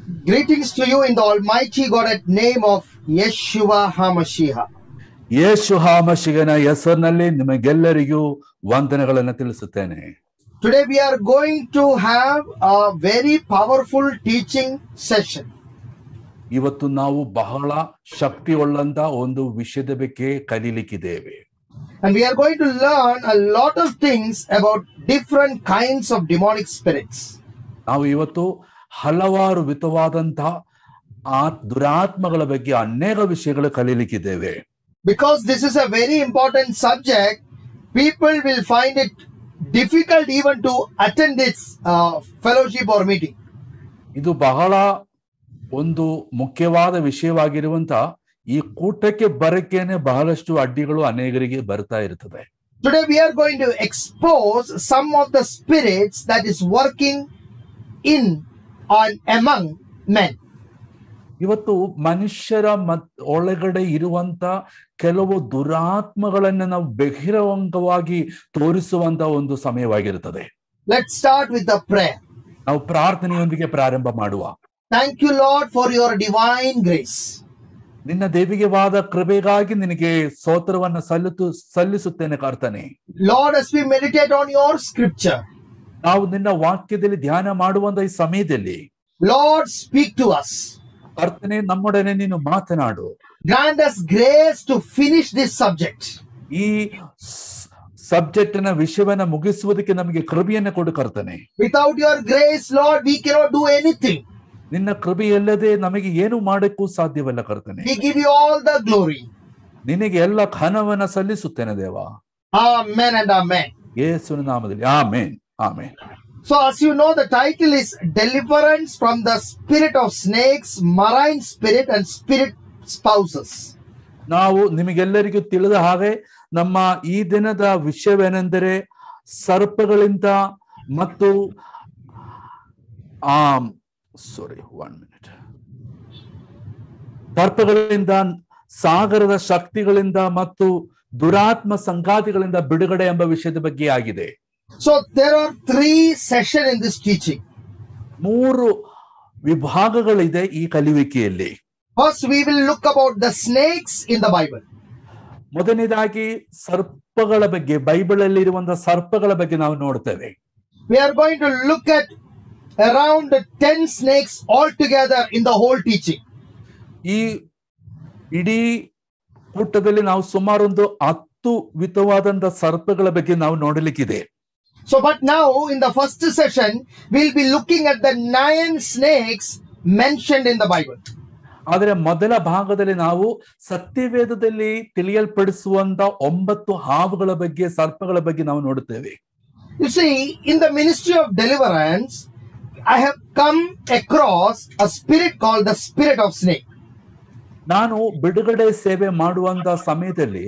Greetings to you in the Almighty God at name of Yeshua HaMashiach. ಯೇಸು ಹಾಮಶಿಗನ ಹೆಸರಿನಲ್ಲಿ ನಿಮಗೆಲ್ಲರಿಗೂ ವಂದನೆಗಳನ್ನು ತಿಳಿಸುತ್ತೇನೆ Today we are going to have a very powerful teaching session. ಇವತ್ತು ನಾವು ಬಹಳ ಶಕ್ತಿಯುಳ್ಳಂತ ಒಂದು ವಿಷಯದ ಬಗ್ಗೆ ಕಲೀಲಿಕ್ಕಿದ್ದೇವೆ And we are going to learn a lot of things about different kinds of demonic spirits. ನಾವು ಇವತ್ತು ಹಲವಾರು ವಿಧವಾದಂತಹ ಆ ದುರಾತ್ಮಗಳ ಬಗ್ಗೆ ಅನೇಕ ವಿಷಯಗಳು ಕಲೀಲಿಕ್ಕಿದ್ದೇವೆ Because this is a very important subject, people will find it difficult even to attend this uh, fellowship or meeting. ಇದು ಬಹಳ ಒಂದು ಮುಖ್ಯವಾದ ವಿಷಯವಾಗಿರುವಂತ ಈ ಕೂಟಕ್ಕೆ ಬರಕ್ಕೇನೆ ಬಹಳಷ್ಟು ಅಡ್ಡಿಗಳು ಅನೇಕರಿಗೆ ಬರ್ತಾ ಇರ್ತದೆ Today we are going to expose some of the spirits that is working in or among men. ಇವತ್ತು ಮನುಷ್ಯರ ಮತ್ ಒಳಗಡೆ ಇರುವಂತ ಕೆಲವು ದುರಾತ್ಮಗಳನ್ನ ನಾವು ಬಹಿರಂಗವಾಗಿ ತೋರಿಸುವಂತ ಒಂದು ಸಮಯವಾಗಿರುತ್ತದೆ Let's start with the prayer. ನಾವು ಪ್ರಾರ್ಥನೆಯೊಂದಿಗೆ ಪ್ರಾರಂಭ ಮಾಡುವ Thank you, Lord, for your divine grace. ನಿನ್ನ ದೇವಿಗೆವಾದ ಕೃಪೆಗಾಗಿ ನಿನಗೆ ಸ್ತೋತ್ರವನ್ನ ಸಲ್ಲಿತು ಸಲ್ಲಿಸುತ್ತೇನೆ ಕರ್ತನೆ Lord, as we meditate on your scripture, ನಾವು ನಿನ್ನ ವಾಕ್ಯದಲ್ಲಿ ಧ್ಯಾನ ಮಾಡುವಂತ ಈ ಸಮಯದಲ್ಲಿ Lord, speak to us. ಕರ್ತನೆ ನಮ್ಮೊಡನೆ ನೀನು ಮಾತನಾಡು Grant us grace to finish this subject. ಈ ಸಬ್ಜೆಕ್ಟ್ ನ ವಿಷಯವನ್ನ ಮುಗಿಸುವುದಕ್ಕೆ ನಮಗೆ ಕೃಪೆಯನ್ನ ಕೊಡು ಕರ್ತನೆ Without your grace, Lord, we cannot do anything. ನಿನ್ನ ಕೃಪೆ ಇಲ್ಲದೆ ನಮಗೆ ಏನು ಮಾಡಕ್ಕೂ ಸಾಧ್ಯವಲ್ಲ ಕರ್ತನೆ We give you all the glory. ನಿನಗೆ ಎಲ್ಲ ಘನವನ್ನ ಸಲ್ಲಿಸುತ್ತೇನೆ ದೇವ Amen and amen. ಯೇಸುವಿನ ನಾಮದಲ್ಲಿ ಆಮೇನ್ ಆಮೇನ್ So, as you know, the title is Deliverance from the Spirit of Snakes, Marine Spirit, and Spirit Spouses. ನಾವು ನಿಮಗೆಲ್ಲರಿಗೂ ತಿಳಿದ ಹಾಗೆ ನಮ್ಮ ಈ ದಿನದ ವಿಷಯವೇನೆಂದರೆ ಸರ್ಪಗಳಿಂದ ಮತ್ತು ಆ ಸಾರಿ ಒನ್ ಮಿನಿಟ್ ಸರ್ಪಗಳಿಂದ ಸಾಗರದ ಶಕ್ತಿಗಳಿಂದ ಮತ್ತು ದುರಾತ್ಮ ಸಂಗಾತಿಗಳಿಂದ ಬಿಡುಗಡೆ ಎಂಬ ವಿಷಯದ ಬಗ್ಗೆ ಆಗಿದೆ So, there are three sessions in this teaching. ಮೂರು ವಿಭಾಗಗಳಿದೆ ಈ ಕಲಿವಿಕೆಯಲ್ಲಿ First, we will look about the snakes in the Bible. ಮೊದಲನೇದಾಗಿ ಸರ್ಪಗಳ ಬಗ್ಗೆ ಬೈಬಲ್ ಅಲ್ಲಿ ಇರುವಂತಹ ಸರ್ಪಗಳ ಬಗ್ಗೆ ನಾವು ನೋಡ್ತೇವೆ We are going to look at around 10 snakes altogether in the whole teaching. ಈ ಇಡೀ ಕೂಟದಲ್ಲಿ ನಾವು ಸುಮಾರು ಒಂದು ಹತ್ತು ವಿಧವಾದಂತಹ ಸರ್ಪಗಳ ಬಗ್ಗೆ ನಾವು ನೋಡಲಿಕ್ಕಿದೆ So, but now in the first session, we'll be looking at the nine snakes mentioned in the Bible. ಆದರೆ ಮೊದಲ ಭಾಗದಲ್ಲಿ ನಾವು ಸತ್ಯವೇದದಲ್ಲಿ ತಿಳಿಯಲ್ಪಡಿಸುವಂತ ಒಂಬತ್ತು ಹಾವುಗಳ ಬಗ್ಗೆ ಸರ್ಪಗಳ ಬಗ್ಗೆ ನಾವು ನೋಡುತ್ತೇವೆ You see, in the ministry of deliverance, I have come across a spirit called the spirit of snake. ನಾನು ಬಿಡುಗಡೆ ಸೇವೆ ಮಾಡುವಂತ ಸಮಯದಲ್ಲಿ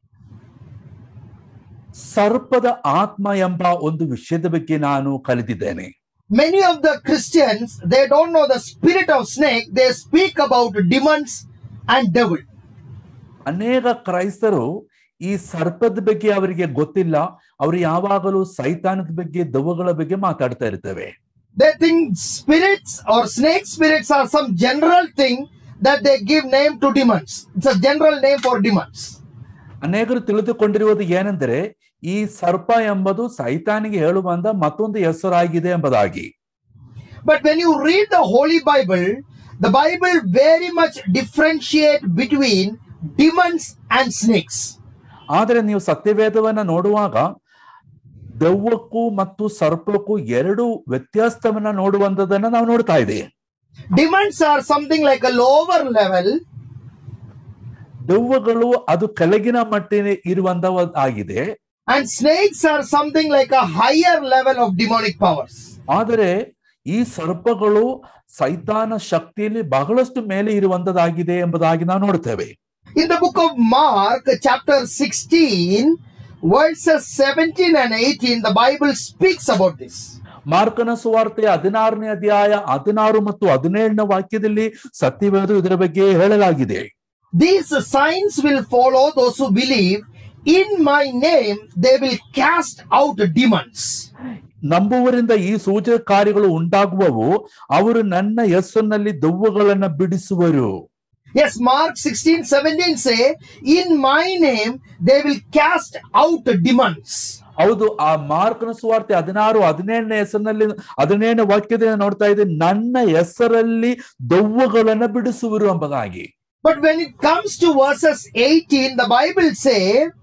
ಸರ್ಪದ ಆತ್ಮ ಎಂಬ ಒಂದು ವಿಷಯದ ಬಗ್ಗೆ ನಾನು ಕಲಿತಿದ್ದೇನೆ Many of the Christians, they don't know the spirit of snake. They speak about demons and devil. ಅನೇಕ ಕ್ರೈಸ್ತರು ಈ ಸರ್ಪದ ಬಗ್ಗೆ ಅವರಿಗೆ ಗೊತ್ತಿಲ್ಲ ಅವರು ಯಾವಾಗಲೂ ಸೈತಾನದ ಬಗ್ಗೆ ದೆವ್ವಗಳ ಬಗ್ಗೆ ಮಾತಾಡ್ತಾ ಇರ್ತೇವೆ They think spirits or snake spirits are some general thing that they give name to demons. It's a general name for demons. ಅನೇಕರು ತಿಳಿದುಕೊಂಡಿರುವುದು ಏನೆಂದರೆ ಈ ಸರ್ಪ ಎಂಬುದು ಸೈತಾನಿಗೆ ಹೇಳುವಂತ ಮತ್ತೊಂದು ಹೆಸರಾಗಿದೆ ಎಂಬುದಾಗಿ But when you read the Holy Bible, the Bible very much differentiate between demons and snakes. ಆದರೆ ನೀವು ಸತ್ಯವೇದವನ್ನ ನೋಡುವಾಗ ದೆವ್ವಕ್ಕೂ ಮತ್ತು ಸರ್ಪಕ್ಕೂ ಎರಡು ವ್ಯತ್ಯಾಸವನ್ನ ನೋಡುವಂತದನ್ನ ನಾವು ನೋಡ್ತಾ ಇದ್ದೀವಿ Demons are something like a lower level, ದೆವ್ವಗಳು ಅದು ಕೆಳಗಿನ ಮಟ್ಟಿನ ಇರುವಂತ ಆಗಿದೆ and snakes are something like a higher level of demonic powers. ಆದರೆ ಈ ಸರ್ಪಗಳು ಸೈತಾನ ಶಕ್ತಿಯಲ್ಲಿ ಬಹಳಷ್ಟು ಮೇಲೆ ಇರುವಂತದಾಗಿದೆ ಎಂಬುದಾಗಿ ನಾವು ನೋಡ್ತೇವೆ In the book of Mark, chapter 16, verses 17 and 18, the Bible speaks about this. ಮಾರ್ಕನ ಸುವಾರ್ತೆ ಹದಿನಾರನೇ ಅಧ್ಯಾಯ ಹದಿನಾರು ಮತ್ತು ಹದಿನೇಳನೇ ವಾಕ್ಯದಲ್ಲಿ ಸತ್ಯವೇದ ಇದರ ಬಗ್ಗೆ ಹೇಳಲಾಗಿದೆ These signs will follow those who believe. In my name, they will cast out demons. ನಂಬುವರಿಂದ ಈ ಸೂಚಕ ಕಾರ್ಯಗಳು ಉಂಟಾಗುವವು ಅವರು ನನ್ನ ಹೆಸರಿನಲ್ಲಿ ದೆವ್ವಗಳನ್ನ ಬಿಡಿಸುವರು Yes, Mark 16 17 say, In my name they will cast out demons. ಹೌದು ಆ ಮಾರ್ಕನ ಸುವಾರ್ತೆ ಹದಿನಾರು ಹದಿನೇಳನೇ ಹೆಸರಿನಲ್ಲಿ ಹದಿನೇಳನೇ ವಾಕ್ಯದಲ್ಲಿ ನೋಡ್ತಾ ಇದೆ ನನ್ನ ಹೆಸರಲ್ಲಿ ದೆವ್ವಗಳನ್ನ ಬಿಡಿಸುವರು ಎಂಬುದಾಗಿ But when it comes to verses 18, the Bible say,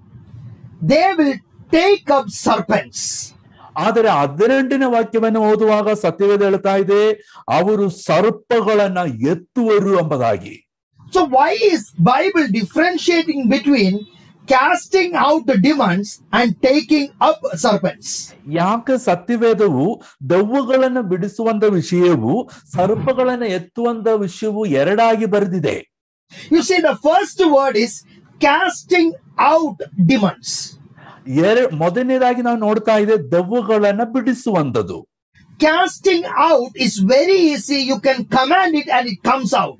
they will take up serpents. ಆದರೆ ಹದಿನೆಂಟನೇ ವಾಕ್ಯವನ್ನು ಓದುವಾಗ ಸತ್ಯವೇದ ಹೇಳ್ತಾ ಇದೆ ಅವರು ಸರ್ಪಗಳನ್ನ ಎತ್ತುವರು ಎಂಬುದಾಗಿ So why is Bible differentiating between casting out the demons and taking up serpents? ಯಾಕೆ ಸತ್ಯವೇದವು ದೆವ್ವಗಳನ್ನ ಬಿಡಿಸುವಂತ ವಿಷಯವು ಸರ್ಪಗಳನ್ನ ಎತ್ತುವಂತ ವಿಷಯವು ಎರಡಾಗಿ ಬರೆದಿದೆ You see, the first word is casting out demons. ಎರ ಮೊದಲನೇದಾಗಿ ನಾವು ನೋಡ್ತಾ ಇದೆ ದೆವ್ವಗಳನ್ನ ಬಿಡಿಸುವಂತದ್ದು Casting out is very easy. You can command it and it comes out.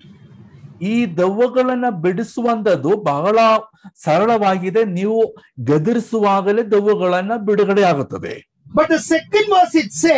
ಈ ದೆವ್ವಗಳನ್ನ ಬಿಡಿಸುವಂತದ್ದು ಬಹಳ ಸರಳವಾಗಿದೆ ನೀವು ಗದರಿಸುವಾಗಲೇ ದೆವ್ವಗಳನ್ನ ಬಿಡುಗಡೆ ಆಗುತ್ತದೆ But the second verse it say,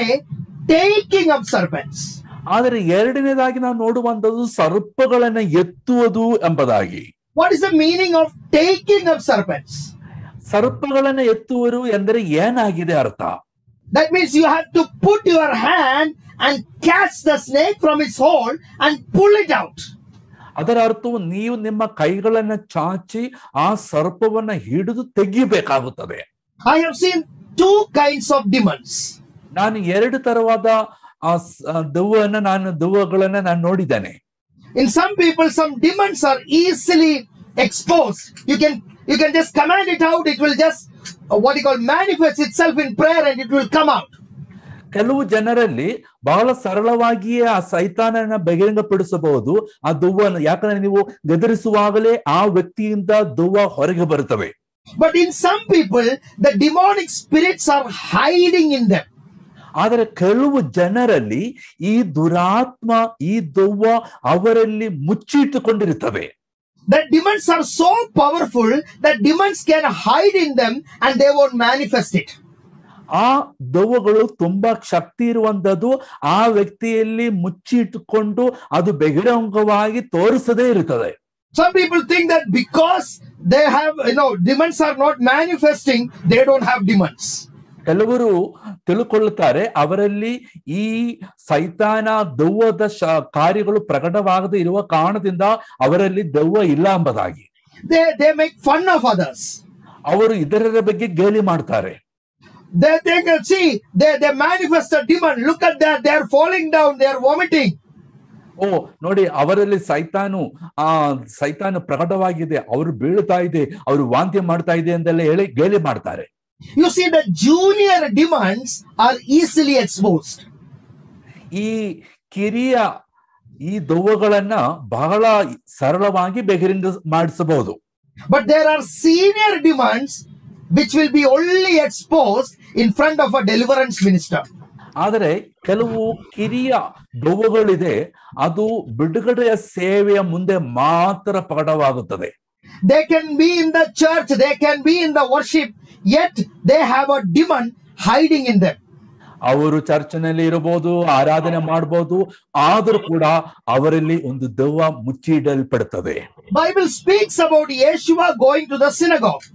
taking up serpents. ಆದರೆ ಎರಡನೇದಾಗಿ ನಾವು ನೋಡುವಂತದ್ದು ಸರ್ಪಗಳನ್ನ ಎತ್ತುವುದು ಎಂಬುದಾಗಿ What is the meaning of taking up serpents? ಸರ್ಪಗಳನ್ನ ಎತ್ತುವರು ಎಂದರೆ ಏನಾಗಿದೆ ಅರ್ಥ That means you have to put your hand and catch the snake from its hole and pull it out. ಅದರ ಅರ್ಥವು ನೀವು ನಿಮ್ಮ ಕೈಗಳನ್ನ ಚಾಚಿ ಆ ಸರ್ಪವನ್ನ ಹಿಡಿದು ತೆಗಿಬೇಕಾಗುತ್ತದೆ I have seen two kinds of demons. ನಾನು ಎರಡು ತರವಾದ ಆ ಸ್- ಆ ದೆವ್ವನ್ನ ನಾನು ದೆವ್ವಗಳನ್ನ ನಾನು ನೋಡಿದ್ದೇನೆ In some people, some demons are easily exposed. You can you can just command it out. It will just uh, what you call manifest itself in prayer and it will come out. ಕೆಲವು ಜನರಲ್ಲಿ ಬಹಳ ಸರಳವಾಗಿಯೇ ಆ ಸೈತಾನನ ಬಹಿರಂಗಪಡಿಸಬಹುದು ಆ ದೆವ್ವನ ಯಾಕಂದ್ರೆ ನೀವು ಗದರಿಸುವಾಗಲೇ ಆ ವ್ಯಕ್ತಿಯಿಂದ ದೆವ್ವ ಹೊರಗೆ ಬರುತ್ತವೆ But in some people, the demonic spirits are hiding in them. ಆದರೆ ಕೆಲವು ಜನರಲ್ಲಿ ಈ ದುರಾತ್ಮ ಈ ದೆವ್ವ ಅವರಲ್ಲಿ ಮುಚ್ಚಿಟ್ಟುಕೊಂಡಿರುತ್ತವೆ The demons are so powerful that demons can hide in them and they won't manifest it. ಆ ದೆವ್ವಗಳು ತುಂಬಾ ಶಕ್ತಿ ಇರುವಂತದ್ದು ಆ ವ್ಯಕ್ತಿಯಲ್ಲಿ ಮುಚ್ಚಿಟ್ಟುಕೊಂಡು ಅದು ಬಹಿರಂಗವಾಗಿ ತೋರಿಸದೇ ಇರುತ್ತದೆ Some people think that because they have, you know, demons are not manifesting, they don't have demons. ಕೆಲವರು ತಿಳ್ಕೊಳ್ಳುತ್ತಾರೆ ಅವರಲ್ಲಿ ಈ ಸೈತಾನ ದೆವ್ವದ ಶ ಕಾರ್ಯಗಳು ಪ್ರಕಟವಾಗದೇ ಇರುವ ಕಾರಣದಿಂದ ಅವರಲ್ಲಿ ದೆವ್ವ ಇಲ್ಲ ಎಂಬುದಾಗಿ They, they make fun of others. ಅವರು ಇದರ ಬಗ್ಗೆ ಗೇಲಿ ಮಾಡ್ತಾರೆ They think, see, they, they manifest a demon. Look at that. They are falling down. They are vomiting. ಓ ನೋಡಿ ಅವರಲ್ಲಿ ಸೈತಾನು ಆ ಸೈತಾನು ಪ್ರಕಟವಾಗಿದೆ ಅವರು ಬೀಳ್ತಾ ಇದೆ ಅವರು ವಾಂತಿ ಮಾಡ್ತಾ ಇದೆ ಎಂದೆಲ್ಲ ಹೇಳಿ ಗೇಲಿ ಮಾಡ್ತಾರೆ You see, the junior demons are easily exposed. ಈ ಕಿರಿಯ ಈ ದೆವ್ವಗಳನ್ನ ಬಹಳ ಸರಳವಾಗಿ ಬಹಿರಂಗ ಮಾಡಿಸಬಹುದು But there are senior demons which will be only exposed in front of a deliverance minister. ಆದರೆ ಕೆಲವು ಕಿರಿಯ ದೆವ್ವಗಳಿದೆ ಅದು ಬಿಡುಗಡೆಯ ಸೇವೆಯ ಮುಂದೆ ಮಾತ್ರ ಪ್ರಕಟವಾಗುತ್ತದೆ They can be in the church, they can be in the worship, yet they have a demon hiding in them. ಅವರು ಚರ್ಚ್ನಲ್ಲಿ ಇರಬಹುದು ಆರಾಧನೆ ಮಾಡಬಹುದು ಆದರೂ ಕೂಡ ಅವರಲ್ಲಿ ಒಂದು ದೆವ್ವ ಮುಚ್ಚಿಡಲ್ಪಡುತ್ತದೆ Bible speaks about Yeshua going to the synagogue.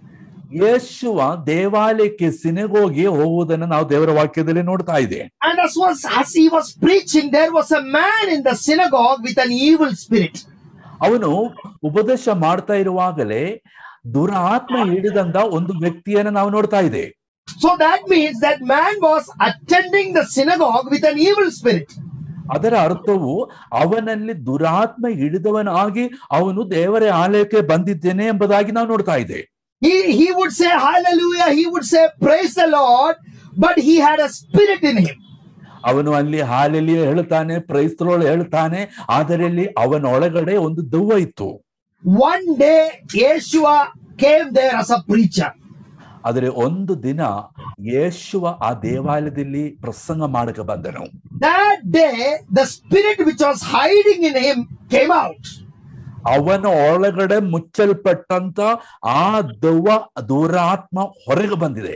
ಯೇಸುವ ದೇವಾಲಯಕ್ಕೆ ಸಿನೆಗೋಗಿ ಹೋಗುವುದನ್ನು ನಾವು ದೇವರ ವಾಕ್ಯದಲ್ಲಿ ನೋಡ್ತಾ ಇದೆ And as was as he was preaching, there was a man in the synagogue with an evil spirit. ಅವನು ಉಪದೇಶ ಮಾಡ್ತಾ ಇರುವಾಗಲೇ ದುರಾತ್ಮ ಹಿಡಿದಂತ ಒಂದು ವ್ಯಕ್ತಿಯನ್ನ ನಾವು ನೋಡ್ತಾ ಇದೆ So that means that man was attending the synagogue with an evil spirit. ಅದರ ಅರ್ಥವು ಅವನಲ್ಲಿ ದುರಾತ್ಮ ಹಿಡಿದವನಾಗಿ ಅವನು ದೇವರ ಆಲಯಕ್ಕೆ ಬಂದಿದ್ದೇನೆ ಎಂಬುದಾಗಿ ನಾವು ನೋಡ್ತಾ ಇದೆ He, he would say hallelujah, he would say praise the Lord, but he had a spirit in him. ಅವನು ಅಲ್ಲಿ ಹಾಲೆಲ್ಲಿ ಹೇಳ್ತಾನೆ ಪ್ರೈಸ್ತರೋಳು ಹೇಳ್ತಾನೆ ಅದರಲ್ಲಿ ಅವನ ಒಳಗಡೆ ಒಂದು ದೆವ್ವ ಇತ್ತು One day, Yeshua came there as a preacher. ಆದರೆ ಒಂದು ದಿನ ಯೇಸುವ ಆ ದೇವಾಲಯದಲ್ಲಿ ಪ್ರಸಂಗ ಮಾಡಕ್ಕೆ ಬಂದನು That day, the spirit which was hiding in him came out. ಅವನ ಒಳಗಡೆ ಮುಚ್ಚಲ್ಪಟ್ಟಂತ ಆ ದೆವ್ವ ದುರಾತ್ಮ ಹೊರಗೆ ಬಂದಿದೆ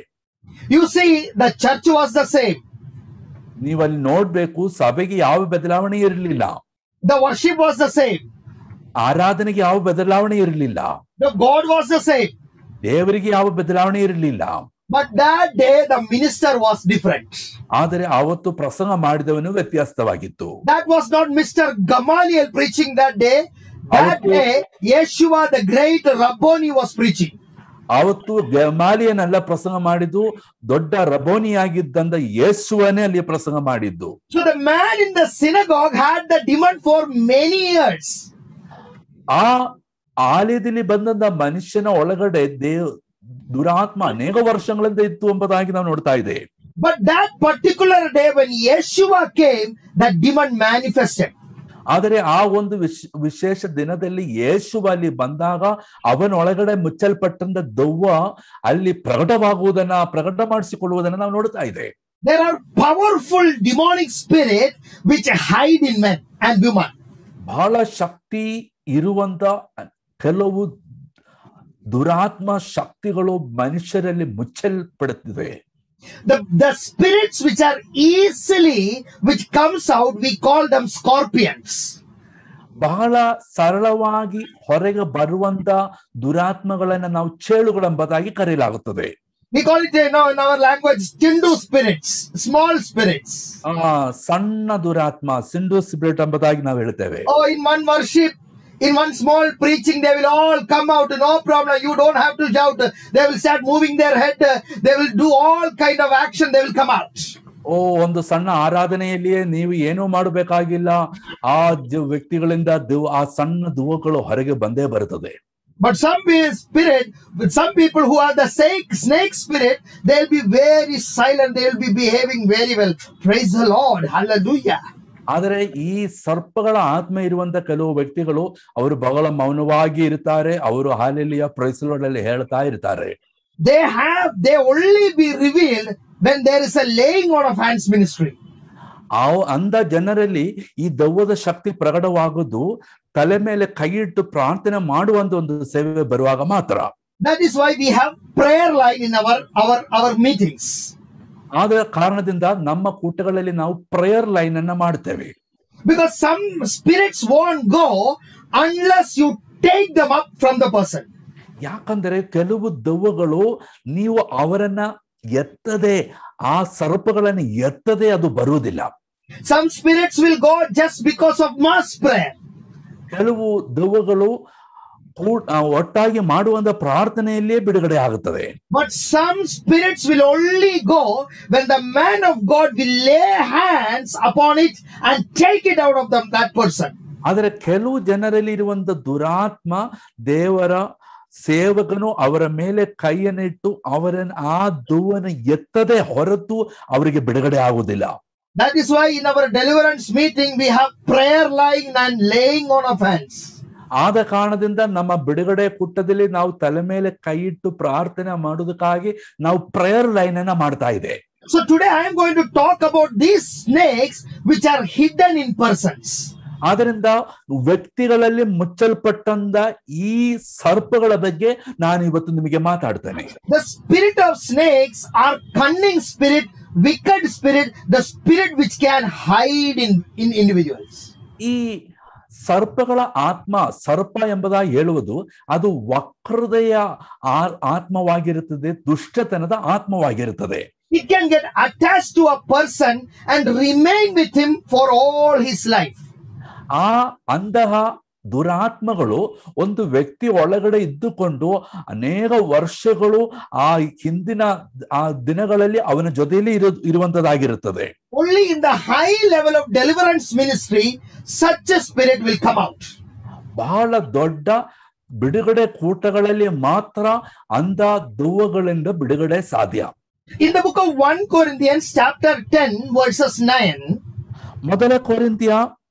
You see, the church was the same. ನೀವು ಅಲ್ಲಿ ನೋಡ್ಬೇಕು ಸಭೆಗೆ ಯಾವ ಬದಲಾವಣೆ ಇರಲಿಲ್ಲ The worship was the same. ಆರಾಧನೆಗೆ ಯಾವ ಬದಲಾವಣೆ ಇರಲಿಲ್ಲ The God was the same. ದೇವರಿಗೆ ಯಾವ ಬದಲಾವಣೆ ಇರಲಿಲ್ಲ But that day, the minister was different. ಆದರೆ ಆವತ್ತು ಪ್ರಸಂಗ ಮಾಡಿದವನು ವ್ಯತ್ಯಾಸವಾಗಿತ್ತು That was not Mr. Gamaliel preaching that day. That Okay. day, Yeshua, the great Rabboni, was preaching. ಆವತ್ತು ಗಮಾಲಿಯನೆಲ್ಲ ಪ್ರಸಂಗ ಮಾಡಿದ್ದು ದೊಡ್ಡ ರಬೋನಿಯಾಗಿದ್ದಂದ ಯೇಸುವನೇ ಅಲ್ಲಿ ಪ್ರಸಂಗ ಮಾಡಿದ್ದು So the man in the synagogue had the demand for many years. ಆ ಆಲಯದಲ್ಲಿ ಬಂದಂತ ಮನುಷ್ಯನ ಒಳಗಡೆ ದೇವ್ ದುರಾತ್ಮ ಅನೇಕ ವರ್ಷಗಳಿಂದ ಇತ್ತು ಎಂಬುದಾಗಿ ನಾವು ನೋಡ್ತಾ ಇದ್ದೇವೆ But that particular day when Yeshua came, that demand manifested. ಆದರೆ ಆ ಒಂದು ವಿಶ್ ವಿಶೇಷ ದಿನದಲ್ಲಿ ಯೇಸು ಅಲ್ಲಿ ಬಂದಾಗ ಅವನೊಳಗಡೆ ಮುಚ್ಚಲ್ಪಟ್ಟಂತ ದೆವ್ವ ಅಲ್ಲಿ ಪ್ರಕಟವಾಗುವುದನ್ನ ಪ್ರಕಟ ಮಾಡಿಸಿಕೊಳ್ಳುವುದನ್ನ ನಾವು ನೋಡ್ತಾ ಇದ್ದೇವೆ There are powerful demonic spirit which hide in men and women. ಬಹಳ ಶಕ್ತಿ ಇರುವಂತ ಕೆಲವು ದುರಾತ್ಮ ಶಕ್ತಿಗಳು ಮನುಷ್ಯರಲ್ಲಿ ಮುಚ್ಚಲ್ಪಡುತ್ತಿವೆ The, the spirits which are easily, which comes out, we call them scorpions. ಬಹಳ ಸರಳವಾಗಿ ಹೊರಗೆ ಬರುವಂತ ದುರಾತ್ಮಗಳನ್ನ ನಾವು ಚೇಳುಗಳೆಂಬುದಾಗಿ ಕರೆಯಲಾಗುತ್ತದೆ We call it you know, in our language Chindu spirits, small spirits. ಆ ಸಣ್ಣ ದುರಾತ್ಮ ಸಿಂಡು ಸ್ಪಿರಿಟ್ ಎಂಬುದಾಗಿ ನಾವು ಹೇಳ್ತೇವೆ Oh, in one worship, in one small preaching, they will all come out. No problem. You don't have to shout. They will start moving their head. They will do all kind of action. They will come out. ಓ ಒಂದು ಸಣ್ಣ ಆರಾಧನೆಯಲ್ಲಿಯೇ ನೀವು ಏನೂ ಮಾಡಬೇಕಾಗಿಲ್ಲ ಆ the- ವ್ಯಕ್ತಿಗಳಿಂದ ದಿವ್ ಆ ಸಣ್ಣ ದುವಗಳು ಹೊರಗೆ ಬಂದೇ ಬರುತ್ತದೆ But some be- spirit, with some people who are the snake, snake spirit, they'll be very silent. They'll be behaving very well. Praise the Lord. Hallelujah. ಆದರೆ ಈ ಸರ್ಪಗಳ ಆತ್ಮ ಇರುವಂತ ಕೆಲವು ವ್ಯಕ್ತಿಗಳು ಅವರು ಬಹಳ ಮೌನವಾಗಿ ಇರ್ತಾರೆ ಅವರು ಹಾಲೆಲಿಯ ಪ್ರೈಸಲಲ್ಲಿ ಹೇಳ್ತಾ ಇರ್ತಾರೆ They have, they only be revealed when there is a laying on of hands ministry. ಆ ಅಂದ ಜನರಲ್ಲಿ ಈ ದೆವ್ವದ ಶಕ್ತಿ ಪ್ರಕಟವಾಗುವುದು ತಲೆ ಮೇಲೆ ಕೈ ಇಟ್ಟು ಪ್ರಾರ್ಥನೆ ಮಾಡುವಂತ ಒಂದು ಸೇವೆ ಬರುವಾಗ ಮಾತ್ರ That is why we have prayer line in our, our, our meetings. ಆದ ಕಾರಣದಿಂದ ನಮ್ಮ ಕೂಟಗಳಲ್ಲಿ ನಾವು ಪ್ರೇಯರ್ ಲೈನ್ ಅನ್ನ ಮಾಡ್ತೇವೆ Because some spirits won't go unless you take them up from the person. ಯಾಕಂದರೆ ಕೆಲವು ದೆವ್ವಗಳು ನೀವು ಅವರನ್ನ ಎತ್ತದೆ ಆ ಸರ್ಪಗಳನ್ನು ಎತ್ತದೆ ಅದು ಬರುವುದಿಲ್ಲ Some spirits will go just because of mass prayer. ಕೆಲವು ದೆವ್ವಗಳು ಕೂ- ಆ, ಒಟ್ಟಾಗಿ ಮಾಡುವಂತ ಪ್ರಾರ್ಥನೆಯಲ್ಲೇ ಬಿಡುಗಡೆ ಆಗುತ್ತದೆ But some spirits will only go when the man of God will lay hands upon it and take it out of them, that person. ಆದರೆ ಕೆಲವು ಜನರಲ್ಲಿ ಇರುವಂತ ದುರಾತ್ಮ ದೇವರ ಸೇವಕನು ಅವರ ಮೇಲೆ ಕೈಯನ್ನಿಟ್ಟು ಅವರನ್ನ ಆ ದುವ್ವನ ಎತ್ತದೆ ಹೊರತು ಅವರಿಗೆ ಬಿಡುಗಡೆ ಆಗುವುದಿಲ್ಲ That is why in our deliverance meeting we have prayer line and laying on of hands. ಆದ ಕಾರಣದಿಂದ ನಮ್ಮ ಬಿಡುಗಡೆ ಕುಟ್ಟದಲ್ಲಿ ನಾವು ತಲೆ ಮೇಲೆ ಕೈ ಇಟ್ಟು ಪ್ರಾರ್ಥನೆ ಮಾಡೋದಕ್ಕಾಗಿ ನಾವು ಪ್ರೇಯರ್ ಲೈನ್ ಅನ್ನ ಮಾಡ್ತಾ ಇದೆ So today I am going to talk about these snakes which are hidden in persons. ಆದ್ರಿಂದ ವ್ಯಕ್ತಿಗಳಲ್ಲಿ ಮುಚ್ಚಲ್ಪಟ್ಟಂದ ಈ ಸರ್ಪಗಳ ಬಗ್ಗೆ ನಾನು ಇವತ್ತು ನಿಮಗೆ ಮಾತಾಡ್ತೇನೆ The spirit of snakes are cunning spirit, wicked spirit, the spirit which can hide in, in individuals. ಈ ಸರ್ಪಗಳ ಆತ್ಮ ಸರ್ಪ ಎಂಬುದಾಗಿ ಹೇಳುವುದು ಅದು ವಕ್ರತೆಯ ಆ- ಆತ್ಮವಾಗಿರುತ್ತದೆ ದುಷ್ಟತನದ ಆತ್ಮವಾಗಿರುತ್ತದೆ It can get attached to a person and remain with him for all his life. ಆ ಅಂತಹ ದುರಾತ್ಮಗಳು ಒಂದು ವ್ಯಕ್ತಿ ಒಳಗಡೆ ಇದ್ದುಕೊಂಡು ಅನೇಕ ವರ್ಷಗಳು ಆ ಹಿಂದಿನ ಆ ದಿನಗಳಲ್ಲಿ ಅವನ ಜೊತೆಯಲ್ಲಿ ಇರು ಇರುವಂತದ್ದಾಗಿರುತ್ತದೆ Only in the high level of deliverance ministry, such a spirit will come out. ಬಹಳ ದೊಡ್ಡ ಬಿಡುಗಡೆ ಕೂಟಗಳಲ್ಲಿ ಮಾತ್ರ ಅಂಧ ದೆವ್ವಗಳಿಂದ ಬಿಡುಗಡೆ ಸಾಧ್ಯ In the book of 1 Corinthians, chapter 10, verses 9, ಮೊದಲ ಕೊರಿಂತಿಯ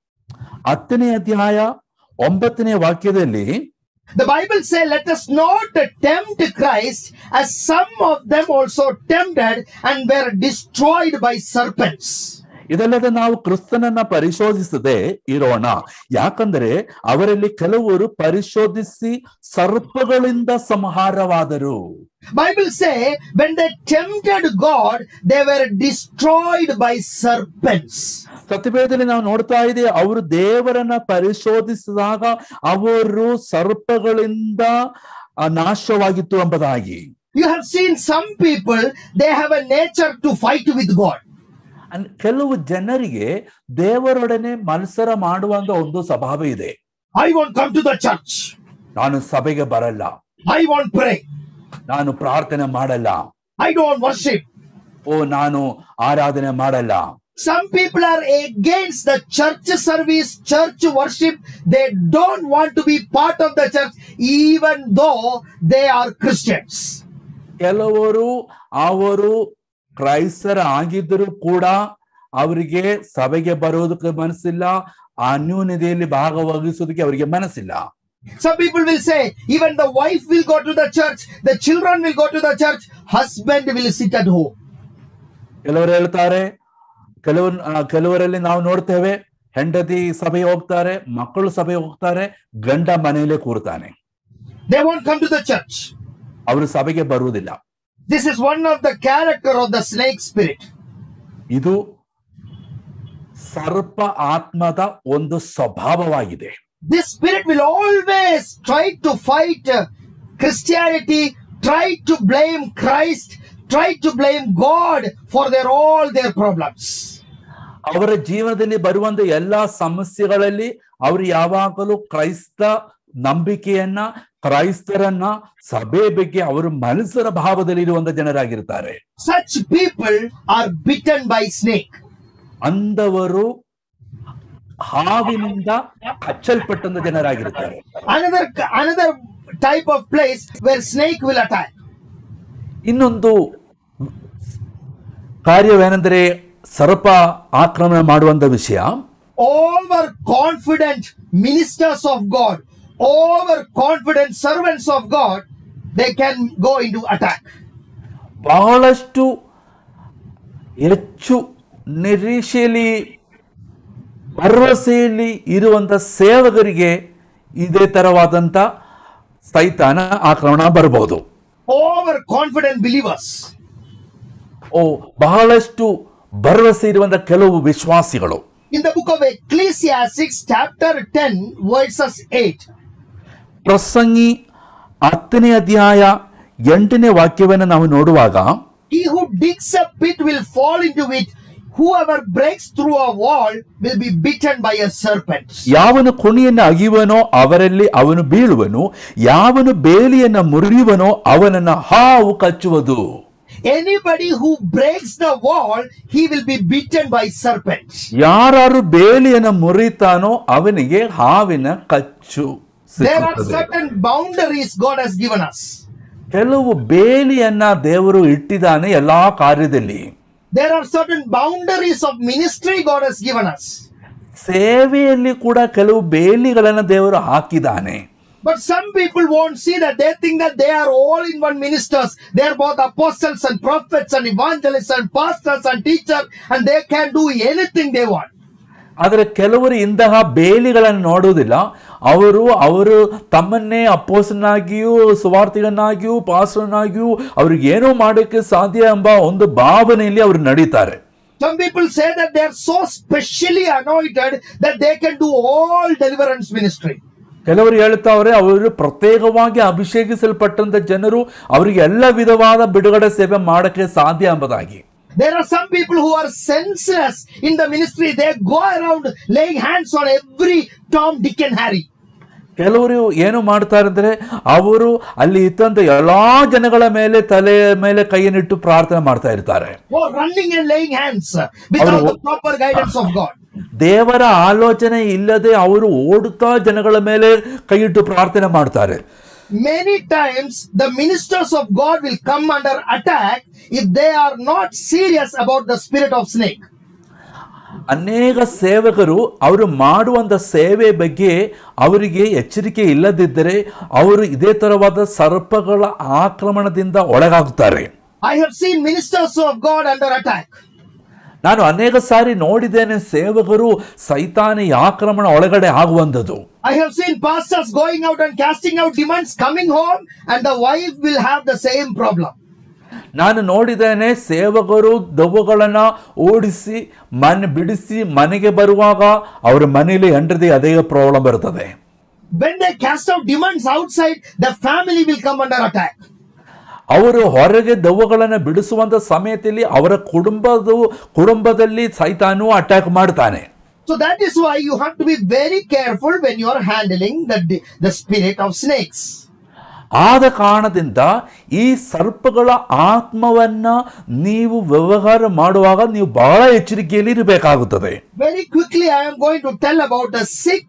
ಹತ್ತನೇ ಅಧ್ಯಾಯ ಒಂಬತ್ತನೇ ವಾಕ್ಯದಲ್ಲಿ the Bible says, Let us not tempt Christ as some of them also tempted and were destroyed by serpents. ಇದಲ್ಲದೆ ನಾವು ಕ್ರಿಸ್ತನನ್ನ ಪರಿಶೋಧಿಸದೆ ಇರೋಣ ಯಾಕಂದ್ರೆ ಅವರಲ್ಲಿ ಕೆಲವರು ಪರಿಶೋಧಿಸಿ ಸರ್ಪಗಳಿಂದ ಸಂಹಾರವಾದರು Bible say when they tempted God, they were destroyed by serpents. ಸತ್ಯವೇದದಲ್ಲಿ ನಾವು ನೋಡ್ತಾ ಇದ್ದೀವಿ ಅವರು ದೇವರನ್ನ ಪರಿಶೋಧಿಸಿದಾಗ ಅವರು ಸರ್ಪಗಳಿಂದ ಆ, ನಾಶವಾಗಿತ್ತು ಎಂಬುದಾಗಿ You have seen some people, they have a nature to fight with God. ಅನ್- ಕೆಲವು ಜನರಿಗೆ ದೇವರೊಡನೆ ಮತ್ಸರ ಮಾಡುವಂತ ಒಂದು ಸ್ವಭಾವ ಇದೆ I won't come to the church. ನಾನು ಸಭೆಗೆ ಬರಲ್ಲ I won't pray. ನಾನು ಪ್ರಾರ್ಥನೆ ಮಾಡಲ್ಲ I don't worship. ಓ ನಾನು ಆರಾಧನೆ ಮಾಡಲ್ಲ Some people are against the church service, church worship. They don't want to be part of the church, even though they are Christians. ಕೆಲವರು ಅವರು ಕ್ರೈಸ್ತರ ಆಗಿದ್ದರೂ ಕೂಡ ಅವರಿಗೆ ಸಭೆಗೆ ಬರೋದಕ್ಕೆ ಮನಸ್ಸಿಲ್ಲ ಆ ಅನ್ಯೂನ್ಯತೆಯಲ್ಲಿ ಭಾಗವಹಿಸೋದಕ್ಕೆ ಅವರಿಗೆ ಮನಸ್ಸಿಲ್ಲ Some people will say, even the wife will go to the church, the children will go to the church, husband will sit at home. ಕೆಲವರು ಹೇಳ್ತಾರೆ ಕೆಲವು ಕೆಲವರಲ್ಲಿ ನಾವು ನೋಡ್ತೇವೆ ಹೆಂಡತಿ ಸಭೆಗೆ ಹೋಗ್ತಾರೆ ಮಕ್ಕಳು ಸಭೆಗೆ ಹೋಗ್ತಾರೆ ಗಂಡ ಮನೆಯಲ್ಲೇ ಕೂರ್ತಾನೆ They won't come to the church. ಅವರು ಸಭೆಗೆ ಬರುವುದಿಲ್ಲ This is one of the character of the snake spirit. ಇದು ಸರ್ಪ ಆತ್ಮದ ಒಂದು ಸ್ವಭಾವವಾಗಿದೆ This spirit will always try to fight uh, Christianity, try to blame Christ, try to blame God for their all their problems. ಅವರ ಜೀವನದಲ್ಲಿ ಬರುವಂತ ಎಲ್ಲಾ ಸಮಸ್ಯೆಗಳಲ್ಲಿ ಅವರು ಯಾವಾಗಲೂ ಕ್ರೈಸ್ತ ನಂಬಿಕೆಯನ್ನ ಕ್ರೈಸ್ತರನ್ನ ಸಭೆ ಬಗ್ಗೆ ಅವರು ಮನಸ್ಸರ ಭಾವದಲ್ಲಿ ಇರುವಂತ ಜನರಾಗಿರ್ತಾರೆ Such people are bitten by snake. ಅಂದವರು ಹಾವಿನಿಂದ ಕಚ್ಚಲ್ಪಟ್ಟಂತ ಜನರಾಗಿರ್ತಾರೆ Another another type of place where snake will attack. ಇನ್ನೊಂದು ಕಾರ್ಯವೇನೆಂದರೆ ಸರ್ಪ ಆಕ್ರಮಣ ಮಾಡುವಂತ ವಿಷಯ Overconfident ministers of God, overconfident servants of God, they can go into attack. ಬಹಳಷ್ಟು ಹೆಚ್ಚು ನಿರೀಕ್ಷೆಯಲ್ಲಿ ಭರವಸೆಯಲ್ಲಿ ಇರುವಂತ ಸೇವಕರಿಗೆ ಇದೇ ತರವಾದಂತ ಸೈತಾನ ಆಕ್ರಮಣ ಬರಬಹುದು Overconfident believers. ಓ ಬಹಳಷ್ಟು ಭರವಸೆ ಇರುವಂತ ಕೆಲವು ವಿಶ್ವಾಸಿಗಳು In the book of Ecclesiastes, chapter 10, verses 8, ಪ್ರಸಂಗಿ ಹತ್ತನೇ ಅಧ್ಯಾಯ ಎಂಟನೇ ವಾಕ್ಯವನ್ನು ನಾವು ನೋಡುವಾಗ he who digs a pit will fall into it. Whoever breaks through a wall will be bitten by a serpent. ಯಾವನು ಕುಣಿಯನ್ನು ಅಗಿಯುವನೋ ಅವರಲ್ಲಿ ಅವನು ಬೀಳುವನು ಯಾವನು ಬೇಲಿಯನ್ನು ಮುರಿಯುವನೋ ಅವನನ್ನ ಹಾವು ಕಚ್ಚುವುದು Anybody who breaks the wall, he will be bitten by serpents. ಯಾರು ಬೇಲಿಯನ್ನು ಮುರಿತಾನೋ ಅವನಿಗೆ ಹಾವಿನ ಕಚ್ಚು There are ಸಿಕ್ಕುತ್ತದೆ. certain boundaries God has given us. ಕೆಲವು ಬೇಲಿಯನ್ನ ದೇವರು ಇಟ್ಟಿದ್ದಾನೆ ಎಲ್ಲಾ ಕಾರ್ಯದಲ್ಲಿ There are certain boundaries of ministry God has given us. ಸೇವೆಯಲ್ಲಿ ಕೂಡ ಕೆಲವು ಬೇಲಿಗಳನ್ನ ದೇವರು ಹಾಕಿದ್ದಾನೆ But some people won't see that. They think that they are all in one ministers. They are both apostles and prophets and evangelists and pastors and teachers, and they can do anything they want. ಆದರೆ ಕೆಲವರು ಇಂತಹ ಬೇಲಿಗಳನ್ನು ನೋಡುವುದಿಲ್ಲ ಅವರು ಅವರು ತಮ್ಮನ್ನೇ ಅಪ್ಪೋಸನಾಗಿಯೂ ಸುವಾರ್ಥಿಗನಾಗಿಯೂ ಪಾಸ್ಟರ್ನಾಗಿಯೂ ಅವ್ರಿಗೆ ಏನೋ ಮಾಡೋಕ್ಕೆ ಸಾಧ್ಯ ಎಂಬ ಒಂದು ಭಾವನೆಯಲ್ಲಿ ಅವರು ನಡೀತಾರೆ Some people say that they are so specially anointed that they can do all deliverance ministry. ಕೆಲವರು ಹೇಳ್ತಾವ್ರೆ ಅವರು ಪ್ರತ್ಯೇಕವಾಗಿ ಅಭಿಷೇಕಿಸಲ್ಪಟ್ಟಂತ ಜನರು ಅವರಿಗೆ ಎಲ್ಲ ವಿಧವಾದ ಬಿಡುಗಡೆ ಸೇವೆ ಮಾಡಕ್ಕೆ ಸಾಧ್ಯ ಎಂಬುದಾಗಿ There are some people who are senseless in the ministry. They go around laying hands on every Tom, Dick, and Harry. ಕೆಲವರು ಏನು ಮಾಡ್ತಾರೆ ಅಂದ್ರೆ ಅವರು ಅಲ್ಲಿ ಇತ್ತಂತ ಎಲ್ಲಾ ಜನಗಳ ಮೇಲೆ ತಲೆ ಮೇಲೆ ಕೈಯನ್ನಿಟ್ಟು ಪ್ರಾರ್ಥನೆ ಮಾಡ್ತಾ ಇರ್ತಾರೆ Go running and laying hands without the proper guidance of God. ದೇವರ ಆಲೋಚನೆ ಇಲ್ಲದೆ ಅವರು ಓಡುತ್ತಾ ಜನಗಳ ಮೇಲೆ ಕೈಯಿಟ್ಟು ಪ್ರಾರ್ಥನೆ ಮಾಡ್ತಾರೆ Many times the ministers of God will come under attack if they are not serious about the spirit of snake. ಅನೇಕ ಸೇವಕರು ಅವರು ಮಾಡುವಂತ ಸೇವೆ ಬಗ್ಗೆ ಅವರಿಗೆ ಎಚ್ಚರಿಕೆ ಇಲ್ಲದಿದ್ದರೆ ಅವರು ಇದೇ ತರವಾದ ಸರ್ಪಗಳ ಆಕ್ರಮಣದಿಂದ ಒಳಗಾಗುತ್ತಾರೆ I have seen ministers of God under attack. ನಾನು ಅನೇಕ ಸಾರಿ ನೋಡಿದ್ದೇನೆ ಸೇವಕರು ಸೈತಾನಿ ಆಕ್ರಮಣ ಒಳಗಡೆ ಆಗುವಂಥದ್ದು I have seen pastors going out and casting out demons, coming home, and the wife will have the same problem. ನಾನು ನೋಡಿದ್ದೇನೆ ಸೇವಕರು ದೆವ್ವಗಳನ್ನ ಓಡಿಸಿ ಮನೆ ಬಿಡಿಸಿ ಮನೆಗೆ ಬರುವಾಗ ಅವರ ಮನೆಯಲ್ಲಿ ಹೆಂಡತಿ ಅದೇ ಪ್ರಾಬ್ಲಮ್ ಬರ್ತದೆ When they cast out demons outside, the family will come under attack. ಅವರು ಹೊರಗೆ ದೆವ್ವಗಳನ್ನು ಬಿಡಿಸುವಂತ ಸಮಯದಲ್ಲಿ ಅವರ ಕುಟುಂಬದ ಕುಟುಂಬದಲ್ಲಿ ಸೈತಾನು ಅಟ್ಯಾಕ್ ಮಾಡ್ತಾನೆ So that is why you have to be very careful when you are handling the, the spirit of snakes. ಆದ ಕಾರಣದಿಂದ ಈ ಸರ್ಪಗಳ ಆತ್ಮವನ್ನ ನೀವು ವ್ಯವಹಾರ ಮಾಡುವಾಗ ನೀವು ಬಹಳ ಎಚ್ಚರಿಕೆಯಲ್ಲಿ ಇರಬೇಕಾಗುತ್ತದೆ Very quickly, I am going to tell about the six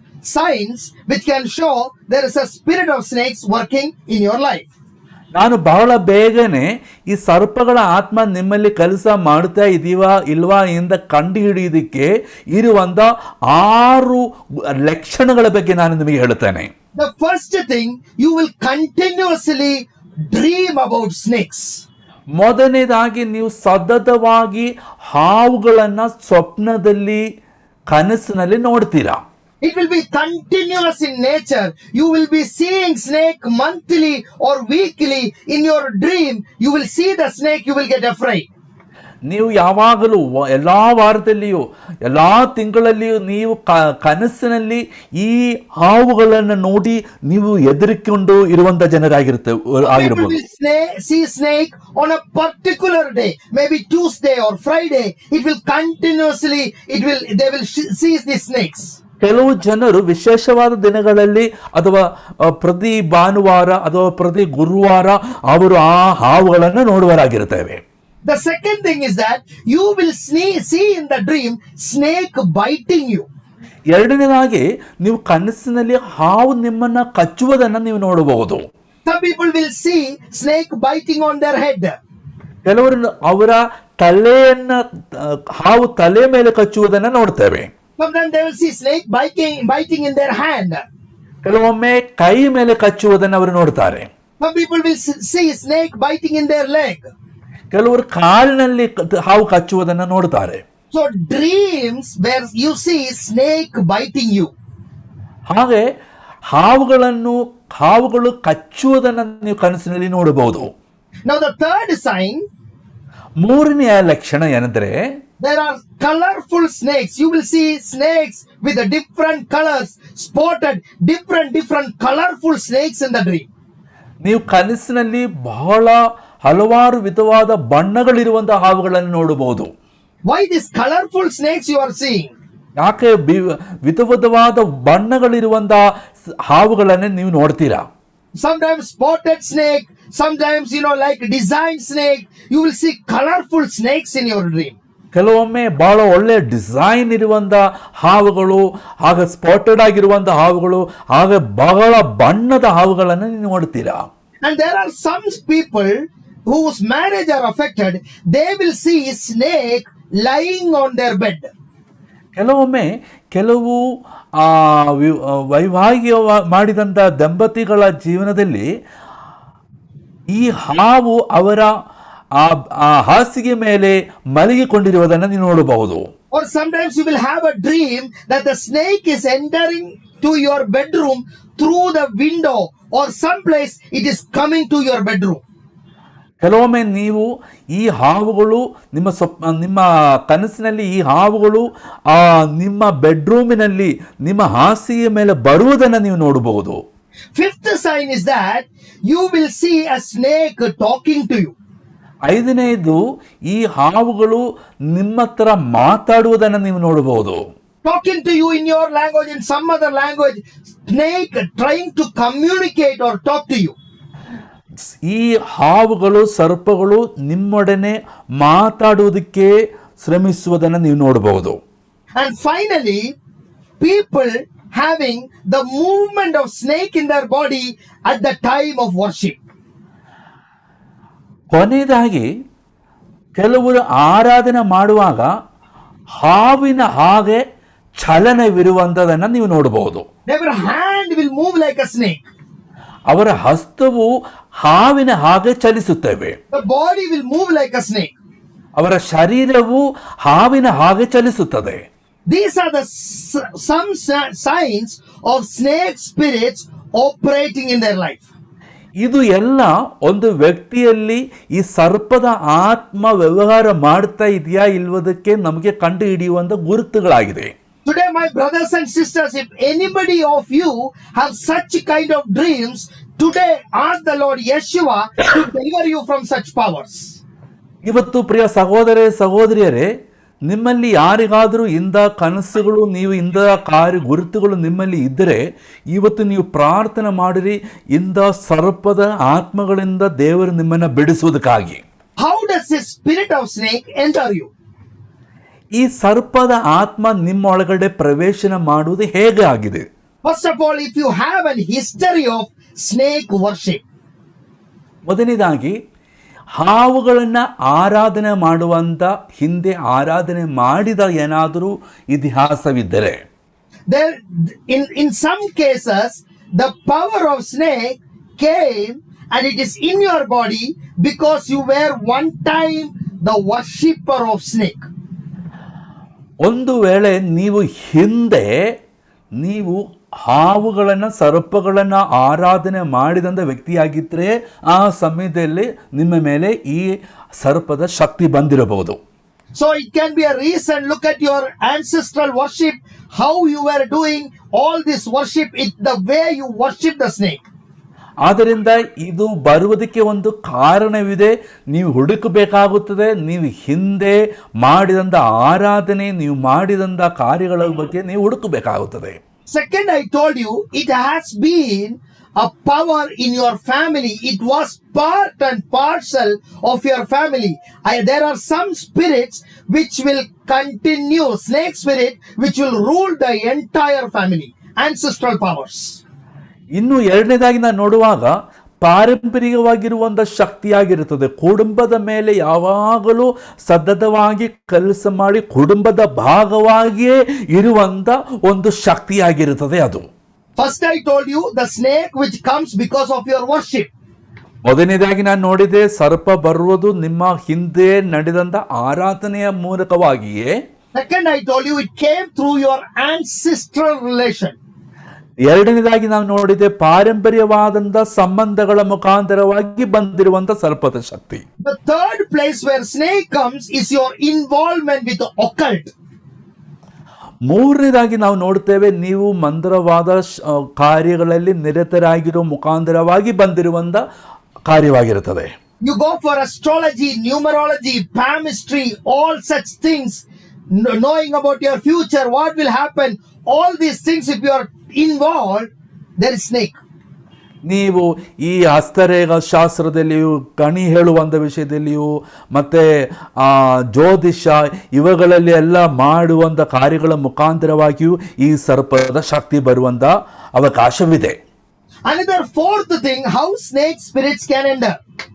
signs which can show there is a spirit of snakes working in your life. ನಾನು ಬಹಳ ಬೇಗನೆ ಈ ಸರ್ಪಗಳ ಆತ್ಮ ನಿಮ್ಮಲ್ಲಿ ಕೆಲಸ ಮಾಡ್ತಾ ಇದೀವಾ ಇಲ್ವಾ ಎಂದ ಕಂಡು ಹಿಡಿಯೋದಕ್ಕೆ ಇರುವಂತ ಆರು ಲಕ್ಷಣಗಳ ಬಗ್ಗೆ ನಾನು ನಿಮಗೆ ಹೇಳ್ತೇನೆ The first thing, you will continuously dream about snakes. ಮೊದಲನೇದಾಗಿ ನೀವು ಸತತವಾಗಿ ಹಾವುಗಳನ್ನ ಸ್ವಪ್ನದಲ್ಲಿ ಕನಸಿನಲ್ಲಿ ನೋಡ್ತೀರಾ It will be continuous in nature. You will be seeing snake monthly or weekly in your dream. You will see the snake, you will get afraid. ನೀವು ಯಾವಾಗಲೂ ವ- ಎಲ್ಲಾ ವಾರದಲ್ಲಿಯೂ ಎಲ್ಲಾ ತಿಂಗಳಲ್ಲಿಯೂ ನೀವು ಕ- ಕನಸಿನಲ್ಲಿ ಈ ಹಾವುಗಳನ್ನು ನೋಡಿ ನೀವು ಹೆದರಿಕೊಂಡು ಇರುವಂತ ಜನರಾಗಿರುತ್ತೆ People ಆಗಿರ್ಬೋದು will sna- see snake on a particular day, maybe Tuesday or Friday. It will continuously, it will, they will sh- see the snakes. ಕೆಲವು ಜನರು ವಿಶೇಷವಾದ ದಿನಗಳಲ್ಲಿ ಅಥವಾ ಅ, ಪ್ರತಿ ಭಾನುವಾರ ಅಥವಾ ಪ್ರತಿ ಗುರುವಾರ ಅವರು ಆ ಹಾವುಗಳನ್ನು ನೋಡುವರಾಗಿರುತ್ತೇವೆ The second thing is that you will sne- see in the dream snake biting you. ಎರಡನೇದಾಗಿ ನೀವು ಕನಸಿನಲ್ಲಿ ಹಾವು ನಿಮ್ಮನ್ನ ಕಚ್ಚುವುದನ್ನು ನೀವು ನೋಡಬಹುದು Some people will see snake biting on their head. ಕೆಲವರು ಅವರ ತಲೆಯನ್ನ ಅ, ಹಾವು ತಲೆ ಮೇಲೆ ಕಚ್ಚುವುದನ್ನ ನೋಡ್ತೇವೆ Sometimes they will see snake biting, biting in their hand. ಕೆಲವೊಮ್ಮೆ ಕೈ ಮೇಲೆ ಕಚ್ಚುವುದನ್ನು ಅವರು ನೋಡ್ತಾರೆ Some people will s- see snake biting in their leg. ಕೆಲವರು ಕಾಲಿನಲ್ಲಿ ಕ- ಹಾವು ಕಚ್ಚುವುದನ್ನ ನೋಡ್ತಾರೆ So dreams where you see snake biting you. ಹಾಗೆ ಹಾವುಗಳನ್ನು ಹಾವುಗಳು ಕಚ್ಚುವುದನ್ನು ನೀವು ಕನಸಿನಲ್ಲಿ ನೋಡಬಹುದು Now the third sign, ಮೂರನೆಯ ಲಕ್ಷಣ ಏನೆಂದರೆ there are colorful snakes. You will see snakes with the different colors, spotted, different, different colorful snakes in the dream. ನೀವು ಕನಸಿನಲ್ಲಿ ಬಹಳ ಹಲವಾರು ವಿಧವಾದ ಬಣ್ಣಗಳಿರುವಂತಹ ಹಾವುಗಳನ್ನು ನೋಡಬಹುದು Why these colorful snakes you are seeing? ಯಾಕೆ ಬಿ- ವಿಧ ವಿಧವಾದ ಬಣ್ಣಗಳಿರುವಂತಹ ಸ್- ಹಾವುಗಳನ್ನೇ ನೀವು ನೋಡ್ತೀರಾ Sometimes spotted snake, sometimes you know like design snake. You will see colorful snakes in your dream. ಕೆಲವೊಮ್ಮೆ ಬಹಳ ಒಳ್ಳೆ ಡಿಸೈನ್ ಇರುವಂತ ಹಾವುಗಳು ಹಾಗೆ ಸ್ಪಾಟೆಡ್ ಆಗಿರುವಂತ ಹಾವುಗಳು ಹಾಗೆ ಬಹಳ ಬಣ್ಣದ ಹಾವುಗಳನ್ನು ನೀವು ನೋಡ್ತೀರಾ And there are some people whose marriage are affected. They will see snake lying on their bed. ಕೆಲವೊಮ್ಮೆ ಕೆಲವು ಆ, ವಿ- ಆ, ವೈವಾಹಿಕ ಮಾಡಿದಂಥ ದಂಪತಿಗಳ ಜೀವನದಲ್ಲಿ ಈ ಹಾವು ಅವರ ಆ ಆ ಹಾಸಿಗೆ ಮೇಲೆ ಮಲಗಿಕೊಂಡಿರುವುದನ್ನು ನೀವು ನೋಡಬಹುದು Or sometimes you will have a dream that the snake is entering to your bedroom through the window or someplace it is coming to your bedroom. ಕೆಲವೊಮ್ಮೆ ನೀವು ಈ ಹಾವುಗಳು ನಿಮ್ಮ ಸ್ವಪ್ ನಿಮ್ಮ ಕನಸಿನಲ್ಲಿ ಈ ಹಾವುಗಳು ಆ ನಿಮ್ಮ ಬೆಡ್ರೂಮಿನಲ್ಲಿ ನಿಮ್ಮ ಹಾಸಿಗೆ ಮೇಲೆ ಬರುವುದನ್ನು ನೀವು ನೋಡಬಹುದು Fifth sign is that you will see a snake talking to you. ಐದನೇದು ಈ ಹಾವುಗಳು ನಿಮ್ಮ ಹತ್ರ ಮಾತಾಡುವುದನ್ನು ನೀವು ನೋಡಬಹುದು Talking to you in your language, in some other language. Snake trying to communicate or talk to you. ಈ ಹಾವುಗಳು ಸರ್ಪಗಳು ನಿಮ್ಮೊಡನೆ ಮಾತಾಡುವುದಕ್ಕೆ ಶ್ರಮಿಸುವುದನ್ನು ನೀವು ನೋಡಬಹುದು And finally, people having the movement of snake in their body at the time of worship. ಕೊನೆಯದಾಗಿ ಕೆಲವರು ಆರಾಧನೆ ಮಾಡುವಾಗ ಹಾವಿನ ಹಾಗೆ ಚಲನವಿರುವಂಥದ್ದನ್ನು ನೀವು ನೋಡಬಹುದು Their hand will move like a snake. ಅವರ ಹಸ್ತವು ಹಾವಿನ ಹಾಗೆ ಚಲಿಸುತ್ತವೆ The body will move like a snake. ಅವರ ಶರೀರವು ಹಾವಿನ ಹಾಗೆ ಚಲಿಸುತ್ತದೆ These are the s- some si- signs of snake spirits operating in their life. ಇದು ಎಲ್ಲ ಒಂದು ವ್ಯಕ್ತಿಯಲ್ಲಿ ಈ ಸರ್ಪದ ಆತ್ಮ ವ್ಯವಹಾರ ಮಾಡ್ತಾ ಇದೆಯಾ ಇಲ್ವದಕ್ಕೆ ನಮಗೆ ಕಂಡು ಹಿಡಿಯುವಂತ ಗುರುತುಗಳಾಗಿದೆ Today, my brothers and sisters, if anybody of you have such kind of dreams, today ask the Lord Yeshua to deliver you from such powers. ಇವತ್ತು ಪ್ರಿಯ ಸಹೋದರ ಸಹೋದರಿಯರೇ ನಿಮ್ಮಲ್ಲಿ ಯಾರಿಗಾದರೂ ಇಂಥ ಕನಸುಗಳು ನೀವು ಇಂಥ ಕಾರ್ಯ ಗುರುತುಗಳು ನಿಮ್ಮಲ್ಲಿ ಇದ್ದರೆ ಇವತ್ತು ನೀವು ಪ್ರಾರ್ಥನೆ ಮಾಡಿರಿ ಇಂಥ ಸರ್ಪದ ಆತ್ಮಗಳಿಂದ ದೇವರು ನಿಮ್ಮನ್ನು ಬಿಡಿಸುವುದಕ್ಕಾಗಿ How does this spirit of snake enter you? ಈ ಸರ್ಪದ ಆತ್ಮ ನಿಮ್ಮೊಳಗಡೆ ಪ್ರವೇಶನ ಮಾಡುವುದು ಹೇಗೆ ಆಗಿದೆ First of all, if you have an history of snake worship, ಮೊದಲನೇದಾಗಿ ಹಾವುಗಳನ್ನ ಆರಾಧನೆ ಮಾಡುವಂತ ಹಿಂದೆ ಆರಾಧನೆ ಮಾಡಿದ ಏನಾದರೂ ಇತಿಹಾಸವಿದ್ದರೆ there in in some cases the power of snake came and it is in your body because you were one time the worshipper of snake ಒಂದು ವೇಳೆ ನೀವು ಹಿಂದೆ ನೀವು ಹಾವುಗಳನ್ನು ಸರ್ಪಗಳನ್ನು ಆರಾಧನೆ ಮಾಡಿದಂಥ ವ್ಯಕ್ತಿಯಾಗಿದ್ದರೆ ಆ ಸಮಯದಲ್ಲಿ ನಿಮ್ಮ ಮೇಲೆ ಈ ಸರ್ಪದ ಶಕ್ತಿ ಬಂದಿರಬಹುದು so it can be a reason look at your ancestral worship how you were doing all this worship it the way you worship the snake ಆದ್ದರಿಂದ ಇದು ಬರುವುದಕ್ಕೆ ಒಂದು ಕಾರಣವಿದೆ ನೀವು ಹುಡುಕಬೇಕಾಗುತ್ತದೆ ನೀವು ಹಿಂದೆ ಮಾಡಿದಂಥ ಆರಾಧನೆ ನೀವು ಮಾಡಿದಂಥ ಕಾರ್ಯಗಳ ಬಗ್ಗೆ ನೀವು ಹುಡುಕಬೇಕಾಗುತ್ತದೆ Second, I told you it has been a power in your family. It was part and parcel of your family. I, there are some spirits which will continue, snake spirit, which will rule the entire family. Ancestral powers. ಇನ್ನು ಎರಡನೇದಾಗಿ ನಾನು ನೋಡುವಾಗ ಪಾರಂಪರಿಕವಾಗಿರುವಂಥ ಶಕ್ತಿಯಾಗಿರುತ್ತದೆ ಕುಟುಂಬದ ಮೇಲೆ ಯಾವಾಗಲೂ ಸತತವಾಗಿ ಕೆಲಸ ಮಾಡಿ ಕುಟುಂಬದ ಭಾಗವಾಗಿಯೇ ಇರುವಂಥ ಒಂದು ಶಕ್ತಿಯಾಗಿರುತ್ತದೆ ಅದು First, I told you the snake which comes because of your worship. ಮೊದಲನೇದಾಗಿ ನಾನು ನೋಡಿದೆ ಸರ್ಪ ಬರುವುದು ನಿಮ್ಮ ಹಿಂದೆ ನಡೆದಂಥ ಆರಾಧನೆಯ ಮೂಲಕವಾಗಿಯೇ Second, I told you it came through your ancestral relation. ಎರಡನೇದಾಗಿ ನಾವು ನೋಡಿದೆ ಪಾರಂಪರ್ಯವಾದಂಥ ಸಂಬಂಧಗಳ ಮುಖಾಂತರವಾಗಿ ಬಂದಿರುವಂಥ ಸರ್ಪದ ಶಕ್ತಿ The third place where snake comes is your involvement with the occult. ಮೂರನೇದಾಗಿ ನಾವು ನೋಡ್ತೇವೆ ನೀವು ಮಂದರವಾದ ಶ- ಆ, ಕಾರ್ಯಗಳಲ್ಲಿ ನಿರತರಾಗಿರೋ ಮುಖಾಂತರವಾಗಿ ಬಂದಿರುವಂಥ ಕಾರ್ಯವಾಗಿರುತ್ತದೆ You go for astrology, numerology, palmistry, all such things, kn- knowing about your future, what will happen, all these things, if you are involved, there is snake. ನೀವು ಈ ಹಸ್ತರೇಖ ಶಾಸ್ತ್ರದಲ್ಲಿಯೂ ಕಣಿ ಹೇಳುವಂಥ ವಿಷಯದಲ್ಲಿಯೂ ಮತ್ತು ಜ್ಯೋತಿಷ ಇವುಗಳಲ್ಲಿ ಎಲ್ಲ ಮಾಡುವಂಥ ಕಾರ್ಯಗಳ ಮುಖಾಂತರವಾಗಿಯೂ ಈ ಸರ್ಪದ ಶಕ್ತಿ ಬರುವಂಥ ಅವಕಾಶವಿದೆ Another fourth thing, how snake spirits can enter.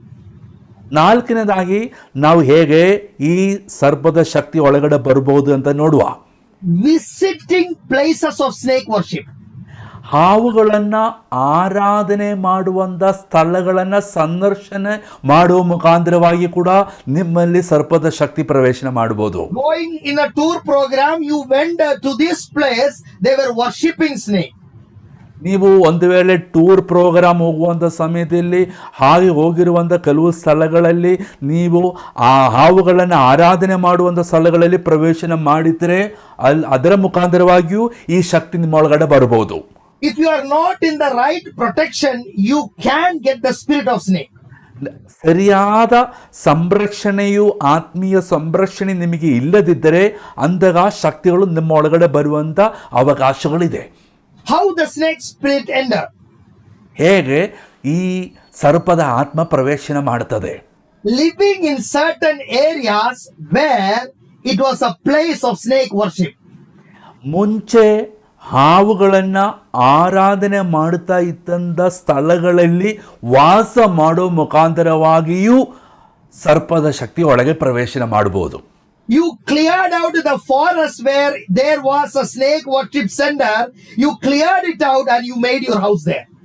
ನಾಲ್ಕನೇದಾಗಿ ನಾವು ಹೇಗೆ ಈ ಸರ್ಪದ ಶಕ್ತಿ ಒಳಗಡೆ ಬರ್ಬೋದು ಅಂತ ನೋಡುವ Visiting places of snake worship. ಹಾವುಗಳನ್ನ ಆರಾಧನೆ ಮಾಡುವಂಥ ಸ್ಥಳಗಳನ್ನ ಸಂದರ್ಶನ ಮಾಡುವ ಮುಖಾಂತರವಾಗಿ ಕೂಡ ನಿಮ್ಮಲ್ಲಿ ಸರ್ಪದ ಶಕ್ತಿ ಪ್ರವೇಶನ ಮಾಡಬಹುದು Going in a tour program, you went uh, to this place, they were worshipping snake. ನೀವು ಒಂದು ವೇಳೆ ಟೂರ್ ಪ್ರೋಗ್ರಾಮ್ ಹೋಗುವಂಥ ಸಮಯದಲ್ಲಿ ಹಾಗೆ ಹೋಗಿರುವಂಥ ಕೆಲವು ಸ್ಥಳಗಳಲ್ಲಿ ನೀವು ಆ ಹಾವುಗಳನ್ನು ಆರಾಧನೆ ಮಾಡುವಂಥ ಸ್ಥಳಗಳಲ್ಲಿ ಪ್ರವೇಶನ ಮಾಡಿದರೆ ಅಲ್ಲಿ ಅದರ ಮುಖಾಂತರವಾಗಿಯೂ ಈ ಶಕ್ತಿ ನಿಮ್ಮ ಒಳಗಡೆ ಬರಬಹುದು If you are not in the right protection, you can get the spirit of snake. ಸರಿಯಾದ ಸಂರಕ್ಷಣೆಯು ಆತ್ಮೀಯ ಸಂರಕ್ಷಣೆ ನಿಮಗೆ ಇಲ್ಲದಿದ್ದರೆ ಅಂದಾಗ ಶಕ್ತಿಗಳು ನಿಮ್ಮ ಒಳಗಡೆ ಬರುವಂಥ ಅವಕಾಶಗಳಿದೆ How the snake spirit enter? ಹೇಗೆ ಈ ಸರ್ಪದ ಆತ್ಮ ಪ್ರವೇಶನ ಮಾಡುತ್ತದೆ Living in certain areas where it was a place of snake worship. ಮುಂಚೆ ಹಾವುಗಳನ್ನ ಆರಾಧನೆ ಮಾಡುತ್ತಾ ಇದ್ದಂಥ ಸ್ಥಳಗಳಲ್ಲಿ ವಾಸ ಮಾಡೋ ಮುಖಾಂತರವಾಗಿಯೂ ಸರ್ಪದ ಶಕ್ತಿ ಒಳಗೆ ಪ್ರವೇಶನ ಮಾಡಬಹುದು You cleared out the forest where there was a snake worship center. You cleared it out and you made your house there.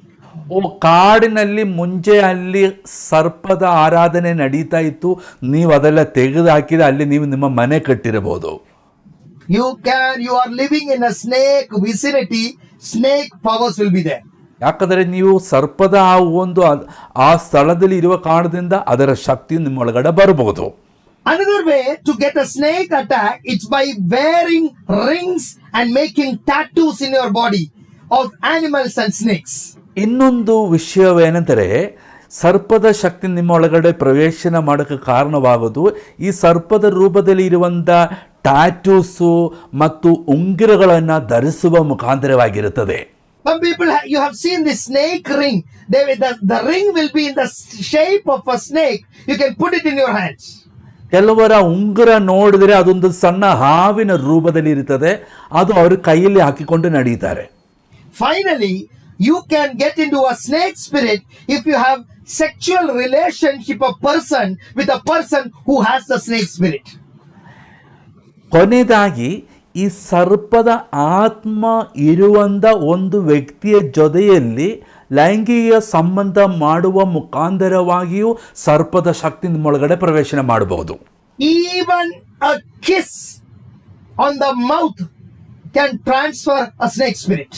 ಓ ಕಾಡಿನಲ್ಲಿ ಮುಂಚೆ ಅಲ್ಲಿ ಸರ್ಪದ ಆರಾಧನೆ ನಡೀತಾ ಇತ್ತು ನೀವು ಅದೆಲ್ಲ ತೆಗೆದು ಹಾಕಿದ ಅಲ್ಲಿ ನೀವು ನಿಮ್ಮ ಮನೆ ಕಟ್ಟಿರಬಹುದು You can, you are living in a snake vicinity, snake powers will be there. ಯಾಕಂದರೆ ನೀವು ಸರ್ಪದ ಆ ಒಂದು ಅದ್- ಆ ಸ್ಥಳದಲ್ಲಿ ಇರುವ ಕಾರಣದಿಂದ ಅದರ ಶಕ್ತಿ ನಿಮ್ಮೊಳಗಡೆ ಬರಬಹುದು Another way to get a snake attack, it's by wearing rings and making tattoos in your body of animals and snakes. ಇನ್ನೊಂದು ವಿಷಯವೇನೆಂದರೆ ಸರ್ಪದ ಶಕ್ತಿ ನಿಮ್ಮ ಒಳಗಡೆ ಪ್ರವೇಶನ ಮಾಡೋಕ್ಕೆ ಕಾರಣವಾಗೋದು ಈ ಸರ್ಪದ ರೂಪದಲ್ಲಿ ಇರುವಂಥ ಟ್ಯಾಟೂಸು ಮತ್ತು ಉಂಗುರಗಳನ್ನು ಧರಿಸುವ ಮುಖಾಂತರವಾಗಿರುತ್ತದೆ Some people, ha- you have seen the snake ring. They, will- the, the ring will be in the shape of a snake. You can put it in your hands. ಕೆಲವರ ಉಂಗುರ ನೋಡಿದರೆ ಅದೊಂದು ಸಣ್ಣ ಹಾವಿನ ರೂಪದಲ್ಲಿ ಇರುತ್ತದೆ ಅದು ಅವರು ಕೈಯಲ್ಲಿ ಹಾಕಿಕೊಂಡು ನಡೀತಾರೆ Finally, you can get into a snake spirit if you have sexual relationship a person with a person who has the snake spirit. ಕೊನೆಯದಾಗಿ ಈ ಸರ್ಪದ ಆತ್ಮ ಇರುವಂಥ ಒಂದು ವ್ಯಕ್ತಿಯ ಜೊತೆಯಲ್ಲಿ ಲೈಂಗಿಕ ಸಂಬಂಧ ಮಾಡುವ ಮುಖಾಂತರವಾಗಿಯೂ ಸರ್ಪದ ಶಕ್ತಿ ನಿಮ್ಮೊಳಗಡೆ ಪ್ರವೇಶನ ಮಾಡಬಹುದು Even a kiss on the mouth can transfer a snake spirit.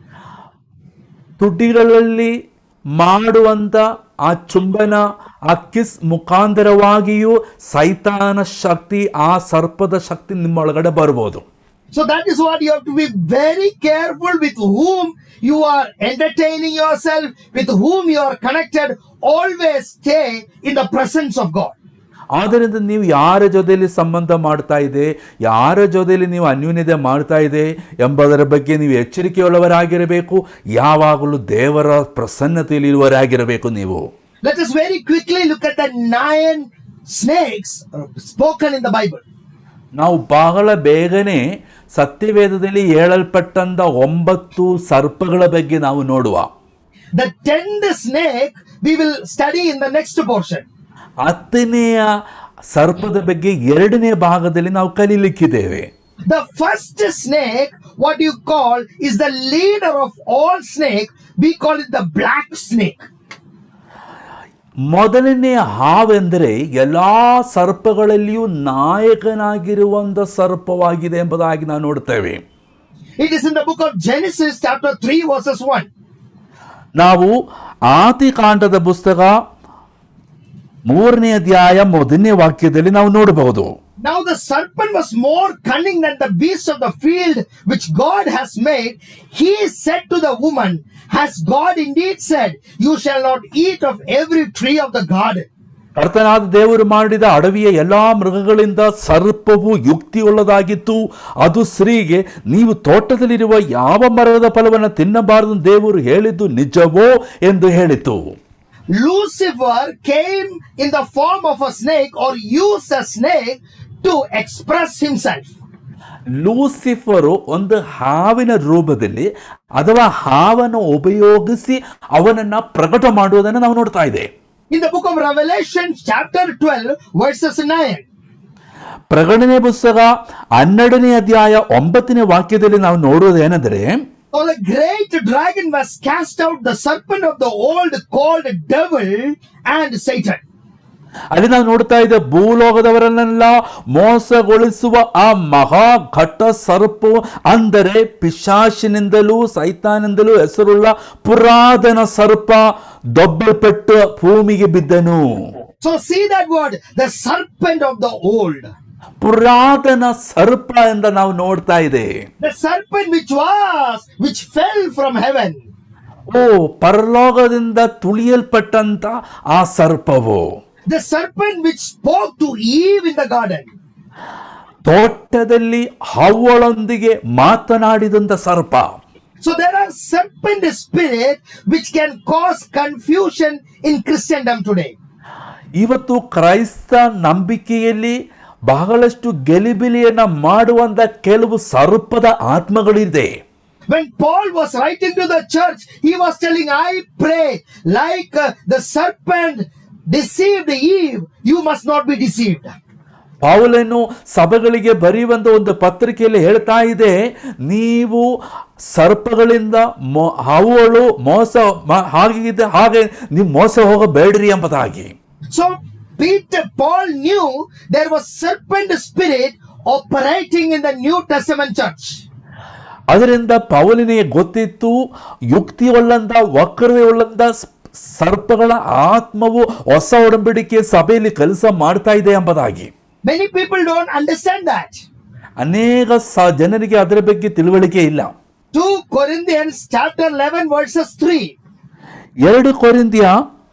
ತುಟಿಗಳಲ್ಲಿ ಮಾಡುವಂಥ ಆ ಚುಂಬನ ಆ ಕಿಸ್ ಮುಖಾಂತರವಾಗಿಯೂ ಸೈತಾನ ಶಕ್ತಿ ಆ ಸರ್ಪದ ಶಕ್ತಿ ನಿಮ್ಮೊಳಗಡೆ ಬರ್ಬೋದು So that is what you have to be very careful with whom you are entertaining yourself, with whom you are connected. Always stay in the presence of God. ಆದ್ದರಿಂದ ನೀವು ಯಾರ ಜೊತೆಯಲ್ಲಿ ಸಂಬಂಧ ಮಾಡ್ತಾ ಇದೆ ಯಾರ ಜೊತೆಯಲ್ಲಿ ನೀವು ಅನ್ಯೂನ್ಯತೆ ಮಾಡ್ತಾ ಇದೆ ಎಂಬುದರ ಬಗ್ಗೆ ನೀವು ಎಚ್ಚರಿಕೆಯುಳ್ಳವರಾಗಿರಬೇಕು ಯಾವಾಗಲೂ ದೇವರ ಪ್ರಸನ್ನತೆಯಲ್ಲಿ ಇರುವವರಾಗಿರಬೇಕು ನೀವು Let us very quickly look at the nine snakes uh, spoken in the Bible. ನಾವು ಬಹಳ ಬೇಗನೆ ಸತ್ಯವೇದದಲ್ಲಿ ಹೇಳಲ್ಪಟ್ಟಂತ ಒಂಬತ್ತು ಸರ್ಪಗಳ ಬಗ್ಗೆ ನಾವು ನೋಡುವ The tenth snake we will study in the next portion. ಹತ್ತನೆಯ ಸರ್ಪದ ಬಗ್ಗೆ ಎರಡನೇ ಭಾಗದಲ್ಲಿ ನಾವು ಕಲೀಲಿಕ್ಕಿದ್ದೇವೆ The first snake, what you call, is the leader of all snake. We call it the black snake. ಮೊದಲನೇ ಹಾವೆಂದರೆ ಎಲ್ಲಾ ಸರ್ಪಗಳಲ್ಲಿಯೂ ನಾಯಕನಾಗಿರುವಂತ ಸರ್ಪವಾಗಿದೆ ಎಂಬುದಾಗಿ ನಾವು ನೋಡ್ತೇವೆ It is in the book of Genesis, chapter 3, verses 1. ನಾವು ಆದಿಕಾಂಡದ ಪುಸ್ತಕ ಮೂರನೇ ಅಧ್ಯಾಯ ಮೊದಲನೇ ವಾಕ್ಯದಲ್ಲಿ ನಾವು ನೋಡಬಹುದು Now the serpent was more cunning than the beasts of the field which God has made. He said to the woman, Has God indeed said, You shall not eat of every tree of the garden? ಕರ್ತನಾದ ದೇವರು ಮಾಡಿದ ಅಡವಿಯ ಎಲ್ಲಾ ಮೃಗಗಳಿಂದ ಸರ್ಪವು ಯುಕ್ತಿಯುಳ್ಳದಾಗಿತ್ತು ಅದು ಸ್ತ್ರೀಗೆ ನೀವು ತೋಟದಲ್ಲಿರುವ ಯಾವ ಮರದ ಫಲವನ್ನು ತಿನ್ನಬಾರದು ದೇವರು ಹೇಳಿದ್ದು ನಿಜವೋ ಎಂದು ಹೇಳಿತು Lucifer came in the form of a snake or used a snake to express himself. Lucifer ಒಂದು ಹಾವಿನ ರೂಪದಲ್ಲಿ ಅಥವಾ ಹಾವನ್ನು ಉಪಯೋಗಿಸಿ ಅವನನ್ನ ಪ್ರಕಟ ಮಾಡುವುದನ್ನು ನಾವು ನೋಡ್ತಾ ಇದೆ In the book of Revelation, chapter 12, verses 9. ಪ್ರಕಟಣೆ ಪುಸ್ತಕ ಹನ್ನೆರಡನೇ ಅಧ್ಯಾಯ ಒಂಬತ್ತನೇ ವಾಕ್ಯದಲ್ಲಿ ನಾವು ನೋಡುವುದೇನೆಂದರೆ So the great dragon was cast out, the serpent of the old called devil and Satan. ಅಲ್ಲಿ ನಾವು ನೋಡ್ತಾ ಇದ್ದ ಭೂಲೋಕದವರನ್ನೆಲ್ಲ ಮೋಸಗೊಳಿಸುವ ಆ ಮಹಾ ಘಟ್ಟ ಸರ್ಪು ಅಂದರೆ ಪಿಶಾಚಿನಿಂದಲೂ ಸೈತಾನಿಂದಲೂ ಹೆಸರುಳ್ಳ ಪುರಾತನ ಸರ್ಪ ದೊಬ್ಬಲ್ಪಟ್ಟು ಭೂಮಿಗೆ ಬಿದ್ದನು So see that word, the serpent of the old. ಪುರಾತನ ಸರ್ಪ ಎಂದು ನಾವು ನೋಡ್ತಾ ಇದೆ The serpent which was, which fell from heaven. ಓ ಪರಲೋಕದಿಂದ ತುಳಿಯಲ್ಪಟ್ಟಂತ ಆ ಸರ್ಪವು The serpent which spoke to Eve in the garden. ತೋಟದಲ್ಲಿ ಹವ್ವಳೊಂದಿಗೆ ಮಾತನಾಡಿದಂತ ಸರ್ಪ So there are serpent spirit which can cause confusion in Christendom today. ಇವತ್ತು ಕ್ರೈಸ್ತ ನಂಬಿಕೆಯಲ್ಲಿ ಬಹಳಷ್ಟು ಗೆಲಿಬಿಲಿಯನ್ನ ಮಾಡುವಂತ ಕೆಲವು ಸರ್ಪದ ಆತ್ಮಗಳಿದೆ When Paul was writing to the church, he was telling, I pray, like uh, the serpent deceived Eve, you must not be deceived. ಪೌಲನು ಸಭೆಗಳಿಗೆ ಬರೆಯುವಂತ ಒಂದು ಪತ್ರಿಕೆಯಲ್ಲಿ ಹೇಳ್ತಾ ಇದೆ ನೀವು ಸರ್ಪಗಳಿಂದ ಮೊ ಹಾವುಗಳು ಮೋಸ ಮ- ಹಾಗಿದೆ ಹಾಗೆ ನೀವು ಮೋಸ ಹೋಗಬೇಡ್ರಿ ಎಂಬುದಾಗಿ So Peter, Paul knew there was serpent spirit operating in the New Testament church. ಅದರಿಂದ ಪೌಲನಿಗೆ ಗೊತ್ತಿತ್ತು ಯುಕ್ತಿ ಉಳ್ಳಂತ ವಕ್ರತೆ ಉಳ್ಳಂತ ಸ್- ಸರ್ಪಗಳ ಆತ್ಮವು ಹೊಸ ಒಡಂಬಡಿಕೆ ಸಭೆಯಲ್ಲಿ ಕೆಲಸ ಮಾಡ್ತಾ ಇದೆ ಎಂಬುದಾಗಿ Many people don't understand that. ಅನೇಕ ಸ ಜನರಿಗೆ ಅದರ ಬಗ್ಗೆ ತಿಳುವಳಿಕೆ ಇಲ್ಲ 2 Corinthians chapter 11 verses 3. ಎರಡು ಕೊರಿಂದಿಯ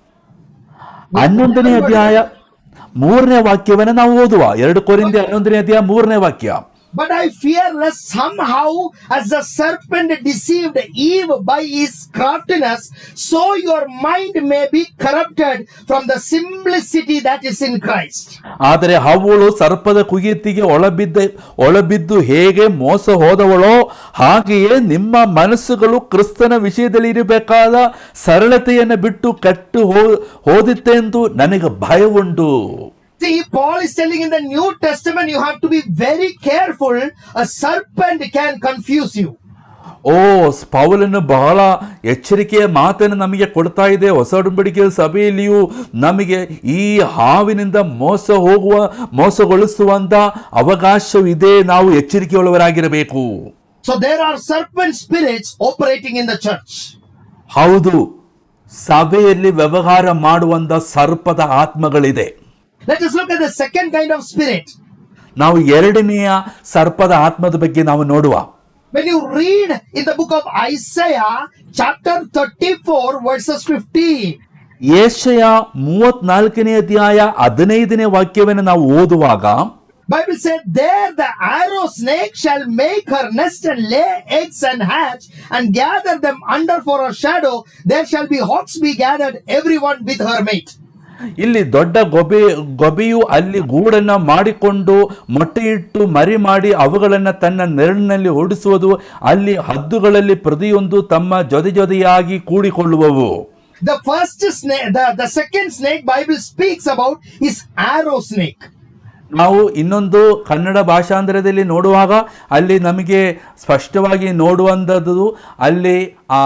ಹನ್ನೊಂದನೇ ಅಧ್ಯಾಯ ಮೂರನೇ ವಾಕ್ಯವನ್ನ ನಾವು ಓದುವ ಎರಡು ಕೊರಿಂದಿಯ ಹನ್ನೊಂದನೇ ಅಧ್ಯಾಯ ಮೂರನೇ ವಾಕ್ಯ But I fear lest somehow, as the serpent deceived Eve by his craftiness, so your mind may be corrupted from the simplicity that is in Christ. ಆದರೆ ಹವ್ವಳು ಸರ್ಪದ ಕುಯಿತಿಗೆ ಒಳಬಿದ್ದ ಒಳಬಿದ್ದು ಹೇಗೆ ಮೋಸ ಹೋದವಳೋ ಹಾಗೆಯೇ ನಿಮ್ಮ ಮನಸ್ಸುಗಳು ಕ್ರಿಸ್ತನ ವಿಷಯದಲ್ಲಿ ಇರಬೇಕಾದ ಸರಳತೆಯನ್ನು ಬಿಟ್ಟು ಕಟ್ಟು ಹೋ ಹೋದಿತ್ತೆಂದು ನನಗೆ ಭಯವುಂಟು See, Paul is telling in the New Testament, you have to be very careful. A serpent can confuse you. ಓ ಪೌಲನು ಬಹಳ ಎಚ್ಚರಿಕೆಯ ಮಾತನ್ನು ನಮಗೆ ಕೊಡ್ತಾ ಇದೆ ಹೊಸ ಒಡಂಬಡಿಕೆಯ ಸಭೆಯಲ್ಲಿಯೂ ನಮಗೆ ಈ ಹಾವಿನಿಂದ ಮೋಸ ಹೋಗುವ ಮೋಸಗೊಳಿಸುವಂತ ಅವಕಾಶವಿದೆ ನಾವು ಎಚ್ಚರಿಕೆಯುಳ್ಳವರಾಗಿರಬೇಕು So there are serpent spirits operating in the church. ಹೌದು ಸಭೆಯಲ್ಲಿ ವ್ಯವಹಾರ ಮಾಡುವಂತ ಸರ್ಪದ ಆತ್ಮಗಳಿದೆ Let us look at the second kind of spirit. ನಾವು ಎರಡನೆಯ ಸರ್ಪದ ಆತ್ಮದ ಬಗ್ಗೆ ನಾವು ನೋಡುವ When you read in the book of Isaiah, chapter 34, verses 15, ಏಷಯ ಮೂವತ್ನಾಲ್ಕನೇ ಅಧ್ಯಾಯ ಹದಿನೈದನೇ ವಾಕ್ಯವನ್ನು ನಾವು ಓದುವಾಗ Bible said, There the arrow snake shall make her nest and lay eggs and hatch and gather them under for her shadow. There shall be hawks be gathered, everyone with her mate. ಇಲ್ಲಿ ದೊಡ್ಡ ಗೊಬೆ ಗೊಬೆಯು ಅಲ್ಲಿ ಗೂಡನ್ನ ಮಾಡಿಕೊಂಡು ಮೊಟ್ಟೆಯಿಟ್ಟು ಮರಿ ಮಾಡಿ ಅವುಗಳನ್ನ ತನ್ನ ನೆರಳಿನಲ್ಲಿ ಓಡಿಸುವುದು ಅಲ್ಲಿ ಹದ್ದುಗಳಲ್ಲಿ ಪ್ರತಿಯೊಂದು ತಮ್ಮ ಜೊತೆ ಜೊತೆಯಾಗಿ ಕೂಡಿಕೊಳ್ಳುವವು The first snake, the, the second snake Bible speaks about is arrow snake. ನಾವು ಇನ್ನೊಂದು ಕನ್ನಡ ಭಾಷಾಂತರದಲ್ಲಿ ನೋಡುವಾಗ ಅಲ್ಲಿ ನಮಗೆ ಸ್ಪಷ್ಟವಾಗಿ ನೋಡುವಂಥದ್ದು ಅಲ್ಲಿ ಆ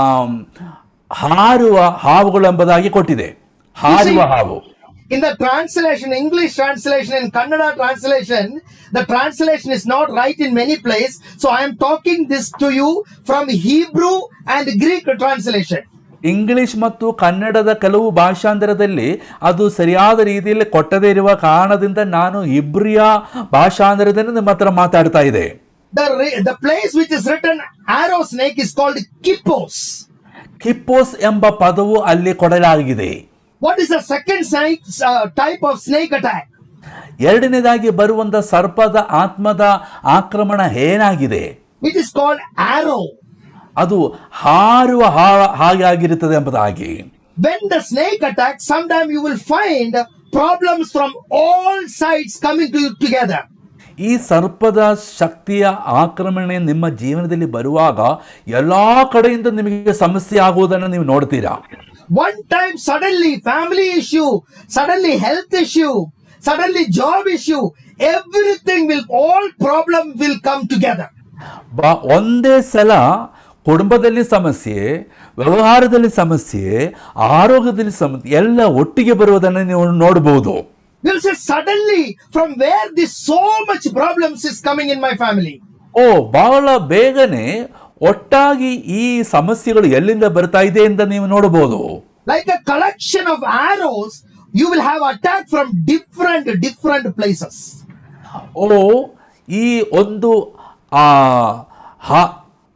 ಹಾರುವ ಹಾವುಗಳು ಎಂಬುದಾಗಿ ಕೊಟ್ಟಿದೆ ಹಾರುವ ಹಾವು In the translation, English translation and Kannada translation, the translation is not right in many places. So I am talking this to you from Hebrew and Greek translation. English ಮತ್ತು ಕನ್ನಡದ ಕೆಲವು ಭಾಷಾಂತರದಲ್ಲಿ ಅದು ಸರಿಯಾದ ರೀತಿಯಲ್ಲಿ ಕೊಟ್ಟದೇ ಇರುವ ಕಾರಣದಿಂದ ನಾನು ಇಬ್ರಿಯ ಭಾಷಾಂತರದಲ್ಲಿ ನಿಮ್ಮ ಹತ್ರ ಮಾತಾಡ್ತಾ ಇದೆ The, re- the place which is written arrow snake is called kippos. ಕಿಪ್ಪೋಸ್ ಎಂಬ ಪದವು ಅಲ್ಲಿ ಕೊಡಲಾಗಿದೆ What is the second snake, uh, type of snake attack? ಎರಡನೇದಾಗಿ ಬರುವಂತ ಸರ್ಪದ ಆತ್ಮದ ಆಕ್ರಮಣ ಏನಾಗಿದೆ It is called arrow. ಅದು ಹಾರುವ ಹಾ- ಹಾಗೆ ಆಗಿರುತ್ತದೆ ಎಂಬುದಾಗಿ When the snake attacks, sometimes you will find problems from all sides coming to you together. ಈ ಸರ್ಪದ ಶಕ್ತಿಯ ಆಕ್ರಮಣೆ ನಿಮ್ಮ ಜೀವನದಲ್ಲಿ ಬರುವಾಗ ಎಲ್ಲಾ ಕಡೆಯಿಂದ ನಿಮಗೆ ಸಮಸ್ಯೆ ಆಗುವುದನ್ನು ನೀವು ನೋಡ್ತೀರಾ One time, suddenly, family issue, suddenly, health issue, suddenly, job issue, everything will, all problem will come together. ಬ ಒಂದೇ ಸಲ ಕುಟುಂಬದಲ್ಲಿ ಸಮಸ್ಯೆ ವ್ಯವಹಾರದಲ್ಲಿ ಸಮಸ್ಯೆ ಆರೋಗ್ಯದಲ್ಲಿ ಸಮಸ್ಯೆ ಎಲ್ಲ ಒಟ್ಟಿಗೆ ಬರುವುದನ್ನು ನೀವು ನೋಡಬಹುದು You'll say, suddenly, from where this so much problems is coming in my family? ಓ ಬಹಳ ಬೇಗನೆ ಒಟ್ಟಾಗಿ ಈ ಸಮಸ್ಯೆಗಳು ಎಲ್ಲಿಂದ ಬರ್ತಾ ಇದೆ ಅಂತ ನೀವು ನೋಡಬಹುದು Like a collection of arrows, you will have attack from different, different places. ಓ ಈ ಒಂದು ಆ ಹ-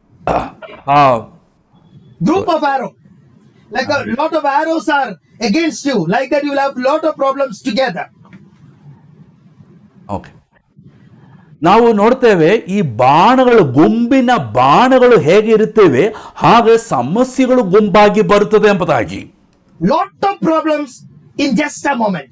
ಆ Group of arrow. Like a lot of arrows are against you. Like that, you will have lot of problems together. Okay ನಾವು ನೋಡ್ತೇವೆ ಈ ಬಾಣಗಳು ಗುಂಪಿನ ಬಾಣಗಳು ಹೇಗೆ ಇರುತ್ತೇವೆ ಹಾಗೆ ಸಮಸ್ಯೆಗಳು ಗುಂಪಾಗಿ ಬರುತ್ತದೆ ಎಂಬುದಾಗಿ Lot of problems in just a moment.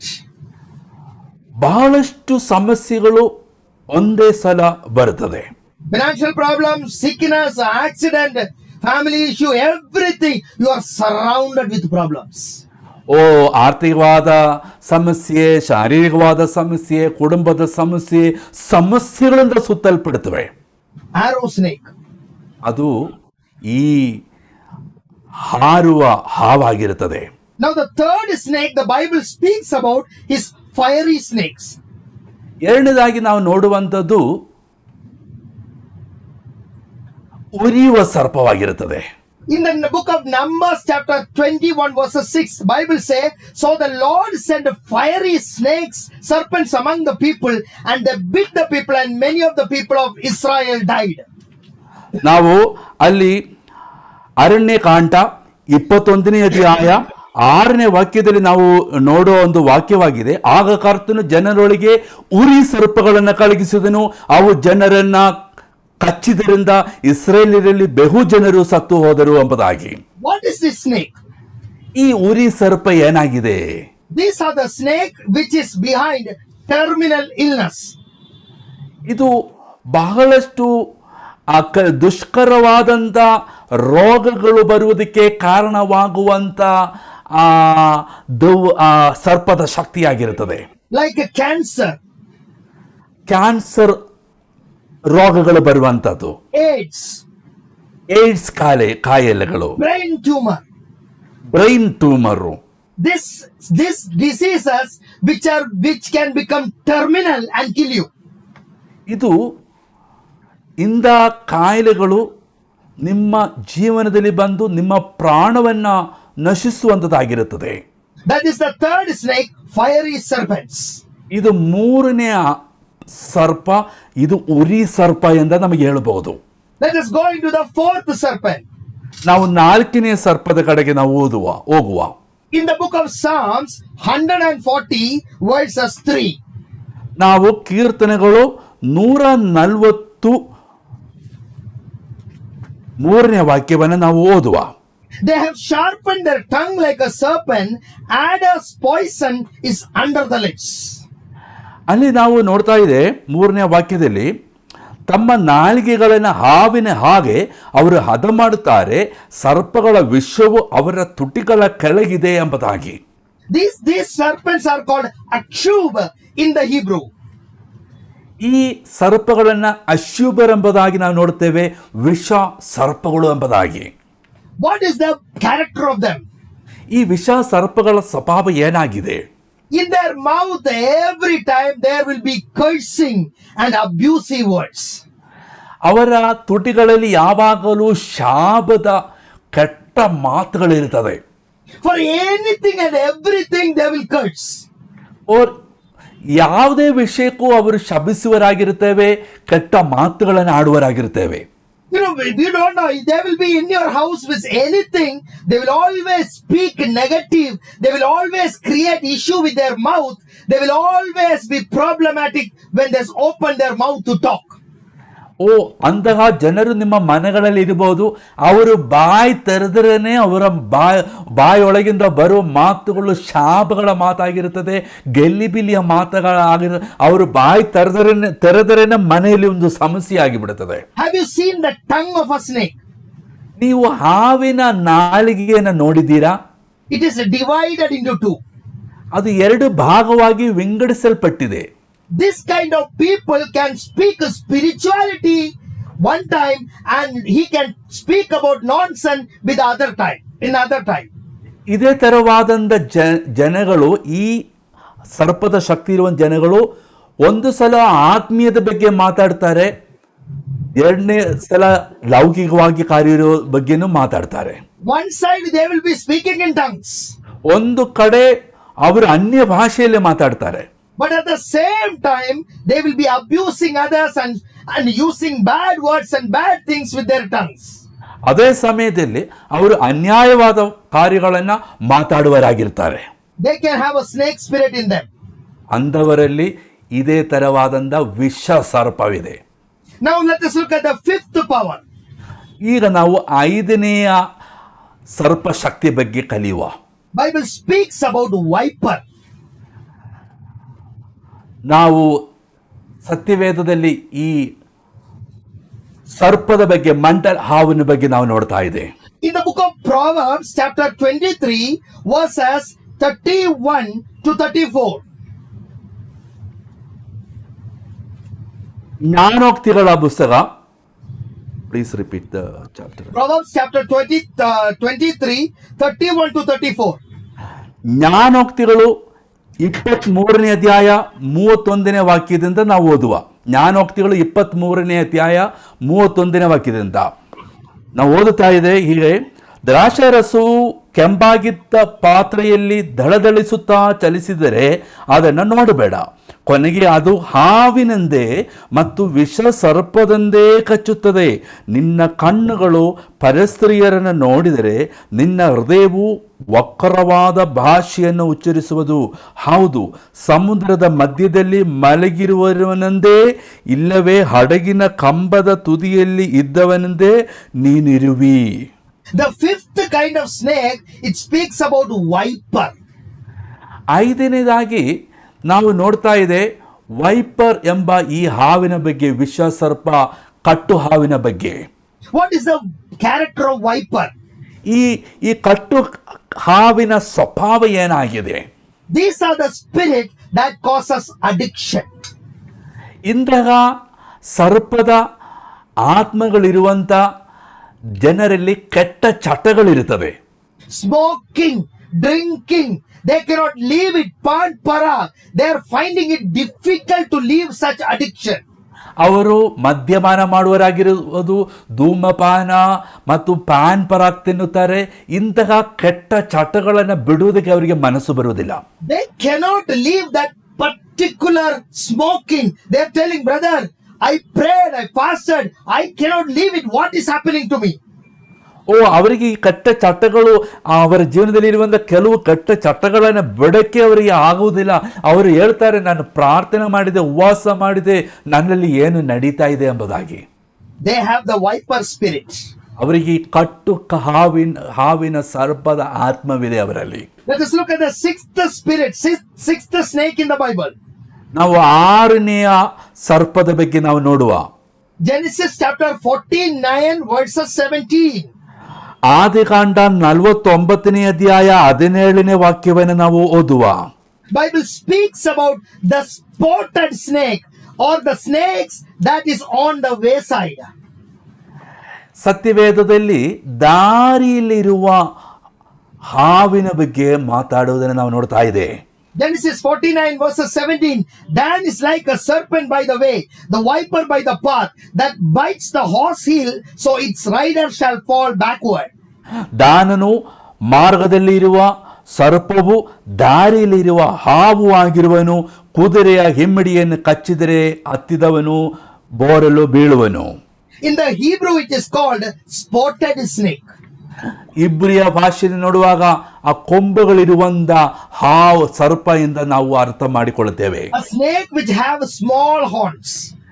ಬಹಳಷ್ಟು ಸಮಸ್ಯೆಗಳು ಒಂದೇ ಸಲ ಬರುತ್ತದೆ Financial problems, sickness, accident, family issue, everything. You are surrounded with problems. ಓ ಆರ್ಥಿಕವಾದ ಸಮಸ್ಯೆ ಶಾರೀರಿಕವಾದ ಸಮಸ್ಯೆ ಕುಟುಂಬದ ಸಮಸ್ಯೆ ಸಮಸ್ಯೆಗಳಿಂದ ಸುತ್ತಲ್ಪಡುತ್ತವೆ Arrow snake. ಅದು ಈ ಹಾರುವ ಹಾವಾಗಿರುತ್ತದೆ Now, the third snake the Bible speaks about is fiery snakes. ಎರಡನೇದಾಗಿ ನಾವು ನೋಡುವಂಥದ್ದು ಉರಿಯುವ ಸರ್ಪವಾಗಿರುತ್ತದೆ In the book of Numbers, chapter 21, verses 6, Bible says, So the Lord sent fiery snakes, serpents among the people, and they bit the people, and many of the people of Israel died. ನಾವು ಅಲ್ಲಿ ಅರಣ್ಯ ಕಾಂಡ ಇಪ್ಪತ್ತೊಂದನೇ ಅಧ್ಯಾಯ ಆರನೇ ವಾಕ್ಯದಲ್ಲಿ ನಾವು ನೋಡೋ ಒಂದು ವಾಕ್ಯವಾಗಿದೆ ಆಗ ಕರ್ತನು ಜನರೊಳಗೆ ಉರಿ ಸರ್ಪಗಳನ್ನು ಕಳಗಿಸಿದನು ಅವು ಜನರನ್ನ ಕಚ್ಚಿದರಿಂದ ಇಸ್ರೇಲಿನಲ್ಲಿ ಬಹು ಜನರು ಸತ್ತು ಹೋದರು ಎಂಬುದಾಗಿ What is this snake? ಈ ಉರಿ ಸರ್ಪ ಏನಾಗಿದೆ These are the snake which is behind terminal illness. ಇದು ಬಹಳಷ್ಟು ಆ ಕ ದುಷ್ಕರವಾದಂಥ ರೋಗಗಳು ಬರುವುದಕ್ಕೆ ಕಾರಣವಾಗುವಂಥ ಆ ದವ್ ಆ ಸರ್ಪದ ಶಕ್ತಿಯಾಗಿರುತ್ತದೆ like a cancer, ಕ್ಯಾನ್ಸರ್ ರೋಗಗಳು ಬರುವಂಥದ್ದು AIDS, ಏಡ್ಸ್ ಕಾಯಿಲೆ ಕಾಯಿಲೆಗಳು brain tumor. Brain tumour This this diseases which are which can become terminal and kill you. ಇದು ಇಂಥ ಕಾಯಿಲೆಗಳು ನಿಮ್ಮ ಜೀವನದಲ್ಲಿ ಬಂದು ನಿಮ್ಮ ಪ್ರಾಣವನ್ನು ನಶಿಸುವಂಥದ್ದಾಗಿರುತ್ತದೆ That is the third snake, fiery serpents. ಇದು ಮೂರನೆಯ ಸರ್ಪ ಇದು ಉರಿ ಸರ್ಪ ಎಂದು ನಮಗೆ ಹೇಳಬಹುದು Let us go into the fourth serpent. ನಾವು ನಾಲ್ಕನೇ ಸರ್ಪದ ಕಡೆಗೆ ನಾವು ಓದುವ ಹೋಗುವ In the book of Psalms, 140 verses 3. ನಾವು ಕೀರ್ತನೆಗಳು ನೂರ ನಲವತ್ತು ಮೂರನೇ ವಾಕ್ಯವನ್ನು ನಾವು ಓದುವ They have sharpened their tongue like a serpent, adder's poison is under the lips. ಅಲ್ಲಿ ನಾವು ನೋಡ್ತಾ ಇದೆ ಮೂರನೇ ವಾಕ್ಯದಲ್ಲಿ ತಮ್ಮ ನಾಲಿಗೆಗಳನ್ನು ಹಾವಿನ ಹಾಗೆ ಅವರು ಹದ ಮಾಡುತ್ತಾರೆ ಸರ್ಪಗಳ ವಿಷವು ಅವರ ತುಟಿಗಳ ಕೆಳಗಿದೆ ಎಂಬುದಾಗಿ These, these serpents are called akshub in the Hebrew. ಈ ಸರ್ಪಗಳನ್ನು ಅಶುಭರೆಂಬುದಾಗಿ ನಾವು ನೋಡುತ್ತೇವೆ ವಿಷ ಸರ್ಪಗಳು ಎಂಬುದಾಗಿ What is the character of them? ಈ ವಿಷ ಸರ್ಪಗಳ ಸ್ವಭಾವ ಏನಾಗಿದೆ In their mouth, every time there will be cursing and abusive words. ಅವರ ತುಟಿಗಳಲ್ಲಿ ಯಾವಾಗಲೂ ಶಾಪದ ಕೆಟ್ಟ ಮಾತುಗಳಿರ್ತದೆ For anything and everything, they will curse. Or ಯಾವುದೇ ವಿಷಯಕ್ಕೂ ಅವರು ಶಬಿಸುವರಾಗಿರುತ್ತೇವೆ ಕೆಟ್ಟ ಮಾತುಗಳನ್ನು ಆಡುವರಾಗಿರುತ್ತೇವೆ You know, you don't know. They will be in your house with anything. They will always speak negative. They will always create issue with their mouth. They will always be problematic when they open their mouth to talk. ಓ ಅಂತಹ ಜನರು ನಿಮ್ಮ ಮನೆಗಳಲ್ಲಿ ಇರಬಹುದು ಅವರು ಬಾಯಿ ತೆರೆದರೇನೆ ಅವರ ಬಾಯ್ ಬಾಯೊಳಗಿಂದ ಬರುವ ಮಾತುಗಳು ಶಾಪಗಳ ಮಾತಾಗಿರುತ್ತದೆ ಗೆಲ್ಲಿಬಿಲಿಯ ಮಾತುಗಳಾಗಿರ ಅವರು ಬಾಯಿ ತೆರೆದರೇನೆ ತೆರೆದರೇನೆ ಮನೆಯಲ್ಲಿ ಒಂದು ಸಮಸ್ಯೆ ಆಗಿಬಿಡುತ್ತದೆ Have you seen the tongue of a snake? ನೀವು ಹಾವಿನ ನಾಲಿಗೆಯನ್ನು ನೋಡಿದ್ದೀರಾ It is divided into two. ಅದು ಎರಡು ಭಾಗವಾಗಿ ವಿಂಗಡಿಸಲ್ಪಟ್ಟಿದೆ This kind of people can speak spirituality one time and he can speak about nonsense with the other time, in other time. ಇದೇ ತರವಾದಂಥ ಜ ಜನಗಳು ಈ ಸರ್ಪದ ಶಕ್ತಿ ಇರುವ ಜನಗಳು ಒಂದು ಸಲ ಆತ್ಮೀಯದ ಬಗ್ಗೆ ಮಾತಾಡ್ತಾರೆ ಎರಡನೇ ಸಲ ಲೌಕಿಕವಾಗಿ ಕಾರ್ಯ ಬಗ್ಗೆನೂ ಮಾತಾಡ್ತಾರೆ One side they will be speaking in tongues, ಒಂದು ಕಡೆ ಅವರು ಅನ್ಯ ಭಾಷೆಯಲ್ಲಿ ಮಾತಾಡ್ತಾರೆ but at the same time they will be abusing others and, and using bad words and bad things with their tongues. ಅದೇ ಸಮಯದಲ್ಲಿ ಅವರು ಅನ್ಯಾಯವಾದ ಕಾರ್ಯಗಳನ್ನು ಮಾತಾಡುವರಾಗಿರ್ತಾರೆ They can have a snake spirit in them. ಅಂಥವರಲ್ಲಿ ಇದೇ ತರವಾದಂಥ ವಿಷ ಸರ್ಪವಿದೆ Now let us look at the fifth power. ಈಗ ನಾವು ಐದನೆಯ ಸರ್ಪ ಶಕ್ತಿ ಬಗ್ಗೆ ಕಲಿಯುವ Bible speaks about viper. ನಾವು ಸತ್ಯವೇದದಲ್ಲಿ ಈ ಸರ್ಪದ ಬಗ್ಗೆ ಮಂಟಲ್ ಹಾವಿನ ಬಗ್ಗೆ ನಾವು ನೋಡ್ತಾ ಇದೆ In the book of Proverbs, chapter 23, verses 31 to 34. ಜ್ಞಾನೋಕ್ತಿಗಳ ಪುಸ್ತಕ please repeat the chapter Proverbs chapter 20, uh, 23, 31 to 34. ಜ್ಞಾನೋಕ್ತಿಗಳು ಇಪ್ಪತ್ತ್ ಮೂರನೇ ಅಧ್ಯಾಯ ಮೂವತ್ತೊಂದನೇ ವಾಕ್ಯದಿಂದ ನಾವು ಓದುವ ಜ್ಞಾನೋಕ್ತಿಗಳು ಇಪ್ಪತ್ತ್ ಮೂರನೇ ಅಧ್ಯಾಯ ಮೂವತ್ತೊಂದನೇ ವಾಕ್ಯದಿಂದ ನಾವು ಓದುತ್ತಾ ಇದೆ ಹೀಗೆ ದ್ರಾಕ್ಷಾರಸವು ಕೆಂಪಾಗಿದ್ದ ಪಾತ್ರೆಯಲ್ಲಿ ದಳದಳಿಸುತ್ತಾ ಚಲಿಸಿದರೆ ಅದನ್ನು ನೋಡಬೇಡ ಕೊನೆಗೆ ಅದು ಹಾವಿನಂದೇ ಮತ್ತು ವಿಷ ಸರ್ಪದಂದೇ ಕಚ್ಚುತ್ತದೆ ನಿನ್ನ ಕಣ್ಣುಗಳು ಪರಸ್ತ್ರೀಯರನ್ನು ನೋಡಿದರೆ ನಿನ್ನ ಹೃದಯವು ವಕ್ರವಾದ ಭಾಷೆಯನ್ನು ಉಚ್ಚರಿಸುವುದು ಹೌದು ಸಮುದ್ರದ ಮಧ್ಯದಲ್ಲಿ ಮಲಗಿರುವವನಂದೇ ಇಲ್ಲವೇ ಹಡಗಿನ ಕಂಬದ ತುದಿಯಲ್ಲಿ ಇದ್ದವನಂದೇ ನೀನಿರುವಿ The fifth kind of snake, it speaks about viper. ಐದನೇದಾಗಿ ನಾವು ನೋಡ್ತಾ ಇದೆ ವೈಪರ್ ಎಂಬ ಈ ಹಾವಿನ ಬಗ್ಗೆ ವಿಷ ಸರ್ಪ ಕಟ್ಟು ಹಾವಿನ ಬಗ್ಗೆ What is the character of viper? ಈ ಈ ಕಟ್ಟು ಹಾವಿನ ಸ್ವಭಾವ ಏನಾಗಿದೆ These are the spirit that causes addiction. ಇಂತಹ ಸರ್ಪದ ಆತ್ಮಗಳಿರುವಂಥ ಜನರಲ್ಲಿ ಕೆಟ್ಟ ಚಟಗಳಿರುತ್ತವೆ Smoking, drinking, they cannot leave it. Pan para, they are finding it difficult to leave such addiction. ಅವರು ಮದ್ಯಪಾನ ಮಾಡುವರಾಗಿರುವುದು ಧೂಮಪಾನ ಮತ್ತು ಪ್ಯಾನ್ ಪರಾಕ್ ತಿನ್ನುತ್ತಾರೆ ಇಂತಹ ಕೆಟ್ಟ ಚಟಗಳನ್ನು ಬಿಡುವುದಕ್ಕೆ ಅವರಿಗೆ ಮನಸ್ಸು ಬರುವುದಿಲ್ಲ They cannot leave that particular smoking. They are telling, brother, I prayed, I fasted, I cannot leave it. What is happening to me? ಓ ಅವರಿಗೆ ಈ ಕೆಟ್ಟ ಚಟಗಳು ಅವರ ಜೀವನದಲ್ಲಿ ಇರುವಂಥ ಕೆಲವು ಕೆಟ್ಟ ಚಟಗಳನ್ನು ಬಿಡಕ್ಕೆ ಅವರಿಗೆ ಆಗುವುದಿಲ್ಲ ಅವರು ಹೇಳ್ತಾರೆ ನಾನು ಪ್ರಾರ್ಥನೆ ಮಾಡಿದೆ ಉಪವಾಸ ಮಾಡಿದೆ ನನ್ನಲ್ಲಿ ಏನು ನಡೀತಾ ಇದೆ ಎಂಬುದಾಗಿ They have the viper spirit. ಅವರಿಗೆ ಈ ಕಟ್ಟು ಕ- ಹಾವಿನ ಹಾವಿನ ಸರ್ಪದ ಆತ್ಮವಿದೆ ಅವರಲ್ಲಿ Let us look at the sixth spirit, sixth, sixth snake in the Bible. ನಾವು ಆರನೆಯ ಸರ್ಪದ ಬಗ್ಗೆ ನಾವು ನೋಡುವ Genesis chapter 49, verses 17. ಆದಿಕಾಂಡ ನಲವತ್ತೊಂಬತ್ತನೇ ಅಧ್ಯಾಯ ಹದಿನೇಳನೇ ವಾಕ್ಯವನ್ನು ನಾವು ಓದುವ Bible speaks about the spotted snake or the snakes that is on the wayside. ಸತ್ಯವೇದದಲ್ಲಿ ದಾರಿಯಲ್ಲಿರುವ ಹಾವಿನ ಬಗ್ಗೆ ಮಾತಾಡುವುದನ್ನು ನಾವು ನೋಡ್ತಾ ಇದೆ Genesis 49 verses 17. Dan is like a serpent by the way, the viper by the path that bites the horse heel, so its rider shall fall backward. ದಾನನು ಮಾರ್ಗದಲ್ಲಿ ಇರುವ ಸರ್ಪವು ದಾರಿಯಲ್ಲಿರುವ ಹಾವು ಆಗಿರುವನು ಕುದುರೆಯ ಹಿಮ್ಮಡಿಯನ್ನು ಕಚ್ಚಿದರೆ ಹತ್ತಿದವನು ಬೋರಲು ಬೀಳುವನು In the Hebrew, it is called spotted snake. ಇಬ್ರಿಯ ಭಾಷೆಯಲ್ಲಿ ನೋಡುವಾಗ ಆ ಕೊಂಬುಗಳಿರುವಂತ ಹಾವು ಸರ್ಪ ಎಂದು ನಾವು ಅರ್ಥ ಮಾಡಿಕೊಳ್ಳುತ್ತೇವೆ A snake which have small horns.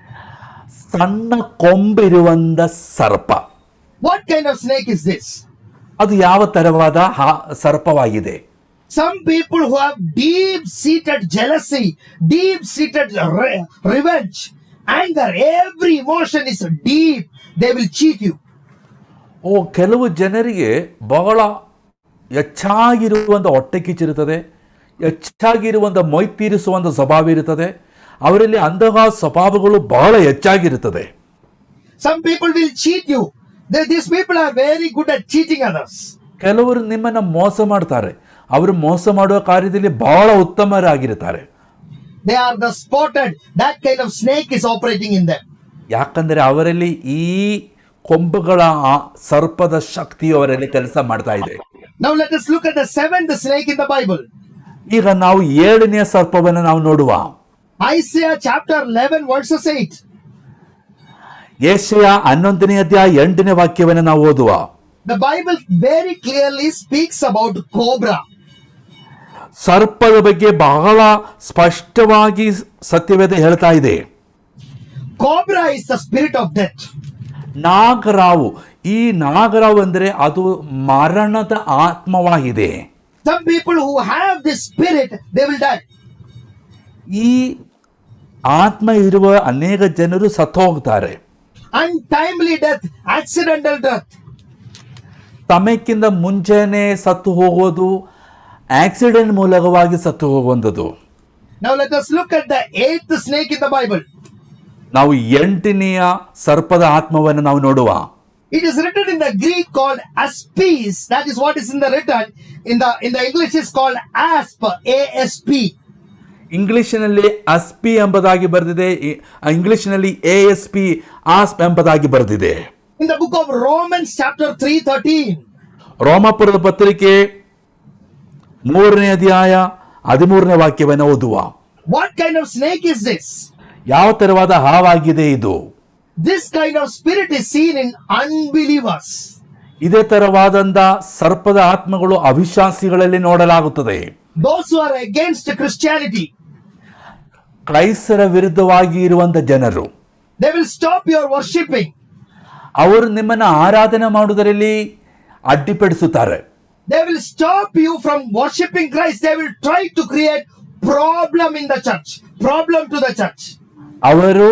ಸಣ್ಣ ಕೊಂಬಿರುವಂತ ಸರ್ಪ What kind of snake is this? ಅದು ಯಾವ ತರವಾದ ಹಾ- ಸರ್ಪವಾಗಿದೆ Some people who have deep seated jealousy, deep seated re- revenge, anger, every emotion is deep, they will cheat you. ಓ ಕೆಲವು ಜನರಿಗೆ ಬಹಳ ಹೆಚ್ಚಾಗಿರುವಂಥ ಹೊಟ್ಟೆ ಕಿಚ್ಚಿರುತ್ತದೆ ಹೆಚ್ಚಾಗಿರುವಂಥ ಮೊಯ್ತೀರಿಸುವಂಥ ಸ್ವಭಾವ ಇರುತ್ತದೆ ಅವರಲ್ಲಿ ಅಂತಹ ಸ್ವಭಾವಗಳು ಬಹಳ ಹೆಚ್ಚಾಗಿರುತ್ತದೆ Some people will cheat you. They- these people are very good at cheating others. ಕೆಲವರು ನಿಮ್ಮನ್ನು ಮೋಸ ಮಾಡ್ತಾರೆ ಅವರು ಮೋಸ ಮಾಡುವ ಕಾರ್ಯದಲ್ಲಿ ಬಹಳ ಉತ್ತಮರಾಗಿರುತ್ತಾರೆ They are the spotted. That kind of snake is operating in them. ಯಾಕಂದರೆ ಅವರಲ್ಲಿ ಈ ಕೊಂಬುಗಳ ಆ ಸರ್ಪದ ಶಕ್ತಿಯು ಅವರಲ್ಲಿ ಕೆಲಸ ಮಾಡ್ತಾ ಇದೆ Now let us look at the seventh snake in the Bible. ಈಗ ನಾವು ಏಳನೆಯ ಸರ್ಪವನ್ನು ನಾವು ನೋಡುವ Isaiah chapter 11, verses 8. ಏಷ್ಯ ಹನ್ನೊಂದನೇ ಅಧ್ಯಾಯ ಎಂಟನೇ ವಾಕ್ಯವನ್ನು ನಾವು ಓದುವ The Bible very clearly speaks about cobra. ಸರ್ಪದ ಬಗ್ಗೆ ಬಹಳ ಸ್ಪಷ್ಟವಾಗಿ ಸತ್ಯವೇದ ಹೇಳ್ತಾ ಇದೆ Cobra is the spirit of death. ನಾಗರಾವು ಈ ನಾಗರಾವು ಅಂದರೆ ಅದು ಮರಣದ ಆತ್ಮವಾಗಿದೆ Some people who have this spirit, they will die. ಈ ಆತ್ಮ ಇರುವ ಅನೇಕ ಜನರು ಸತ್ತು ಹೋಗ್ತಾರೆ Untimely death, accidental death. ಸಮಯಕ್ಕಿಂತ ಮುಂಚೆನೆ ಸತ್ತು ಹೋಗೋದು ಆಕ್ಸಿಡೆಂಟ್ ಮೂಲಕವಾಗಿ ಸತ್ತು ಹೋಗುವಂಥದ್ದು Now let us look at the eighth snake in the Bible. ನಾವು ಎಂಟನೆಯ ಸರ್ಪದ ಆತ್ಮವನ್ನು ನಾವು ನೋಡುವ It is written in the Greek called aspis. That is what is in the written. In the in the English is called asp. A S P. ಇಂಗ್ಲಿಷಿನಲ್ಲಿ ಅಸ್ಪಿ ಎಂಬುದಾಗಿ ಬರೆದಿದೆ E- ಇಂಗ್ಲಿಷಿನಲ್ಲಿ A S P ಆಸ್ಪ್ ಎಂಬುದಾಗಿ ಬರೆದಿದೆ In the book of Romans chapter 3 13. ರೋಮಾಪುರದ ಪತ್ರಿಕೆ ಮೂರನೇ ಅಧ್ಯಾಯ ಹದಿಮೂರನೇ ವಾಕ್ಯವನ್ನು ಓದುವ What kind of snake is this? ಯಾವ ತರವಾದ ಹಾವಾಗಿದೆ ಇದು This kind of spirit is seen in unbelievers. ಇದೇ ತರವಾದಂತ ಸರ್ಪದ ಆತ್ಮಗಳು ಅವಿಶ್ವಾಸಿಗಳಲ್ಲಿ ನೋಡಲಾಗುತ್ತದೆ Those who are against Christianity. ಕ್ರೈಸ್ತರ ವಿರುದ್ಧವಾಗಿ ಇರುವಂತ ಜನರು They will stop your worshipping. ಅವರು ನಿಮ್ಮನ್ನ ಆರಾಧನೆ ಮಾಡುವುದರಲ್ಲಿ ಅಡ್ಡಿಪಡಿಸುತ್ತಾರೆ They will stop you from worshipping Christ. They will try to create problem in the church. Problem to the church. ಅವರು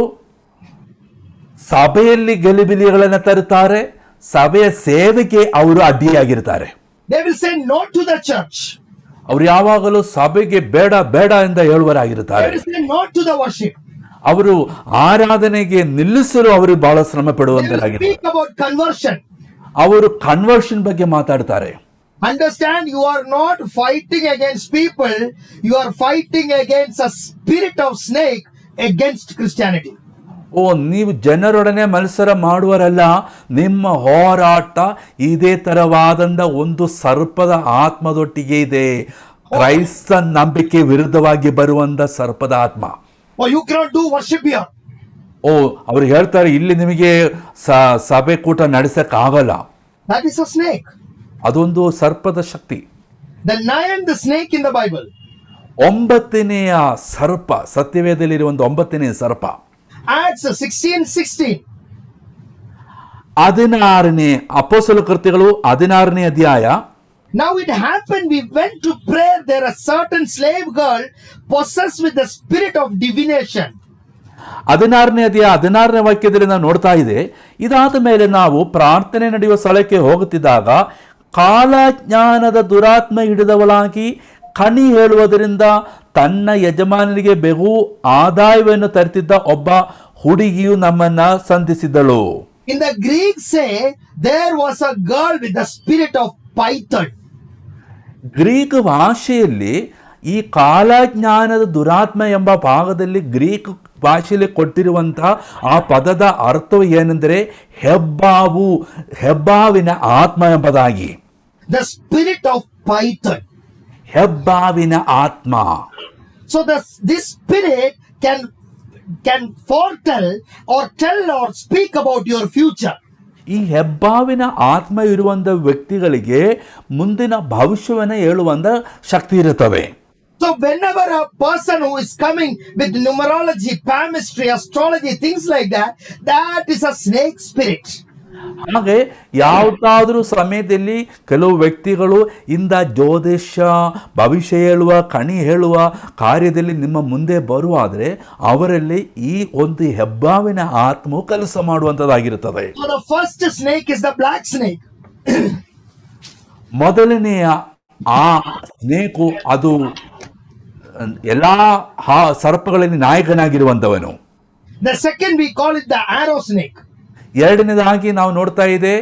ಸಭೆಯಲ್ಲಿ ಗಲಿಬಿಲಿಗಳನ್ನು ತರುತ್ತಾರೆ ಸಭೆಯ ಸೇವೆಗೆ ಅವರು ಅಡ್ಡಿಯಾಗಿರ್ತಾರೆ They will say no to the church. ಅವರು ಯಾವಾಗಲೂ ಸಭೆಗೆ ಬೇಡ ಬೇಡ ಎಂದು They ಹೇಳುವರಾಗಿರುತ್ತಾರೆ will say no to the worship. ಅವರು ಆರಾಧನೆಗೆ ನಿಲ್ಲಿಸಲು ಅವರು ಬಹಳ ಶ್ರಮ They will ಪಡುವಂತರಾಗಿದ್ದಾರೆ speak about conversion. ಅವರು ಕನ್ವರ್ಷನ್ ಬಗ್ಗೆ ಮಾತಾಡ್ತಾರೆ Understand, you are not fighting against people. You are fighting against a spirit of snake against Christianity. ಓ ನೀವು ಜನರೊಡನೆ ಮತ್ಸರ ಮಾಡುವರಲ್ಲ ನಿಮ್ಮ ಹೋರಾಟ ಇದೇ ತರವಾದಂತ ಒಂದು ಸರ್ಪದ ಆತ್ಮದೊಟ್ಟಿಗೆ ಇದೆ ಕ್ರೈಸ್ತ ನಂಬಿಕೆ ವಿರುದ್ಧವಾಗಿ ಬರುವಂತ ಸರ್ಪದ ಆತ್ಮ Or you cannot do worship here. ಓ ಅವ್ರು ಹೇಳ್ತಾರೆ ಇಲ್ಲಿ ನಿಮಗೆ ಸ- ಸಭೆ ಕೂಟ ನಡೆಸಕ್ಕಾಗಲ್ಲ That is a snake. ಅದೊಂದು ಸರ್ಪದ ಶಕ್ತಿ The ninth snake in the Bible. ಒಂಬತ್ತನೆಯ ಸರ್ಪ ಸತ್ಯವೇದಲ್ಲಿರುವ ಒಂದು ಒಂಬತ್ತನೆಯ ಸರ್ಪ Acts 16 16. ಹದಿನಾರನೇ ಅಪೋಸಲ ಕೃತ್ಯಗಳು ಹದಿನಾರನೇ ಅಧ್ಯಾಯ Now it happened, we went to prayer. There a certain slave girl possessed with the spirit of divination. ಹದಿನಾರನೇ ಅಧ್ಯಾಯ ಹದಿನಾರನೇ ವಾಕ್ಯದಲ್ಲಿ ನಾವು ನೋಡ್ತಾ ಇದೆ ಇದಾದ ಮೇಲೆ ನಾವು ಪ್ರಾರ್ಥನೆ ನಡೆಯುವ ಸ್ಥಳಕ್ಕೆ ಹೋಗುತ್ತಿದ್ದಾಗ ಕಾಲಜ್ಞಾನದ ದುರಾತ್ಮ ಹಿಡಿದವಳಾಗಿ ಕಣಿ ಹೇಳುವುದರಿಂದ ತನ್ನ ಯಜಮಾನನಿಗೆ ಬಹು ಆದಾಯವನ್ನು ತರುತ್ತಿದ್ದ ಒಬ್ಬ ಹುಡುಗಿಯು ನಮ್ಮನ್ನ ಸಂಧಿಸಿದಳು In the Greek say, there was a girl with the spirit of python. Greek ಭಾಷೆಯಲ್ಲಿ ಈ ಕಾಲಜ್ಞಾನದ ದುರಾತ್ಮ ಎಂಬ ಭಾಗದಲ್ಲಿ ಗ್ರೀಕ್ ಭಾಷೆಯಲ್ಲಿ ಕೊಟ್ಟಿರುವಂತಹ ಆ ಪದದ ಅರ್ಥವು ಏನೆಂದರೆ ಹೆಬ್ಬಾವು ಹೆಬ್ಬಾವಿನ ಆತ್ಮ ಎಂಬುದಾಗಿ The spirit of python. ಹೆಬ್ಬಾವಿನ ಆತ್ಮ So the, this spirit can can foretell or tell or speak about your future. ಈ ಹೆಬ್ಬಾವಿನ ಆತ್ಮ ಇರುವಂತ ವ್ಯಕ್ತಿಗಳಿಗೆ ಮುಂದಿನ ಭವಿಷ್ಯವನ್ನು ಹೇಳುವಂತ ಶಕ್ತಿ ಇರುತ್ತವೆ So whenever a person who is coming with numerology, palmistry, astrology, things like that, that is a snake spirit. ಹಾಗೆ ಯಾವುದಾದ್ರೂ ಸಮಯದಲ್ಲಿ ಕೆಲವು ವ್ಯಕ್ತಿಗಳು ಇಂದ ಜ್ಯೋತಿಷ್ಯ ಭವಿಷ್ಯ ಹೇಳುವ ಕಣಿ ಹೇಳುವ ಕಾರ್ಯದಲ್ಲಿ ನಿಮ್ಮ ಮುಂದೆ ಬರುವಾದರೆ ಅವರಲ್ಲಿ ಈ ಒಂದು ಹೆಬ್ಬಾವಿನ ಆತ್ಮವು ಕೆಲಸ ಮಾಡುವಂಥದ್ದಾಗಿರುತ್ತದೆ So the first snake is the black snake. ಮೊದಲನೆಯ ಆ ಸ್ನೇಕು ಅದು ಎಲ್ಲಾ ಹಾ ಸರ್ಪಗಳಲ್ಲಿ ನಾಯಕನಾಗಿರುವಂಥವನು The second we call it the arrow snake. ಎರಡನೇದಾಗಿ ನಾವು ನೋಡ್ತಾ ಇದೆ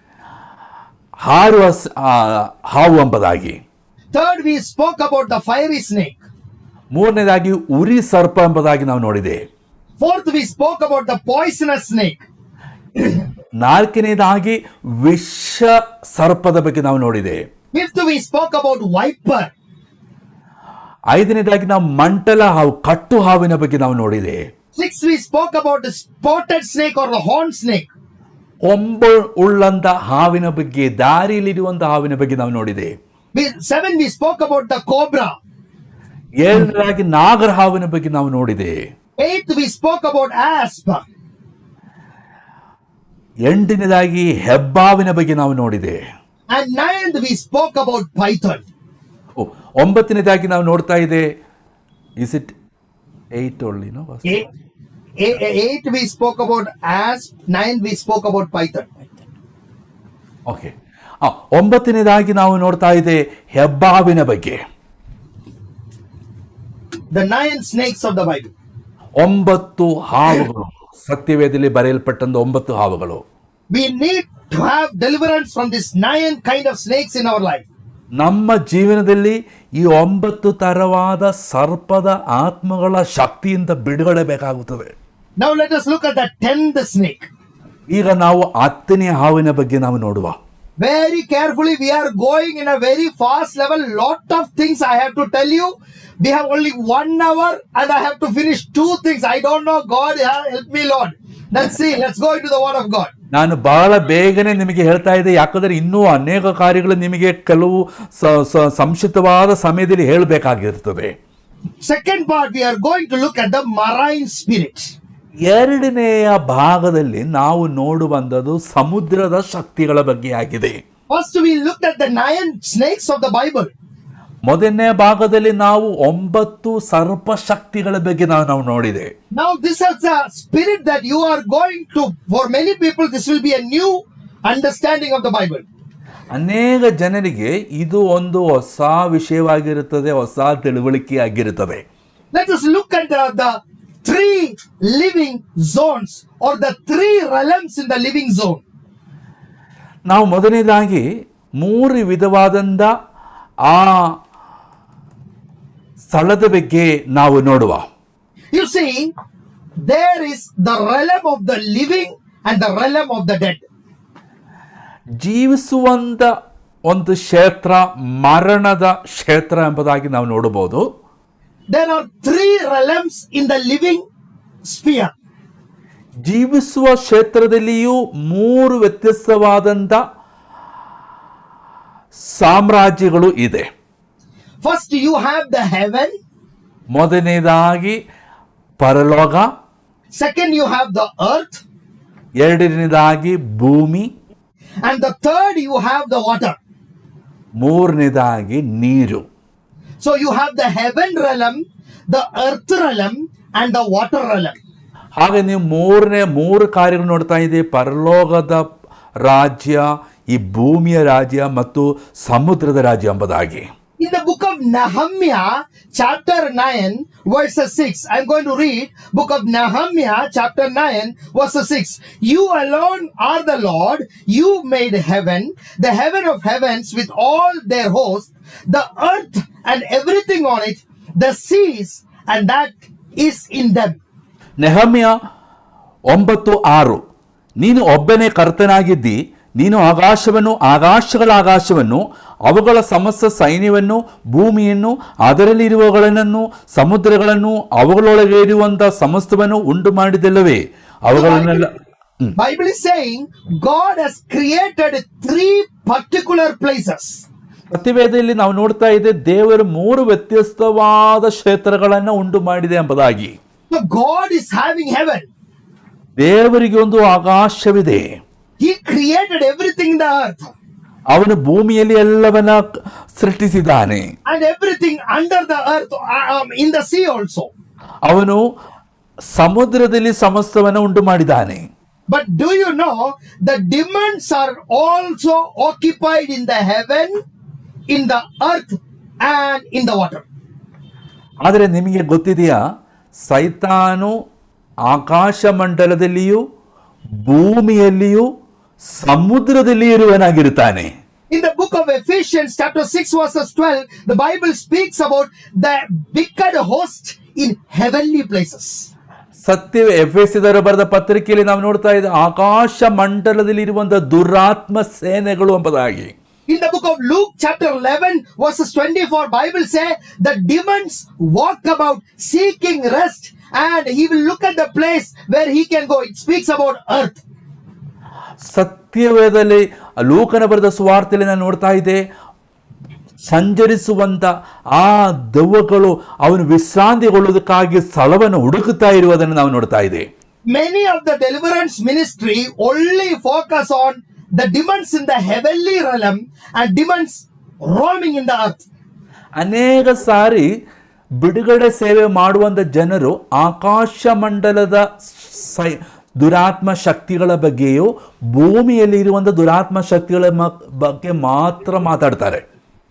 ಹಾರುವ ಸ್- ಆ, ಹಾವು ಎಂಬುದಾಗಿ Third we spoke about the fiery snake. ಮೂರನೇದಾಗಿ ಉರಿ ಸರ್ಪ ಎಂಬುದಾಗಿ ನಾವು ನೋಡಿದೆ Fourth we spoke about the poisonous snake. ನಾಲ್ಕನೇದಾಗಿ ವಿಷ ಸರ್ಪದ ಬಗ್ಗೆ ನಾವು ನೋಡಿದೆ Fifth we spoke about viper. ಐದನೇದಾಗಿ ನಾವು ಮಂಟಲ ಹಾವು ಕಟ್ಟು ಹಾವಿನ ಬಗ್ಗೆ ನಾವು ನೋಡಿದೆ Sixth we spoke about the spotted snake or the horn snake. ಕೊಂಬು ಉಳ್ಳಂತ ಹಾವಿನ ಬಗ್ಗೆ ದಾರಿಯಲ್ಲಿರುವಂತ ಹಾವಿನ ಬಗ್ಗೆ ನಾವು ನೋಡಿದೆ We, seven we spoke about the cobra. ಏಳನೇದಾಗಿ ನಾಗರ ಹಾವಿನ ಬಗ್ಗೆ ನಾವು ನೋಡಿದೆ Eighth we spoke about asp. ಎಂಟನೇದಾಗಿ ಹೆಬ್ಬಾವಿನ ಬಗ್ಗೆ ನಾವು ನೋಡಿದೆ And ninth we spoke about python. ಓ, ಒಂಬತ್ತನೇದಾಗಿ ನಾವು ನೋಡ್ತಾ ಇದೆ ಇಸ್ ಇಟ್ ಏಟ್ ಒಳ್ಳಿನೋ Eight, eight, eight we spoke about asp. Nine we spoke about python. Okay ಒಂಬತ್ತನೇದಾಗಿ ನಾವು ನೋಡ್ತಾ ಇದೆ ಹೆಬ್ಬಾವಿನ ಬಗ್ಗೆ the nine snakes of the Bible. ಒಂಬತ್ತು ಹಾವುಗಳು ಸತ್ಯವೇದಲ್ಲಿ ಬರೆಯಲ್ಪಟ್ಟಂತ ಒಂಬತ್ತು ಹಾವುಗಳು We need to have deliverance from these nine kind of snakes in our life. ನಮ್ಮ ಜೀವನದಲ್ಲಿ ಈ ಒಂಬತ್ತು ತರವಾದ ಸರ್ಪದ ಆತ್ಮಗಳ ಶಕ್ತಿಯಿಂದ ಬಿಡುಗಡೆ ಬೇಕಾಗುತ್ತದೆ Now let us look at the tenth snake. ಈಗ ನಾವು ಹತ್ತನೇ ಹಾವಿನ ಬಗ್ಗೆ ನಾವು ನೋಡುವ Very carefully, we are going in a very fast level. Lot of things I have to tell you. We have only one hour and I have to finish two things. I don't know. God help me, Lord. Let's see. Let's go into the Word of God. ನಾನು ಬಹಳ ಬೇಗನೆ ನಿಮಗೆ ಹೇಳ್ತಾ ಇದ್ದೆ ಯಾಕಂದ್ರೆ ಇನ್ನೂ ಅನೇಕ ಕಾರ್ಯಗಳು ನಿಮಗೆ ಕೆಲವು ಸ- ಸ- ಸಂಕ್ಷಿಪ್ತವಾದ ಸಮಯದಲ್ಲಿ ಹೇಳಬೇಕಾಗಿರ್ತದೆ Second part, we are going to look at the marine spirit. ಎರಡನೆಯ ಭಾಗದಲ್ಲಿ ನಾವು ನೋಡುವಂಥದ್ದು ಸಮುದ್ರದ ಶಕ್ತಿಗಳ ಬಗ್ಗೆ ಆಗಿದೆ First, we looked at the nine snakes of the Bible. ಮೊದಲನೇ ಭಾಗದಲ್ಲಿ ನಾವು ಒಂಬತ್ತು ಸರ್ಪ ಶಕ್ತಿಗಳ ಬಗ್ಗೆ ನಾವು ನಾವು ನೋಡಿದೆ Now, this is a spirit that you are going to, for many people, this will be a new understanding of the Bible. ಅನೇಕ ಜನರಿಗೆ ಇದು ಒಂದು ಹೊಸ ವಿಷಯವಾಗಿರುತ್ತದೆ ಹೊಸ ತಿಳುವಳಿಕೆ ಆಗಿರುತ್ತದೆ Let us look at the, the three living zones or the three realms in the living zone. ನಾವು ಮೊದಲನೇದಾಗಿ ಮೂರು ವಿಧವಾದಂಥ ಆ ಸ್ಥಳದ ಬಗ್ಗೆ ನಾವು ನೋಡುವ You see, there is the realm of the living and the realm of the dead. ಜೀವಿಸುವಂತ ಒಂದು ಕ್ಷೇತ್ರ ಮರಣದ ಕ್ಷೇತ್ರ ಎಂಬುದಾಗಿ ನಾವು ನೋಡಬಹುದು There are three realms in the living sphere. ಜೀವಿಸುವ ಕ್ಷೇತ್ರದಲ್ಲಿಯೂ ಮೂರು ವ್ಯತ್ಯಸ್ತವಾದಂಥ ಸಾಮ್ರಾಜ್ಯಗಳು ಇದೆ First, you have the heaven. ಮೊದಲನೇದಾಗಿ ಪರಲೋಕ Second, you have the earth. ಎರಡನೇದಾಗಿ ಭೂಮಿ And the third, you have the water. ಮೂರನೇದಾಗಿ ನೀರು So you have the heaven realm, the earth realm, and the water realm. ಹಾಗೆ ನೀವು ಮೂರನೇ ಮೂರು ಕಾರ್ಯಗಳು ನೋಡ್ತಾ ಇದ್ದೀವಿ ಪರಲೋಕದ ರಾಜ್ಯ ಈ ಭೂಮಿಯ ರಾಜ್ಯ ಮತ್ತು ಸಮುದ್ರದ ರಾಜ್ಯ ಎಂಬುದಾಗಿ In the book of Nehemiah, chapter 9, verses 6, I'm going to read book of Nehemiah, chapter 9, verses 6. You alone are the Lord. You made heaven, the heaven of heavens with all their host, the earth and everything on it, the seas and that is in them. ನೆಹಮ್ಯ ಒಂಬತ್ತು ಆರು ನೀನು ಒಬ್ಬನೇ ಕರ್ತನಾಗಿದ್ದಿ ನೀನು ಆಕಾಶವನ್ನು ಆಕಾಶಗಳ ಆಕಾಶವನ್ನು ಅವುಗಳ ಸಮಸ್ತ ಸೈನ್ಯವನ್ನು ಭೂಮಿಯನ್ನು ಅದರಲ್ಲಿರುವಗಳನ್ನು ಸಮುದ್ರಗಳನ್ನು ಅವುಗಳೊಳಗೆ ಇರುವಂತಹ ಸಮಸ್ತವನ್ನು ಉಂಟು ಮಾಡಿದಲ್ಲವೇ ಅವುಗಳನ್ನೆಲ್ಲ ಹ್ಮ್. Bible is saying God has created three particular places. ಸತ್ಯವೇದದಲ್ಲಿ ನಾವು ನೋಡ್ತಾ ಇದ್ದೆ ದೇವರು ಮೂರು ವ್ಯತ್ಯಸ್ತವಾದ ಕ್ಷೇತ್ರಗಳನ್ನು ಉಂಟು ಮಾಡಿದೆ ಎಂಬುದಾಗಿ So God is having heaven. ದೇವರಿಗೆ ಒಂದು ಆಕಾಶವಿದೆ He created everything in the earth ಅವನು ಭೂಮಿಯಲ್ಲಿ ಎಲ್ಲವನ್ನ ಸೃಷ್ಟಿಸಿದ್ದಾನೆ and everything under the earth, uh, um, in the sea also. ಅವನು ಸಮುದ್ರದಲ್ಲಿ ಸಮಸ್ತವನ್ನ ಉಂಟು ಮಾಡಿದ್ದಾನೆ But do you know the demons are also occupied in the heaven, in the earth, and in the water? ಆದರೆ ನಿಮಗೆ ಗೊತ್ತಿದೆಯಾ ಸೈತಾನು ಆಕಾಶ ಮಂಡಲದಲ್ಲಿಯೂ ಭೂಮಿಯಲ್ಲಿಯೂ ಸಮುದ್ರದಲ್ಲಿ ಇರುವನಾಗಿರುತ್ತಾನೆ In the book of Ephesians, chapter 6, verses 12, the Bible speaks about the wicked host in heavenly places. ಸತ್ಯ ಎಫೆಸಿದರ ಬರೆದ ಪತ್ರಿಕೆಯಲ್ಲಿ ನಾವು ನೋಡ್ತಾ ಇದ್ದ ಆಕಾಶ ಮಂಡಲದಲ್ಲಿ ಇರುವಂತಹ ದುರಾತ್ಮ ಸೇನೆಗಳು ಎಂಬುದಾಗಿ In the book of Luke, chapter 11, verses 24, Bible say the demons walk about seeking rest and he will look at the place where he can go. It speaks about earth. ಸತ್ಯವೇದದಲ್ಲಿ ಲೋಕನ ಬರೆದ ಸುವಾರ್ತೆಯಲ್ಲಿ ನಾನು ನೋಡ್ತಾ ಇದ್ದೆ ಸಂಚರಿಸುವಂತ ಆ ದೆವ್ವಗಳು ಅವನು ವಿಶ್ರಾಂತಿಗೊಳ್ಳುವುದಕ್ಕಾಗಿ ಸ್ಥಳವನ್ನು ಹುಡುಕುತ್ತಾ ಇರುವುದನ್ನು ನಾವು ನೋಡ್ತಾ ಇದ್ದೇವೆ Many of the deliverance ministry only focus on the demons in the heavenly realm and demons roaming in the earth. ಅನೇಕ ಸಾರಿ ಬಿಡುಗಡೆ ಸೇವೆ ಮಾಡುವಂತ ಜನರು ಆಕಾಶ ಮಂಡಲದ ಸೈ ದುರಾತ್ಮ ಶಕ್ತಿಗಳ ಬಗ್ಗೆಯೂ ಭೂಮಿಯಲ್ಲಿ ಇರುವಂತ ದುರಾತ್ಮ ಶಕ್ತಿಗಳ ಮ- ಬಗ್ಗೆ ಮಾತ್ರ ಮಾತಾಡ್ತಾರೆ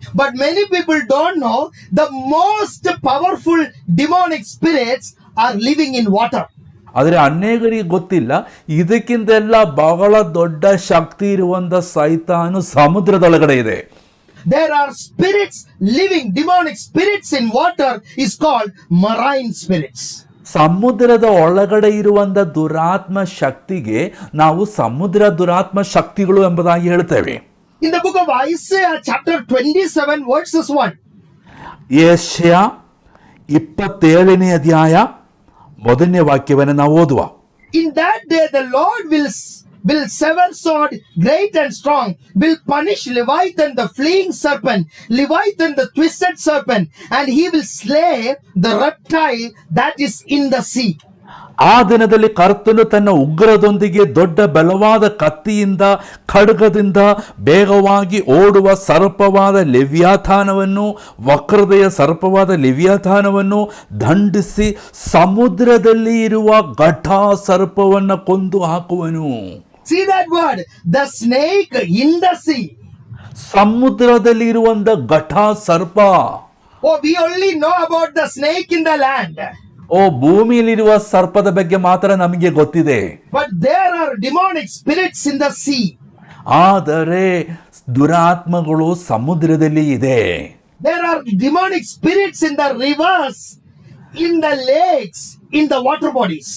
But many people don't know the most powerful demonic spirits are living in water. ಆದರೆ ಅನೇಕರಿಗೆ ಗೊತ್ತಿಲ್ಲ ಇದಕ್ಕಿಂತೆಲ್ಲ ಬಹಳ ದೊಡ್ಡ ಶಕ್ತಿ ಇರುವಂತ ಸೈತಾನು ಸಮುದ್ರದೊಳಗಡೆ ಇದೆ There are spirits living, demonic spirits in water is called marine spirits. ಸಮುದ್ರದ ಒಳಗಡೆ ಇರುವಂತ ದುರಾತ್ಮ ಶಕ್ತಿಗೆ ನಾವು ಸಮುದ್ರ ದುರಾತ್ಮ ಶಕ್ತಿಗಳು ಎಂಬುದಾಗಿ ಹೇಳ್ತೇವೆ In the book of Isaiah, chapter 27, verses 1, ಏಷ್ಯ ಇಪ್ಪತ್ತೇಳನೇ ಅಧ್ಯಾಯ ಮೊದಲನೇ ವಾಕ್ಯವನ್ನು ನಾವು ಓದುವ in that day the Lord will, will sever sword great and strong, will punish Leviathan the fleeing serpent, Leviathan the twisted serpent, and he will slay the reptile that is in the sea. ಆ ದಿನದಲ್ಲಿ ಕರ್ತನು ತನ್ನ ಉಗ್ರದೊಂದಿಗೆ ದೊಡ್ಡ ಬಲವಾದ ಕತ್ತಿಯಿಂದ ಖಡ್ಗದಿಂದ ಬೇಗವಾಗಿ ಓಡುವ ಸರ್ಪವಾದ ಲಿವ್ಯಾಥಾನವನ್ನು ವಕ್ರದೆಯ ಸರ್ಪವಾದ ಲಿವ್ಯಾಥಾನವನ್ನು ದಂಡಿಸಿ ಸಮುದ್ರದಲ್ಲಿ ಇರುವ ಘಟಾ ಸರ್ಪವನ್ನು ಕೊಂದು ಹಾಕುವನು See that word, the snake in the sea. ಸಮುದ್ರದಲ್ಲಿ ಇರುವಂತ ಘಟಾ ಸರ್ಪ Oh, we only know about the snake in the land. ಓ ಭೂಮಿಯಲ್ಲಿರುವ ಸರ್ಪದ ಬಗ್ಗೆ ಮಾತ್ರ ನಮಗೆ ಗೊತ್ತಿದೆ But there are demonic spirits in the sea. ಆದರೆ ದುರಾತ್ಮಗಳು ಸಮುದ್ರದಲ್ಲಿ ಇದೆ There are demonic spirits in the rivers, in the lakes, in the water bodies.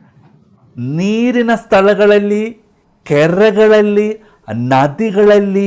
ನೀರಿನ ಸ್ಥಳಗಳಲ್ಲಿ ಕೆರೆಗಳಲ್ಲಿ ನದಿಗಳಲ್ಲಿ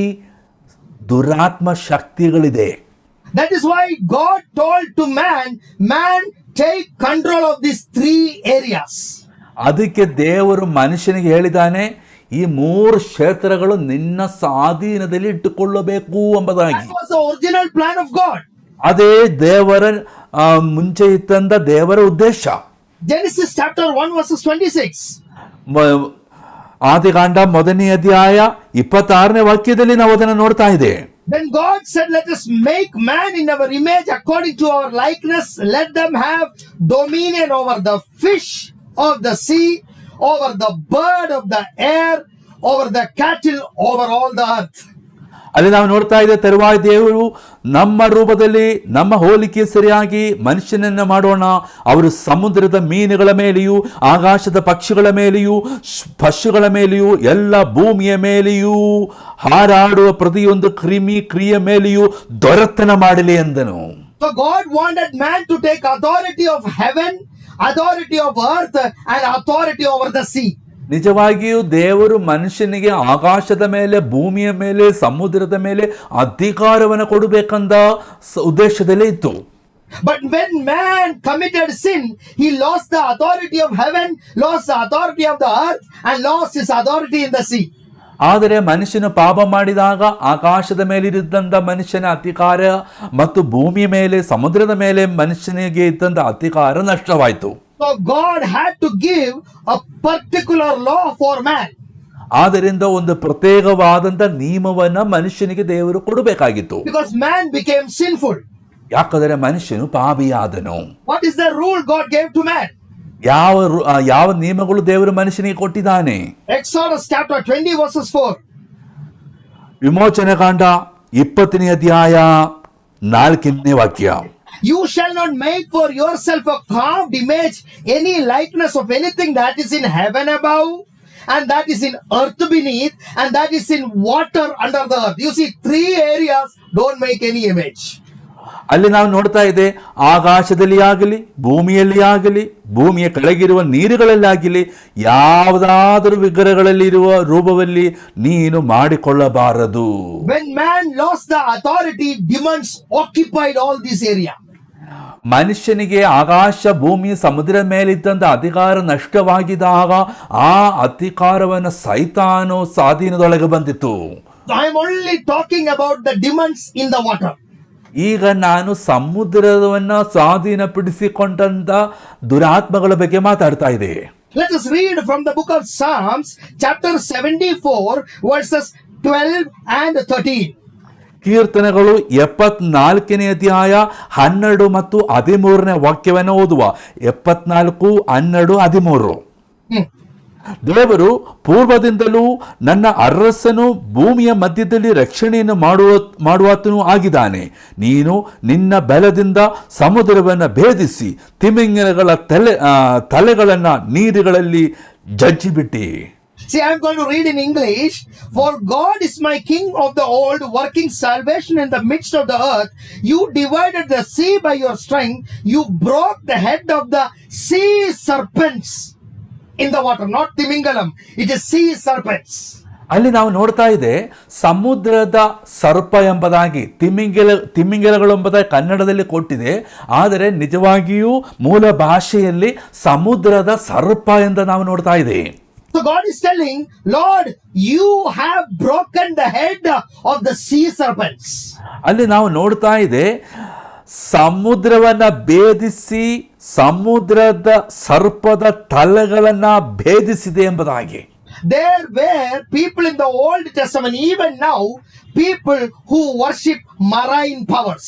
ದುರಾತ್ಮ ಶಕ್ತಿಗಳಿದೆ That is why God told to man, man, take control of these three areas. ಅದಕ್ಕೆ ದೇವರು ಮನುಷ್ಯನಿಗೆ ಹೇಳಿದಾನೆ ಈ ಮೂರು ಕ್ಷೇತ್ರಗಳು ನಿನ್ನ ಸ್ವಾಧೀನದಲ್ಲಿ ಇಟ್ಟುಕೊಳ್ಳಬೇಕು ಎಂಬುದಾಗಿ That was the original plan of God. ಅದೇ ದೇವರ ಆ, ಮುಂಚೆ ಇತ್ತಂದ ದೇವರ ಉದ್ದೇಶ Genesis chapter 1, verses 26. ಮ- ಆದಿಕಾಂಡ ಮೊದಲನೇ ಅಧ್ಯಾಯ ಇಪ್ಪತ್ತಾರನೇ ವಾಕ್ಯದಲ್ಲಿ ನಾವು ಅದನ್ನು ನೋಡ್ತಾ ಇದೆ Then God said, Let us make man in our image according to our likeness. Let them have dominion over the fish of the sea, over the bird of the air, over the cattle, over all the earth. ಅಲ್ಲಿ ನಾವು ನೋಡ್ತಾ ಇದ್ದ ತರುವಾಯ ದೇವರು ನಮ್ಮ ರೂಪದಲ್ಲಿ ನಮ್ಮ ಹೋಲಿಕೆ ಸರಿಯಾಗಿ ಮನುಷ್ಯನನ್ನ ಮಾಡೋಣ ಅವರು ಸಮುದ್ರದ ಮೀನುಗಳ ಮೇಲೆಯೂ ಆಕಾಶದ ಪಕ್ಷಿಗಳ ಮೇಲೆಯೂ ಶ್- ಪಶುಗಳ ಮೇಲೆಯೂ ಎಲ್ಲ ಭೂಮಿಯ ಮೇಲೆಯೂ ಹಾರಾಡುವ ಪ್ರತಿಯೊಂದು ಕ್ರಿಮಿ ಕ್ರಿಯೆ ಮೇಲೆಯೂ ದೊರೆತನ ಮಾಡಲಿ ಎಂದನು So God wanted man to take authority of heaven, authority of earth, and authority over the sea. ನಿಜವಾಗಿಯೂ ದೇವರು ಮನುಷ್ಯನಿಗೆ ಆಕಾಶದ ಮೇಲೆ ಭೂಮಿಯ ಮೇಲೆ ಸಮುದ್ರದ ಮೇಲೆ ಅಧಿಕಾರವನ್ನು ಕೊಡಬೇಕಂದ ಸ- ಉದ್ದೇಶದಲ್ಲೇ ಇತ್ತು But when man committed sin, he lost the authority of heaven, lost the authority of the earth, and lost his authority in the sea. ಆದರೆ ಮನುಷ್ಯನು ಪಾಪ ಮಾಡಿದಾಗ ಆಕಾಶದ ಮೇಲಿದ್ದಂಥ ಮನುಷ್ಯನ ಅಧಿಕಾರ ಮತ್ತು ಭೂಮಿಯ ಮೇಲೆ ಸಮುದ್ರದ ಮೇಲೆ ಮನುಷ್ಯನಿಗೆ ಇದ್ದಂಥ ಅಧಿಕಾರ ನಷ್ಟವಾಯಿತು So God had to give a particular law for man. ಆದ್ದರಿಂದ ಒಂದು ಪ್ರತ್ಯೇಕವಾದಂಥ ನಿಯಮವನ್ನ ಮನುಷ್ಯನಿಗೆ ದೇವರು ಕೊಡಬೇಕಾಗಿತ್ತು Because man became sinful. ಯಾಕಂದರೆ ಮನುಷ್ಯನು ಪಾಪಿಯಾದನು What is the rule God gave to man? ಯಾವ ರು- ಆ, ಯಾವ ನಿಯಮಗಳು ದೇವರು ಮನುಷ್ಯನಿಗೆ ಕೊಟ್ಟಿದ್ದಾನೆ Exodus chapter 20, verses 4. ವಿಮೋಚನೆ ಕಾಂಡ ಇಪ್ಪತ್ತನೇ ಅಧ್ಯಾಯ ನಾಲ್ಕನೇ ವಾಕ್ಯ You shall not make for yourself a carved image, any likeness of anything that is in heaven above, and that is in earth beneath, and that is in water under the earth. You see, three areas don't make any image. ಅಲ್ಲಿ ನಾವು ನೋಡ್ತಾ ಇದೆ ಆಕಾಶದಲ್ಲಿ ಆಗಲಿ ಭೂಮಿಯಲ್ಲಿ ಆಗಲಿ ಭೂಮಿಯ ಕೆಳಗಿರುವ ನೀರುಗಳಲ್ಲಿ ಆಗಲಿ ಯಾವುದಾದರೂ ವಿಗ್ರಹಗಳಲ್ಲಿ ಇರುವ ರೂಪದಲ್ಲಿ ನೀನು ಮಾಡಿಕೊಳ್ಳಬಾರದು When man lost the authority, demons occupied all this area. ಮನುಷ್ಯನಿಗೆ ಆಕಾಶ ಭೂಮಿ ಸಮುದ್ರ ಮೇಲಿದ್ದಂಥ ಅಧಿಕಾರ ನಷ್ಟವಾಗಿದ್ದಾಗ ಆ ಅಧಿಕಾರವನ್ನು ಸೈತಾನು ಸ್ವಾಧೀನದೊಳಗೆ ಬಂದಿತ್ತು I am only talking about the demons in the water. ಈಗ ನಾನು ಸಮುದ್ರವನ್ನ ಸ್ವಾಧೀನಪಡಿಸಿಕೊಂಡಂತ ದುರಾತ್ಮಗಳ ಬಗ್ಗೆ ಮಾತಾಡ್ತಾ ಇದೆ Let us read from the book of Psalms, chapter 74, verses 12 and 13. ಕೀರ್ತನೆಗಳು ಎಪ್ಪತ್ನಾಲ್ಕನೇ ಅಧ್ಯಾಯ ಹನ್ನೆರಡು ಮತ್ತು ಹದಿಮೂರನೇ ವಾಕ್ಯವನ್ನು ಓದುವ ಎಪ್ಪತ್ನಾಲ್ಕು ಹನ್ನೆರಡು ಹದಿಮೂರು Hmm. ದೇವರು ಪೂರ್ವದಿಂದಲೂ ನನ್ನ ಅರಸನು ಭೂಮಿಯ ಮಧ್ಯದಲ್ಲಿ ರಕ್ಷಣೆಯನ್ನು ಮಾಡುವ ಮಾಡುವಾತನೂ ಆಗಿದ್ದಾನೆ ನೀನು ನಿನ್ನ ಬಲದಿಂದ ಸಮುದ್ರವನ್ನು ಭೇದಿಸಿ ತಿಮಿಂಗಲಗಳ ತಲೆ ಆ, ತಲೆಗಳನ್ನ ನೀರುಗಳಲ್ಲಿ ಜಜ್ಜಿಬಿಟ್ಟಿ See, I'm going to read in English. For God is my King of the old, working salvation in the midst of the earth. You divided the sea by your strength. You broke the head of the sea serpents in the water, not Timingalam. It is sea serpents. ಅಲ್ಲಿ ನಾವು ನೋಡ್ತಾ ಇದೆ ಸಮುದ್ರದ ಸರ್ಪ ಎಂಬುದಾಗಿ ತಿಮಿಂಗಿಲ ತಿಮಿಂಗಿಲಗಳು ಎಂಬುದಾಗಿ ಕನ್ನಡದಲ್ಲಿ ಕೊಟ್ಟಿದೆ ಆದರೆ ನಿಜವಾಗಿಯೂ ಮೂಲ ಭಾಷೆಯಲ್ಲಿ ಸಮುದ್ರದ ಸರ್ಪ ಎಂದು ನಾವು ನೋಡ್ತಾ ಇದ್ದೇವೆ So God is telling, Lord, you have broken the head of the sea serpents. ಅಲ್ಲಿ ನಾವು ನೋಡ್ತಾ ಇದೆ ಸಮುದ್ರವನ್ನ ಭೇದಿಸಿ ಸಮುದ್ರದ ಸರ್ಪದ ತಲೆಗಳನ್ನ ಭೇದಿಸಿದೆ ಎಂಬುದಾಗಿ There were people in the Old Testament, even now, people who worship marine powers.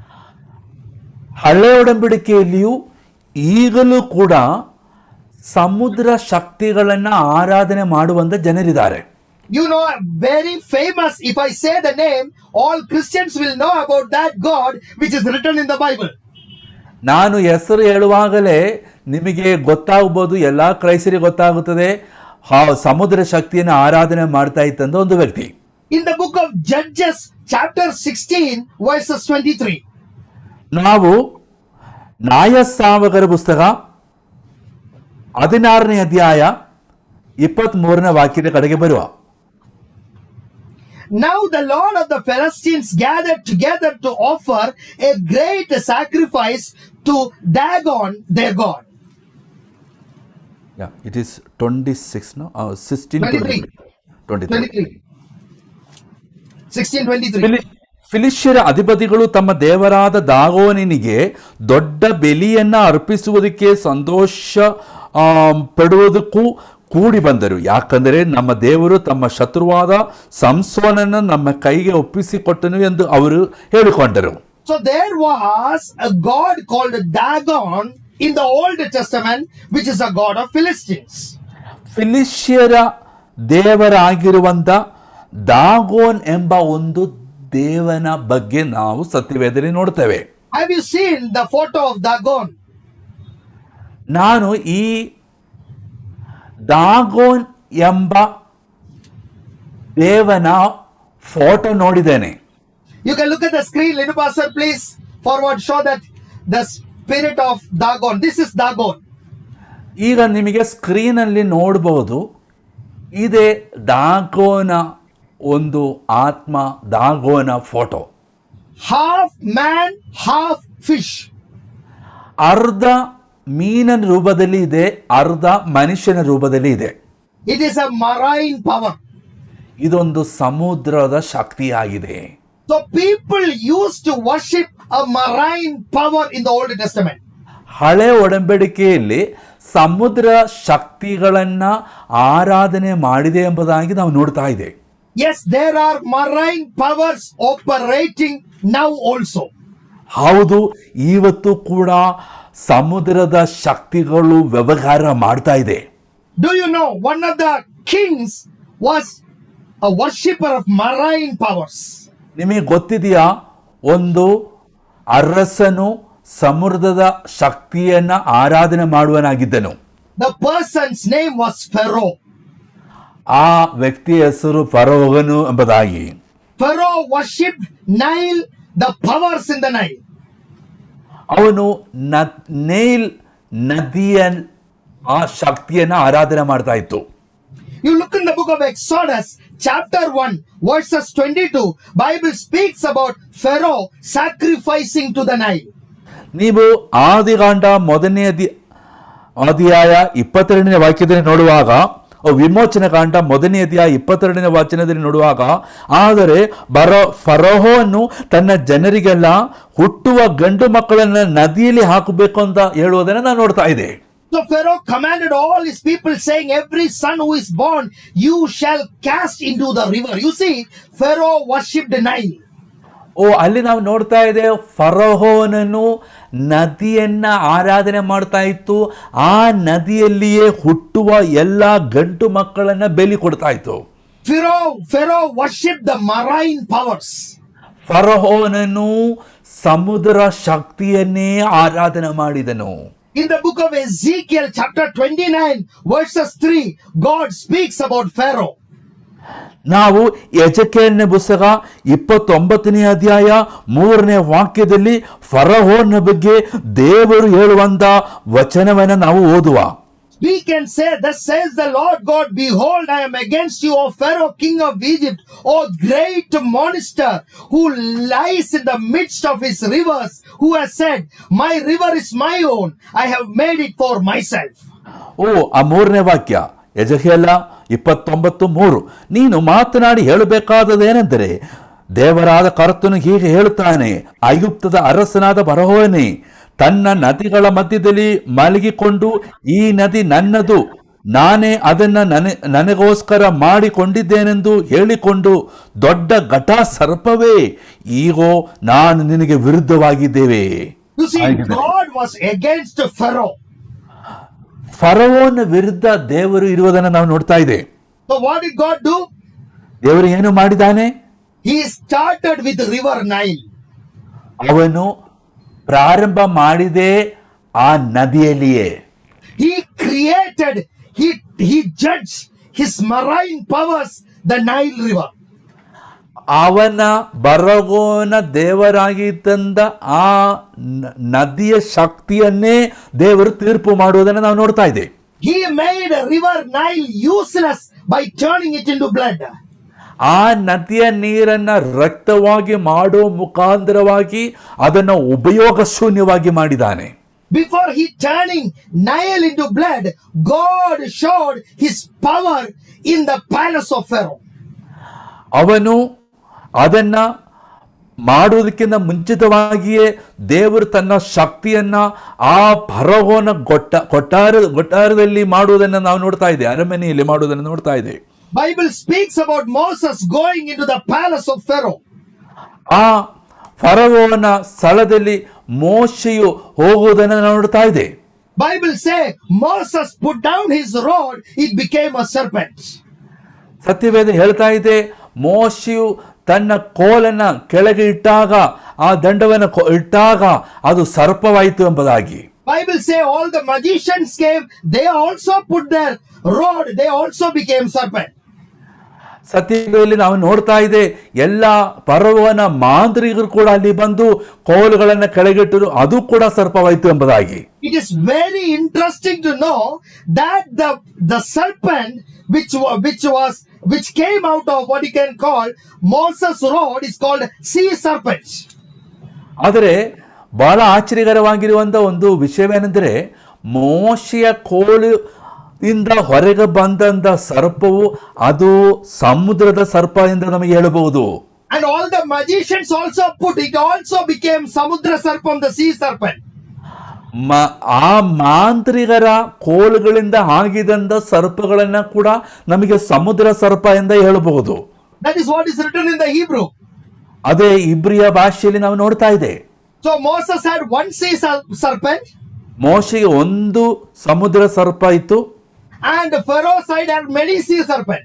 ಹಳೆ ಒಡಂಬಡಿಕೆಯಲ್ಲಿಯೂ ಈಗಲೂ ಕೂಡ ಸಮುದ್ರ ಶಕ್ತಿಗಳನ್ನ ಆರಾಧನೆ ಮಾಡುವಂತ ಜನರಿದ್ದಾರೆ You know, very famous, if I say the name, all Christians will know about that God which is written in the Bible. ನಾನು ಹೆಸರು ಹೇಳುವಾಗಲೇ ನಿಮಗೆ ಗೊತ್ತಾಗ್ಬೋದು ಎಲ್ಲ ಕ್ರೈಸ್ತರಿಗೆ ಗೊತ್ತಾಗುತ್ತದೆ ಆ ಸಮುದ್ರ ಶಕ್ತಿಯನ್ನು ಆರಾಧನೆ ಮಾಡ್ತಾ ಇತ್ತಂತ ಒಂದು ವ್ಯಕ್ತಿ In the book of Judges, chapter 16, verses 23. ನಾವು ನ್ಯಾಯಸಾವಕರ ಪುಸ್ತಕ ಹದಿನಾರನೇ ಅಧ್ಯಾಯ ಇಪ್ಪತ್ತ್ ಮೂರನೇ ವಾಕ್ಯದ ಕಡೆಗೆ ಬರುವ Now the Lord of the Philistines gathered together to offer a great sacrifice to Dagon, their God. It is twenty six sixteen 23. Twenty 23. 1623. ಫಿಲಿಷ್ಯರ ಅಧಿಪತಿಗಳು ತಮ್ಮ ದೇವರಾದ ದಾಗೋನಿನಿಗೆ ದೊಡ್ಡ ಬೆಲಿಯನ್ನ ಅರ್ಪಿಸುವುದಕ್ಕೆ ಸಂತೋಷ ಆ, ಪಡುವುದಕ್ಕೂ ಕೂಡಿ ಬಂದರು ಯಾಕಂದರೆ ನಮ್ಮ ದೇವರು ತಮ್ಮ ಶತ್ರುವಾದ ಸಂಸೋನನ್ನು ನಮ್ಮ ಕೈಗೆ ಒಪ್ಪಿಸಿಕೊಟ್ಟನು ಎಂದು ಅವರು ಹೇಳಿಕೊಂಡರು So there was a god called Dagon in the Old Testament, which is a god of Philistines. ಫಿಲಿಷ್ಯರ ದೇವರಾಗಿರುವಂತ ದಾಗೋನ್ ಎಂಬ ಒಂದು ದೇವನ ಬಗ್ಗೆ ನಾವು ಸತ್ಯವೇದನೆ ನೋಡ್ತೇವೆ Have you seen the photo of Dagon? ನಾನು ಈ ದಾಗೋನ್ ಎಂಬ ದೇವನ ಫೋಟೋ ನೋಡಿದ್ದೇನೆ You can look at the screen, little pastor, please. Forward, show that the spirit of Dagon. This is Dagon. ಈಗ ನಿಮಗೆ ಸ್ಕ್ರೀನಲ್ಲಿ ನೋಡಬಹುದು ಇದೇ ದಾಗೋನ ಒಂದು ಆತ್ಮ ದಾಗೋನ photo Half man, half fish. ಅರ್ಧ ಮೀನಿನ ರೂಪದಲ್ಲಿ ಇದೆ ಅರ್ಧ ಮನುಷ್ಯನ ರೂಪದಲ್ಲಿ ಇದೆ It is a marine power. ಇದೊಂದು ಸಮುದ್ರದ ಶಕ್ತಿಯಾಗಿದೆ So people used to worship a marine power in the Old Testament. ಹಳೆ ಒಡಂಬಡಿಕೆಯಲ್ಲಿ ಸಮುದ್ರ ಶಕ್ತಿಗಳನ್ನ ಆರಾಧನೆ ಮಾಡಿದೆ ಎಂಬುದಾಗಿ ನಾವು ನೋಡ್ತಾ ಇದೆ Yes, there are marine powers operating now also. ಹೌದು ಇವತ್ತು ಕೂಡ ಸಮುದ್ರದ ಶಕ್ತಿಗಳು ವ್ಯವಹಾರ ಮಾಡ್ತಾ ಇದೆ Do you know one of the kings was a worshipper of marine powers? ನಿಮಗೆ ಗೊತ್ತಿದೆಯಾ ಒಂದು ಅರಸನು ಸಮುದ್ರದ ಶಕ್ತಿಯನ್ನ ಆರಾಧನೆ ಮಾಡುವನಾಗಿದ್ದನು The person's name was Pharaoh. ಆ ವ್ಯಕ್ತಿಯ ಹೆಸರು ಫರೋಗನು ಎಂಬುದಾಗಿ Pharaoh worshipped Nile, the powers in the Nile. ಅವನು ನ- ನೈಲ್ ನದಿಯ ಆ ಶಕ್ತಿಯನ್ನ ಆರಾಧನೆ ಮಾಡ್ತಾ ಇತ್ತು You look in the book of Exodus, chapter 1, verses 22. Bible speaks about Pharaoh sacrificing to the Nile. ನೀವು ಆದಿಕಾಂಡ ಮೊದಲನೇ ಅಧಿ ಅಧ್ಯಾಯ ಇಪ್ಪತ್ತೆರಡನೇ ವಾಕ್ಯದಲ್ಲಿ ನೋಡುವಾಗ ಅ, ವಿಮೋಚನ ಕಾಂಡ ಮೊದಲನೇ ಅಧ್ಯಾಯ ಇಪ್ಪತ್ತೆರಡನೇ ವಾಚನದಲ್ಲಿ ನೋಡುವಾಗ ಆದರೆ ಬರೋ ಫರೋಹವನ್ನು ತನ್ನ ಜನರಿಗೆಲ್ಲ ಹುಟ್ಟುವ ಗಂಡು ಮಕ್ಕಳನ್ನ ನದಿಯಲ್ಲಿ ಹಾಕಬೇಕು ಅಂತ ಹೇಳುವುದನ್ನು ನಾನು ನೋಡ್ತಾ ಇದ್ದೆ So Pharaoh commanded all his people, saying, Every son who is born, you shall cast into the river. You see, Pharaoh worshipped the Nile. ಓ ಅಲ್ಲಿ ನಾವು ನೋಡ್ತಾ ಇದ್ದೇವೆ ಫರೋಹೋನನು ನದಿಯನ್ನ ಆರಾಧನೆ ಮಾಡ್ತಾ ಇತ್ತು ಆ ನದಿಯಲ್ಲಿಯೇ ಹುಟ್ಟುವ ಎಲ್ಲ ಗಂಟು ಮಕ್ಕಳನ್ನ ಬಲಿ ಕೊಡ್ತಾ ಇತ್ತು Pharaoh, Pharaoh worshipped the marine powers. ಫರೋಹೋನನು ಸಮುದ್ರ ಶಕ್ತಿಯನ್ನೇ ಆರಾಧನೆ ಮಾಡಿದನು In the book of Ezekiel, chapter 29, verses 3, God speaks about Pharaoh. ನಾವು ಯಜಕೇಲ್ನ ಪುಸ್ತಕ ಇಪ್ಪತ್ತೊಂಬತ್ತನೇ ಅಧ್ಯಾಯ ಮೂರನೇ ವಾಕ್ಯದಲ್ಲಿ ಫರಹೋನ ಬಗ್ಗೆ ದೇವರು ಹೇಳುವಂತ ವಚನವನ್ನ ನಾವು ಓದುವ Speak and say, Thus says the Lord God, Behold, I am against you, O Pharaoh, king of Egypt, O great monster, who lies in the midst of his rivers, who has said, My river is my own, I have made it for myself. ಓ ಆ ಮೂರನೇ ವಾಕ್ಯ ಯಜಹೇಲ ಇಪ್ಪತ್ತೊಂಬತ್ತು ಮೂರು ನೀನು ಮಾತನಾಡಿ ಹೇಳಬೇಕಾದದೇನೆಂದರೆ ದೇವರಾದ ಕರ್ತನು ಹೀಗೆ ಹೇಳುತ್ತಾನೆ ಐಗುಪ್ತದ ಅರಸನಾದ ಬರಹೋನೆ ತನ್ನ ನದಿಗಳ ಮಧ್ಯದಲ್ಲಿ ಮಲಗಿಕೊಂಡು ಈ ನದಿ ನನ್ನದು ನಾನೇ ಅದನ್ನ ನನೆ ನನಗೋಸ್ಕರ ಮಾಡಿಕೊಂಡಿದ್ದೇನೆಂದು ಹೇಳಿಕೊಂಡು ದೊಡ್ಡ ಘಟ ಸರ್ಪವೇ ಈಗೋ ನಾನು ನಿನಗೆ ವಿರುದ್ಧವಾಗಿದ್ದೇವೆ You see, ಆಗಿದೆ. God was against Pharaoh. ಫರೋವನ ವಿರುದ್ಧ ದೇವರು ಇರುವುದನ್ನು ನಾವು ನೋಡ್ತಾ ಇದ್ದೇವೆ So, what did God do? ದೇವರು ಏನು ಮಾಡಿದ್ದಾನೆ He started with river Nile. ಅವನು ಪ್ರಾರಂಭ ಮಾಡಿದೆ ಆ ನದಿಯಲ್ಲಿಯೇ He created, he, he judged his marine powers, the Nile River. ಅವನ ಬರಗೋನ ದೇವರಾಗಿ ತಂದ ಆ ನ- ನದಿಯ ಶಕ್ತಿಯನ್ನೇ ದೇವರು ತೀರ್ಪು ಮಾಡುವುದನ್ನು ನಾವು ನೋಡ್ತಾ ಇದ್ದೇವೆ He made river Nile useless by turning it into blood. ಆ ನದಿಯ ನೀರನ್ನ ರಕ್ತವಾಗಿ ಮಾಡೋ ಮುಖಾಂತರವಾಗಿ ಅದನ್ನು ಉಪಯೋಗ ಶೂನ್ಯವಾಗಿ ಮಾಡಿದ್ದಾನೆ Before he turning Nile into blood, God showed his power in the palace of Pharaoh. ಅವನು ಅದನ್ನ ಮಾಡುವುದಕ್ಕಿಂತ ಮುಂಚಿತವಾಗಿಯೇ ದೇವರು ತನ್ನ ಶಕ್ತಿಯನ್ನ ಆ ಭರಗೋನ ಗೊಟ್ಟ ಕೊಟ್ಟಾರ ಕೊಟ್ಟಾರದಲ್ಲಿ ಮಾಡುವುದನ್ನು ನಾವು ನೋಡ್ತಾ ಇದ್ದೇವೆ ಅರಮನೆಯಲ್ಲಿ ಮಾಡುವುದನ್ನು ನೋಡ್ತಾ ಇದ್ದೇವೆ Bible speaks about Moses going into the palace of Pharaoh. ಆ ಫರಗೋನ ಸ್ಥಳದಲ್ಲಿ ಮೋಶೆಯು ಹೋಗುವುದನ್ನು ನಾವು ನೋಡ್ತಾ ಇದ್ದೇವೆ Bible say Moses put down his rod, it became a serpent. ಸತ್ಯವೇದ ಹೇಳ್ತಾ ಇದೆ ಮೋಶೆಯು ತನ್ನ ಕೋಲನ್ನ ಕೆಳಗೆ ಇಟ್ಟಾಗ ಆ ದಂಡವನ್ನು ಕೊ- ಇಟ್ಟಾಗ ಅದು ಸರ್ಪವಾಯಿತು ಎಂಬುದಾಗಿ Bible say all the magicians came, they also put their rod, they also became serpent. ಸತ್ಯದಲ್ಲಿ ನಾವು ನೋಡ್ತಾ ಇದೆ ಎಲ್ಲ ಪರ್ವನ ಮಾಂತ್ರಿಕರು ಕೂಡ ಅಲ್ಲಿ ಬಂದು ಕೋಲುಗಳನ್ನ ಕೆಳಗಿಟ್ಟರು ಅದು ಕೂಡ ಸರ್ಪವಾಯಿತು ಎಂಬುದಾಗಿ It is very interesting to know that the the serpent which wa- which was which came out of what you can call Moses' rod is called sea serpent. ಆದರೆ ಬಹಳ ಆಶ್ಚರ್ಯಕರವಾಗಿರುವಂತ ಒಂದು ವಿಷಯವೇನೆಂದರೆ ಮೋಶೆಯ ಕೋಲು ಇಂದ ಹೊರಗೆ ಬಂದಂತ ಸರ್ಪವು ಅದು ಸಮುದ್ರದ ಸರ್ಪ ಎಂದು ನಮಗೆ ಹೇಳಬಹುದು And all the magicians also put it also became Samudra Sarpam, the sea serpent. ಮ- ಆ ಮಾಂತ್ರಿಗರ ಕೋಲುಗಳಿಂದ ಆಗಿದಂತ ಸರ್ಪಗಳನ್ನ ಕೂಡ ನಮಗೆ ಸಮುದ್ರ ಸರ್ಪ ಎಂದ ಹೇಳಬಹುದು That is what is written in the Hebrew. ಅದೇ ಇಬ್ರಿಯ ಭಾಷೆಯಲ್ಲಿ ನಾವು ನೋಡ್ತಾ ಇದೆ So Moses had one sea ser- serpent, ಮೋಶೆಗೆ ಒಂದು ಸಮುದ್ರ ಸರ್ಪ ಇತ್ತು and Pharaoh side had many sea serpent.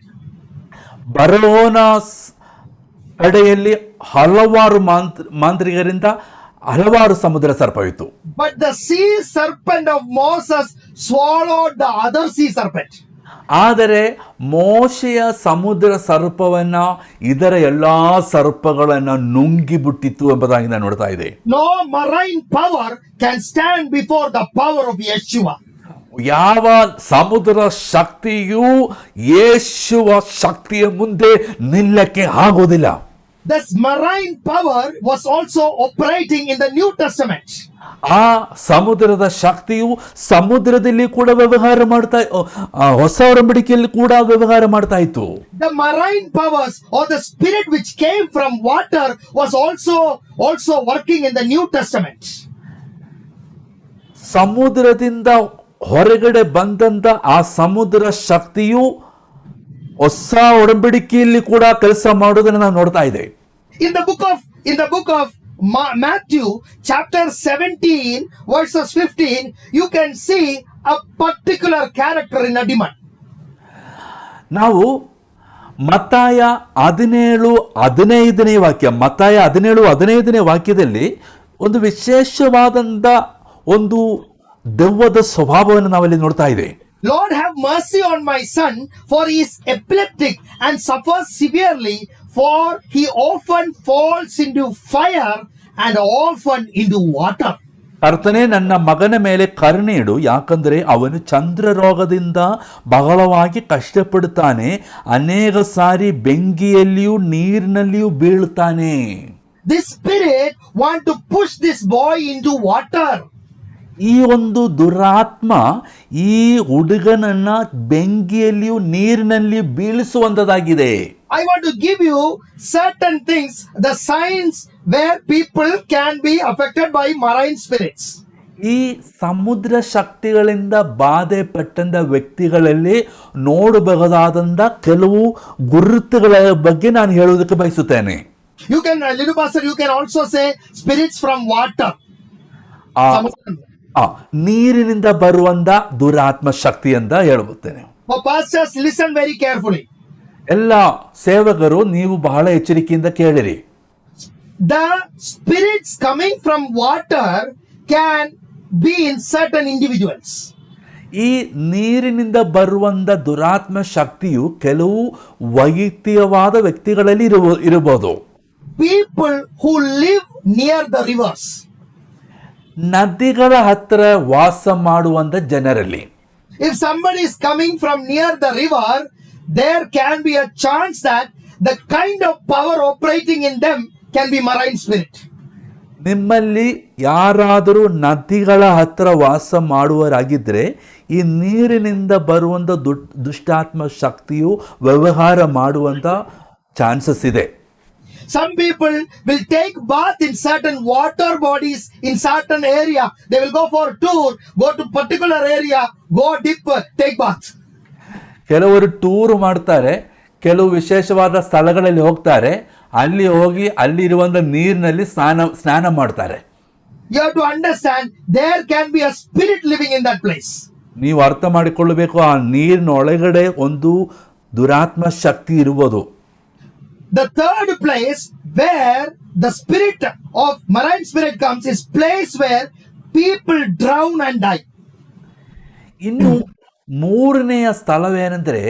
ಬರೋನ ಸ್- ಕಡೆಯಲ್ಲಿ ಹಲವಾರು ಮಾಂತ್ ಮಾಂತ್ರಿಗರಿಂದ ಹಲವಾರು ಸಮುದ್ರ ಸರ್ಪವಿತ್ತು But the sea serpent of Moses swallowed the other sea serpent. ಆದರೆ ಮೋಶೆಯ ಸಮುದ್ರ ಸರ್ಪವನ್ನ ಇದರ ಎಲ್ಲಾ ಸರ್ಪಗಳನ್ನ ನುಂಗಿ ಬಿಟ್ಟಿತ್ತು ಎಂಬುದಾಗಿ ನಾನು ನೋಡ್ತಾ ಇದೆ No marine power can stand before the power of Yeshua. ಯಾವ ಸಮುದ್ರ ಶಕ್ತಿಯೂ ಯೇಸುವ ಶಕ್ತಿಯ ಮುಂದೆ ನಿಲ್ಲಕ್ಕೆ ಆಗೋದಿಲ್ಲ This marine power was also operating in the New Testament. ಆ ಸಮುದ್ರದ ಶಕ್ತಿಯು ಸಮುದ್ರದಲ್ಲಿ ಕೂಡ ವ್ಯವಹಾರ ಮಾಡ್ತಾ ಆ, ಹೊಸ ಒಡಂಬಡಿಕೆಯಲ್ಲಿ ಕೂಡ ವ್ಯವಹಾರ ಮಾಡ್ತಾ ಇತ್ತು The marine powers or the spirit which came from water was also also working in the New Testament. ಸಮುದ್ರದಿಂದ ಹೊರಗಡೆ ಬಂದಂತ ಆ ಸಮುದ್ರ ಶಕ್ತಿಯು ಹೊಸ ಒಡಂಬಡಿಕೆಯಲ್ಲಿ ಕೂಡ ಕೆಲಸ ಮಾಡೋದನ್ನ ನಾವು ನೋಡ್ತಾ ಇದೆ In the book of in the book of Ma- Matthew, chapter 17, verses 15, you can see a particular character in a demon. ನಾವು ಮತ್ತಾಯ ಹದಿನೇಳು ಹದಿನೈದನೇ ವಾಕ್ಯ ಮತ್ತಾಯ ಹದಿನೇಳು ಹದಿನೈದನೇ ವಾಕ್ಯದಲ್ಲಿ ಒಂದು ವಿಶೇಷವಾದಂಥ ಒಂದು ದೆವ್ವದ ಸ್ವಭಾವವನ್ನು ನಾವಲ್ಲಿ ನೋಡ್ತಾ ಇದ್ದೇವೆ Lord, have mercy on my son, for he is epileptic and suffers severely, for he often falls into fire and often into water. ಕರ್ತನೆ ನನ್ನ ಮಗನ ಮೇಲೆ ಕರುಣೆ ಇಡು ಯಾಕಂದರೆ ಅವನು ಚಂದ್ರ ರೋಗದಿಂದ ಬಹಳವಾಗಿ ಕಷ್ಟಪಡುತ್ತಾನೆ ಅನೇಕ ಸಾರಿ ಬೆಂಕಿಯಲ್ಲಿಯೂ ನೀರಿನಲ್ಲಿಯೂ ಬೀಳುತ್ತಾನೆ This spirit want to push this boy into water. ಈ ಒಂದು ದುರಾತ್ಮ ಈ ಹುಡುಗನನ್ನ ಬೆಂಕಿಯಲ್ಲಿಯೂ ನೀರಿನಲ್ಲಿಯೂ ಬೀಳಿಸುವಂತದಾಗಿದೆ I want to give you certain things, the signs where people can be affected by marine spirits. ಈ ಸಮುದ್ರ ಶಕ್ತಿಗಳಿಂದ ಬಾಧೆ ಪಟ್ಟಂತ ವ್ಯಕ್ತಿಗಳಲ್ಲಿ ನೋಡಬಹುದಾದಂಥ ಕೆಲವು ಗುರುತುಗಳ ಬಗ್ಗೆ ನಾನು ಹೇಳುವುದಕ್ಕೆ ಬಯಸುತ್ತೇನೆ You can, uh, little pastor, you can also say spirits from water. ಆ ಆ, ನೀರಿನಿಂದ ಬರುವಂತ ದುರಾತ್ಮ ಶಕ್ತಿ ಅಂತ ಹೇಳುತ್ತೇನೆ For pastors, listen very carefully. ಎಲ್ಲ ಸೇವಕರು ನೀವು ಬಹಳ ಎಚ್ಚರಿಕೆಯಿಂದ ಕೇಳಿರಿ The spirits coming from water can be in certain individuals. ಈ ನೀರಿನಿಂದ ಬರುವಂತ ದುರಾತ್ಮ ಶಕ್ತಿಯು ಕೆಲವು ವೈಯಕ್ತಿಕವಾದ ವ್ಯಕ್ತಿಗಳಲ್ಲಿ ಇರುವ ಇರಬಹುದು People who live near the rivers. ನದಿಗಳ ಹತ್ತಿರ ವಾಸ ಮಾಡುವಂತ ಜನರಲ್ಲಿ If somebody is coming from near the river, there can be a chance that the kind of power operating in them can be marine spirit. ನಿಮ್ಮಲ್ಲಿ ಯಾರಾದರೂ ನದಿಗಳ ಹತ್ತಿರ ವಾಸ ಮಾಡುವರಾಗಿದ್ದರೆ ಈ ನೀರಿನಿಂದ ಬರುವಂಥ ದುಡ್ ದುಷ್ಟಾತ್ಮ ಶಕ್ತಿಯು ವ್ಯವಹಾರ ಮಾಡುವಂಥ ಚಾನ್ಸಸ್ ಇದೆ Some people will take bath in certain water bodies in certain area. They will go for tour, go to particular area, go dip, take bath. ಕೆಲವರು ಟೂರ್ ಮಾಡ್ತಾರೆ ಕೆಲವು ವಿಶೇಷವಾದ ಸ್ಥಳಗಳಲ್ಲಿ ಹೋಗ್ತಾರೆ ಅಲ್ಲಿ ಹೋಗಿ ಅಲ್ಲಿರುವಂಥ ನೀರಿನಲ್ಲಿ ಸ್ನಾನ ಸ್ನಾನ ಮಾಡ್ತಾರೆ You have to understand there can be a spirit living in that place. ನೀವು ಅರ್ಥ ಮಾಡಿಕೊಳ್ಳಬೇಕು ಆ ನೀರಿನ ಒಳಗಡೆ ಒಂದು ದುರಾತ್ಮ ಶಕ್ತಿ ಇರುವುದು The third place where the spirit of marine spirit comes is place where people drown and die. ಇನ್ನು ಮೂರನೆಯ ಸ್ಥಳವೇನೆಂದರೆ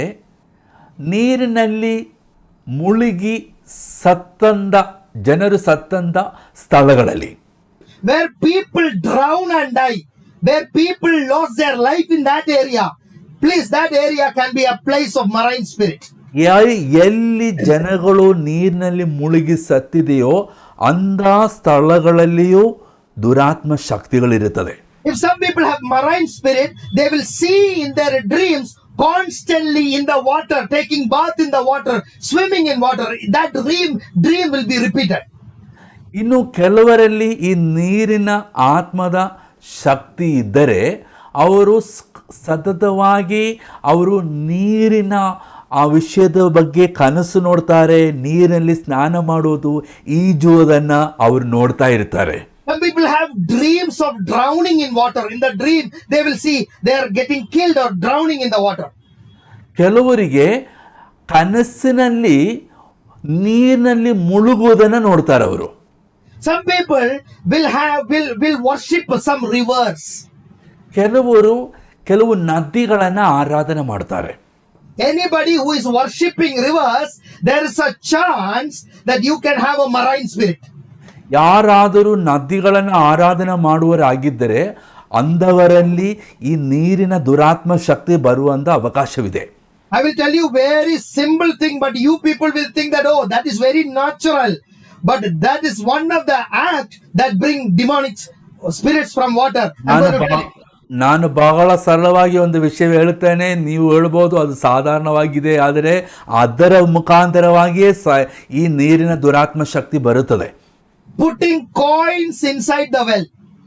ನೀರಿನಲ್ಲಿ ಮುಳುಗಿ ಸತ್ತಂದ ಜನರು ಸತ್ತಂದ ಸ್ಥಳಗಳಲ್ಲಿ Where people drown and die. Where people lost their life in that area. Please, that area can be a place of marine spirit. ಯ- ಎಲ್ಲಿ ಜನಗಳು ನೀರಿನಲ್ಲಿ ಮುಳುಗಿ ಸತ್ತಿದೆಯೋ ಅಂಥ ಸ್ಥಳಗಳಲ್ಲಿಯೂ ದುರಾತ್ಮ ಶಕ್ತಿಗಳಿರುತ್ತದೆ If some people have marine spirit, they will see in their dreams constantly in the water, taking bath in the water, swimming in water. That dream, dream will be repeated. ಇನ್ನು ಕೆಲವರಲ್ಲಿ ಈ ನೀರಿನ ಆತ್ಮದ ಶಕ್ತಿ ಇದ್ದರೆ ಅವರು ಸ್- ಸತತವಾಗಿ ಅವರು ನೀರಿನ ಆ ವಿಷಯದ ಬಗ್ಗೆ ಕನಸು ನೋಡ್ತಾರೆ ನೀರಿನಲ್ಲಿ ಸ್ನಾನ ಮಾಡೋದು ಈಜುವುದನ್ನು ಅವರು ನೋಡ್ತಾ ಇರ್ತಾರೆ Some people have dreams of drowning in water. In the dream, they will see they are getting killed or drowning in the water. ಕೆಲವರಿಗೆ ಕನಸಿನಲ್ಲಿ ನೀರಿನಲ್ಲಿ ಮುಳುಗುವುದನ್ನು ನೋಡ್ತಾರೆ ಅವರು Some people will have will will worship some rivers. ಕೆಲವರು ಕೆಲವು ನದಿಗಳನ್ನು ಆರಾಧನೆ ಮಾಡ್ತಾರೆ Anybody who is worshipping rivers, there is a chance that you can have a marine spirit. ಯಾರಾದರೂ ನದಿಗಳನ್ನು ಆರಾಧನೆ ಮಾಡುವರಾಗಿದ್ದರೆ ಅಂದವರಲ್ಲಿ ಈ ನೀರಿನ ದುರಾತ್ಮ ಶಕ್ತಿ ಬರುವಂತ ಅವಕಾಶವಿದೆ I will tell you very simple thing, but you people will think that oh, that is very natural. But that is one of the act that bring demonic spirits from water. I'm ನಾನು going to tell ಬಹ- you. ನಾನು ಬಹಳ ಸರಳವಾಗಿ ಒಂದು ವಿಷಯ ಹೇಳುತ್ತೇನೆ ನೀವು ಹೇಳ್ಬೋದು ಅದು ಸಾಧಾರಣವಾಗಿದೆ ಆದರೆ ಅದರ ಮುಖಾಂತರವಾಗಿಯೇ ಸ ಈ ನೀರಿನ ದುರಾತ್ಮ ಶಕ್ತಿ ಬರುತ್ತದೆ Putting coins inside the well.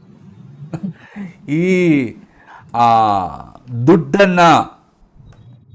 ಈ ಆ ದುಡ್ಡನ್ನ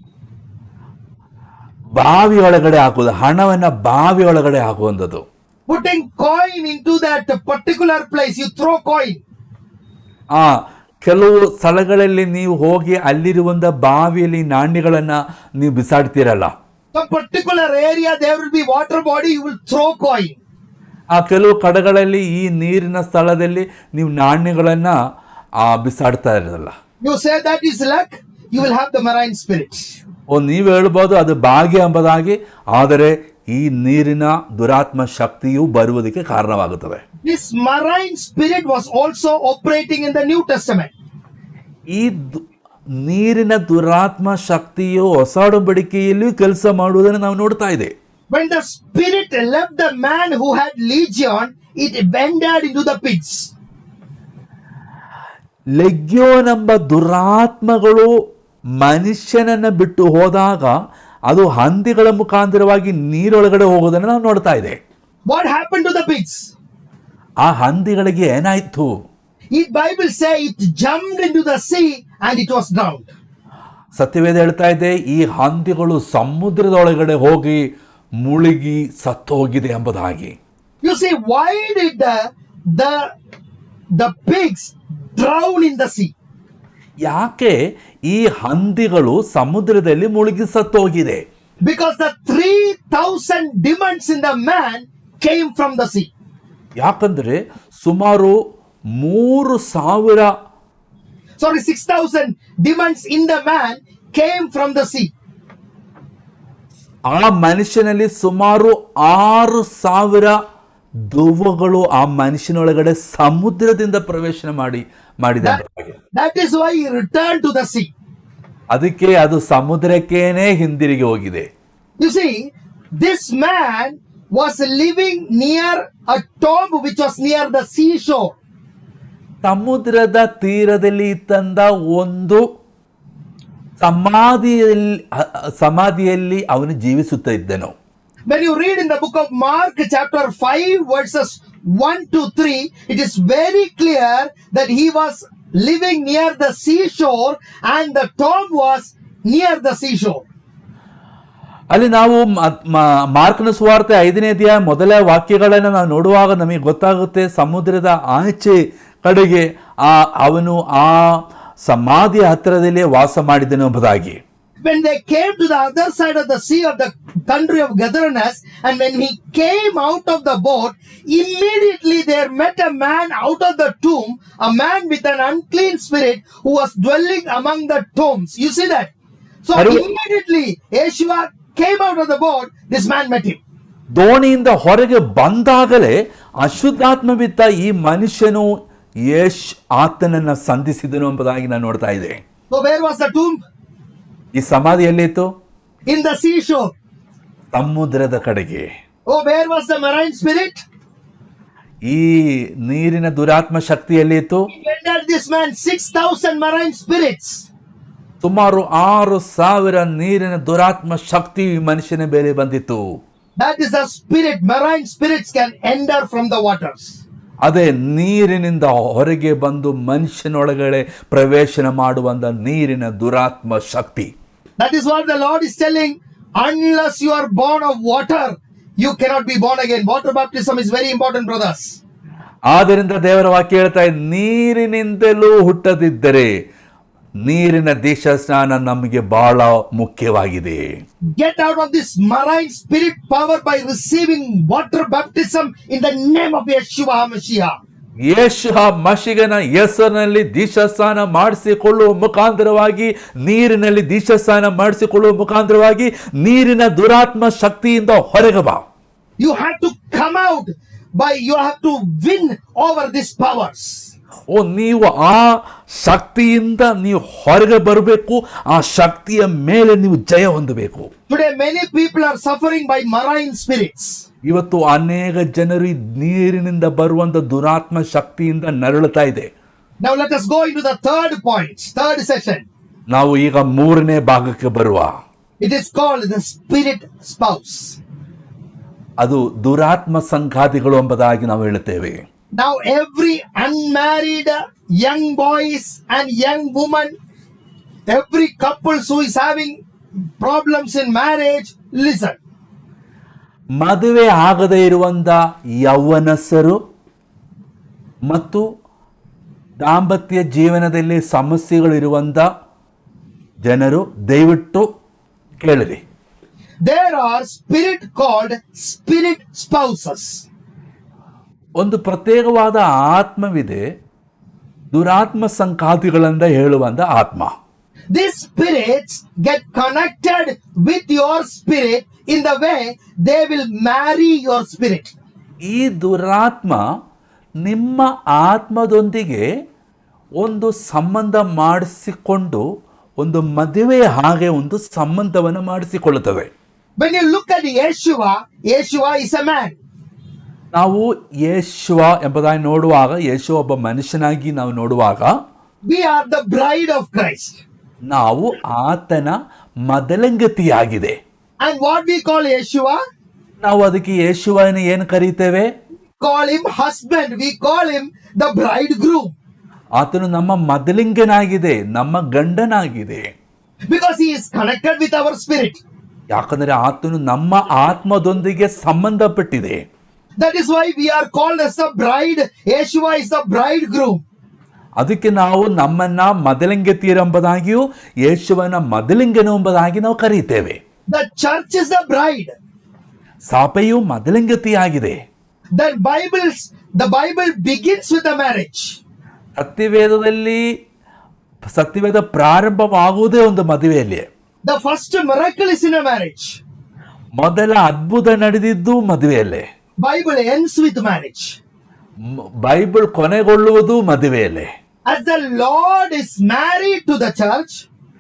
ಬಾವಿ ಒಳಗಡೆ ಹಾಕುವುದು ಹಣವನ್ನ ಬಾವಿ ಒಳಗಡೆ ಹಾಕುವಂಥದ್ದು putting coin into that particular place. You throw coin. ಆ ಕೆಲವು ಸ್ಥಳಗಳಲ್ಲಿ ನೀವು ಹೋಗಿ ಅಲ್ಲಿರುವಂತ ಬಾವಿಯಲ್ಲಿ ನಾಣ್ಯಗಳನ್ನ ನೀವು ಬಿಸಾಡ್ತೀರಲ್ಲ Some particular area there will be water body. You will throw coin. ಆ ಕೆಲವು ಕಡೆಗಳಲ್ಲಿ ಈ ನೀರಿನ ಸ್ಥಳದಲ್ಲಿ ನೀವು ನಾಣ್ಯಗಳನ್ನ ಆ ಬಿಸಾಡ್ತಾ ಇರಲ್ಲ You say that is luck. You will have the marine spirit. ಓ ನೀವು ಹೇಳ್ಬೋದು ಅದು ಭಾಗ್ಯ ಎಂಬುದಾಗಿ ಆದರೆ ಈ ನೀರಿನ ದುರಾತ್ಮ ಶಕ್ತಿಯು ಬರುವುದಕ್ಕೆ ಕಾರಣವಾಗುತ್ತದೆ This marine spirit was also operating in the New Testament. ಈ ದು- ನೀರಿನ ದುರಾತ್ಮ ಶಕ್ತಿಯು ಹೊಸ ಒಡಂಬಡಿಕೆಯಲ್ಲಿಯೂ ಕೆಲಸ ಮಾಡುವುದನ್ನು ನಾವು ನೋಡ್ತಾ ಇದೆ When the spirit left the man who had legion, it entered into the pigs. ಲೆಗ್ಯೋನೆಂಬ ದುರಾತ್ಮಗಳು ಮನುಷ್ಯನನ್ನ ಬಿಟ್ಟು ಹೋದಾಗ ಅದು ಹಂದಿಗಳ ಮುಖಾಂತರವಾಗಿ ನೀರೊಳಗಡೆ ಹೋಗೋದನ್ನು ನಾವು ನೋಡ್ತಾ ಇದೆ What happened to the pigs? ಆ ಹಂದಿಗಳಿಗೆ ಏನಾಯ್ತು It Bible say it jumped into the sea and it was drowned. ಸತ್ಯವೇದ ಹೇಳ್ತಾ ಇದೆ ಈ ಹಂದಿಗಳು ಸಮುದ್ರದೊಳಗಡೆ ಹೋಗಿ ಮುಳುಗಿ ಸತ್ತೋಗಿದೆ ಎಂಬುದಾಗಿ You see, why did the the the pigs drown in the sea? ಯಾಕೆ ಈ ಹಂದಿಗಳು ಸಮುದ್ರದಲ್ಲಿ ಮುಳುಗಿ ಸತ್ತೋಗಿದೆ Because the three thousand demons in the man came from the sea. ಯಾಕಂದ್ರೆ ಸುಮಾರು ಮೂರು ಸಾವಿರ Sorry, six thousand demons in the man came from the sea. ಆ ಮನುಷ್ಯನಲ್ಲಿ ಸುಮಾರು ಆರು ಸಾವಿರ ದೆವ್ವಗಳು ಆ ಮನುಷ್ಯನೊಳಗಡೆ ಸಮುದ್ರದಿಂದ ಪ್ರವೇಶನ ಮಾಡಿ ಮಾಡಿದೆ ಎಂಬುದಾಗಿ. That is why he returned to the sea. ಅದಕ್ಕೆ ಅದು ಸಮುದ್ರಕ್ಕೇನೆ ಹಿಂದಿರುಗಿ ಹೋಗಿದೆ You see, this man was living near a tomb which was near the seashore. ಸಮುದ್ರದ ತೀರದಲ್ಲಿ ಇತ್ತಂದ ಒಂದು ಸಮಾಧಿಯಲ್ಲಿ ಅ- ಅ- ಸಮಾಧಿಯಲ್ಲಿ ಅವನು ಜೀವಿಸುತ್ತಾ ಇದ್ದನು When you read in the book of Mark, chapter 5, verses 1 to 3, it is very clear that he was living near the seashore and the tomb was near the seashore. ಅಲ್ಲಿ ನಾವು ಮ- ಮ- ಮಾರ್ಕನ ಸುವಾರ್ತೆ ಐದನೇ ಅಧ್ಯಾಯ ಮೊದಲ ವಾಕ್ಯಗಳನ್ನು ನಾವು ನೋಡುವಾಗ ನಮಗೆ ಗೊತ್ತಾಗುತ್ತೆ ಸಮುದ್ರದ ಆಚೆ ಕಡೆಗೆ ಆ ಅವನು ಆ ಸಮಾಧಿಯ ಹತ್ತಿರದಲ್ಲೇ ವಾಸ ಮಾಡಿದನು ಎಂಬುದಾಗಿ When they came to the other side of the sea of the country of Gadarenes, and when he came out of the boat, immediately there met a man out of the tomb, a man with an unclean spirit who was dwelling among the tombs. You see that? So Are you- immediately Yeshua came out of the boat, this man met him. ದೋಣಿಯಿಂದ ಹೊರಗೆ ಬಂದಾಗಲೇ ಅಶುದ್ಧಾತ್ಮವಿದ್ದ ಈ ಮನುಷ್ಯನು ಯಶ್ ಆತನನ್ನ ಸಂಧಿಸಿದನು ಎಂಬುದಾಗಿ ನಾನು ನೋಡ್ತಾ ಇದ್ದೆ So where was the tomb? ಈ ಸಮಾಧಿ ಎಲ್ಲಿತ್ತು In the seashore. ಸಮುದ್ರದ ಕಡೆಗೆ Oh, where was the marine spirit? ಈ ನೀರಿನ ದುರಾತ್ಮ ಶಕ್ತಿ ಎಲ್ಲಿತ್ತು He entered this man 6,000 marine spirits. ಸುಮಾರು ಆರು ಸಾವಿರ ನೀರಿನ ದುರಾತ್ಮ ಶಕ್ತಿ ಈ ಮನುಷ್ಯನ ಮೇಲೆ ಬಂದಿತ್ತು That is the spirit. Marine spirits can enter from the waters. ಅದೇ ನೀರಿನಿಂದ ಹೊರಗೆ ಬಂದು ಮನುಷ್ಯನೊಳಗಡೆ ಪ್ರವೇಶನ ಮಾಡುವಂತ ನೀರಿನ ದುರಾತ್ಮ ಶಕ್ತಿ That is what the Lord is telling. Unless you are born of water, you cannot be born again. Water baptism is very important, brothers. ಆದ್ದರಿಂದ ದೇವರ ವಾಕ್ಯ ಹೇಳ್ತಾ ಇದೆ ನೀರಿನಿಂದಲೂ ಹುಟ್ಟದಿದ್ದರೆ ನೀರಿನ ದೇಶ ಸ್ನಾನ ನಮಗೆ ಬಹಳ ಮುಖ್ಯವಾಗಿದೆ Get out of this marine spirit power by receiving water baptism in the name of Yeshua HaMashiach. ಯೇಷು ಮಶಿಗನ ಹೆಸರಿನಲ್ಲಿ ದೀಕ್ಷಾಸ್ನಾನ ಮಾಡಿಸಿಕೊಳ್ಳುವ ಮುಖಾಂತರವಾಗಿ ನೀರಿನಲ್ಲಿ ದೀಕ್ಷಾಸ್ನಾನ ಮಾಡಿಸಿಕೊಳ್ಳುವ ಮುಖಾಂತರವಾಗಿ ನೀರಿನ ದುರಾತ್ಮ ಶಕ್ತಿಯಿಂದ ಹೊರಗೆ ಬಾ You have to come out by, you have to win over these powers. ಓ ನೀವು ಆ ಶಕ್ತಿಯಿಂದ ನೀವು ಹೊರಗೆ ಬರಬೇಕು ಆ ಶಕ್ತಿಯ ಮೇಲೆ ನೀವು ಜಯ ಹೊಂದಬೇಕು Today, many people are suffering by marine spirits. ಇವತ್ತು ಅನೇಕ ಜನರು ಈ ನೀರಿನಿಂದ ಬರುವಂತ ದುರಾತ್ಮ ಶಕ್ತಿಯಿಂದ ನರಳುತ್ತಾ ಇದೆ Now, let us go into the third point, third session. ನಾವು ಈಗ ಮೂರನೇ ಭಾಗಕ್ಕೆ ಬರುವ It is called the spirit spouse. ಅದು ದುರಾತ್ಮ ಸಂಘಾತಿಗಳು ಎಂಬುದಾಗಿ ನಾವು ಹೇಳುತ್ತೇವೆ Now, every unmarried young boys and young woman, every couples who is having problems in marriage, listen. ಮದುವೆ ಆಗದೇ ಇರುವಂಥ ಯೌವನಸ್ಥರು ಮತ್ತು ದಾಂಪತ್ಯ ಜೀವನದಲ್ಲಿ ಸಮಸ್ಯೆಗಳಿರುವಂಥ ಜನರು ದಯವಿಟ್ಟು ಕೇಳಿರಿ There are spirit called spirit spouses. ಒಂದು ಪ್ರತ್ಯೇಕವಾದ ಆತ್ಮವಿದೆ ದುರಾತ್ಮ ಸಂಕಾತಿಗಳಿಂದ ಹೇಳುವಂಥ ಆತ್ಮ These spirits get connected with your spirit in the way they will marry your spirit. ಈ ದುರಾತ್ಮ ನಿಮ್ಮ ಆತ್ಮದೊಂದಿಗೆ ಒಂದು ಸಂಬಂಧ ಮಾಡಿಸಿಕೊಂಡು ಒಂದು ಮದುವೆ ಹಾಗೆ ಒಂದು ಸಂಬಂಧವನ್ನು ಮಾಡಿಸಿಕೊಳ್ಳುತ್ತವೆ When you look at Yeshua, Yeshua is a man. ನಾವು ಯೇಶುವ ಎಂಬುದಾಗಿ ನೋಡುವಾಗ ಯೇಶು ಒಬ್ಬ ಮನುಷ್ಯನಾಗಿ ನಾವು ನೋಡುವಾಗ We are the bride of Christ. ನಾವು ಆತನ ಮೊದಲಂಗತಿಯಾಗಿದೆ And what we call Yeshua? ನಾವು ಅದಕ್ಕೆ ಯೇಶುವನ ಏನು ಕರೀತೇವೆ Call him husband. We call him the bridegroom. ಆತನು ನಮ್ಮ ಮೊದಲಿಂಗನಾಗಿದೆ ನಮ್ಮ ಗಂಡನಾಗಿದೆ Because he is connected with our spirit. ಯಾಕಂದ್ರೆ ಆತನು ನಮ್ಮ ಆತ್ಮದೊಂದಿಗೆ ಸಂಬಂಧಪಟ್ಟಿದೆ That is why we are called as the bride. Yeshua is the bridegroom. ಅದಕ್ಕೆ ನಾವು ನಮ್ಮನ್ನ ಮೊದಲಿಂಗತಿಯರೆಂಬುದಾಗಿಯೂ ಯೇಸುವನ ಮೊದಲಿಂಗನು ಎಂಬುದಾಗಿ ನಾವು ಕರೀತೇವೆ The church is the bride. ಸಭೆಯು ಮೊದಲಿಂಗತಿಯಾಗಿದೆ The Bible's the Bible begins with the marriage. ಸತ್ಯವೇದದಲ್ಲಿ ಸತ್ಯವೇದ ಪ್ರಾರಂಭವಾಗುವುದೇ ಒಂದು ಮದುವೆಯಲ್ಲಿ The first miracle is in a marriage. ಮೊದಲ ಅದ್ಭುತ ನಡೆದಿದ್ದು ಮದುವೆಯಲ್ಲೇ Bible ends with marriage. ಮ್- ಬೈಬಲ್ ಕೊನೆಗೊಳ್ಳುವುದು ಮದುವೆಯಲ್ಲೇ As the Lord is married to the church,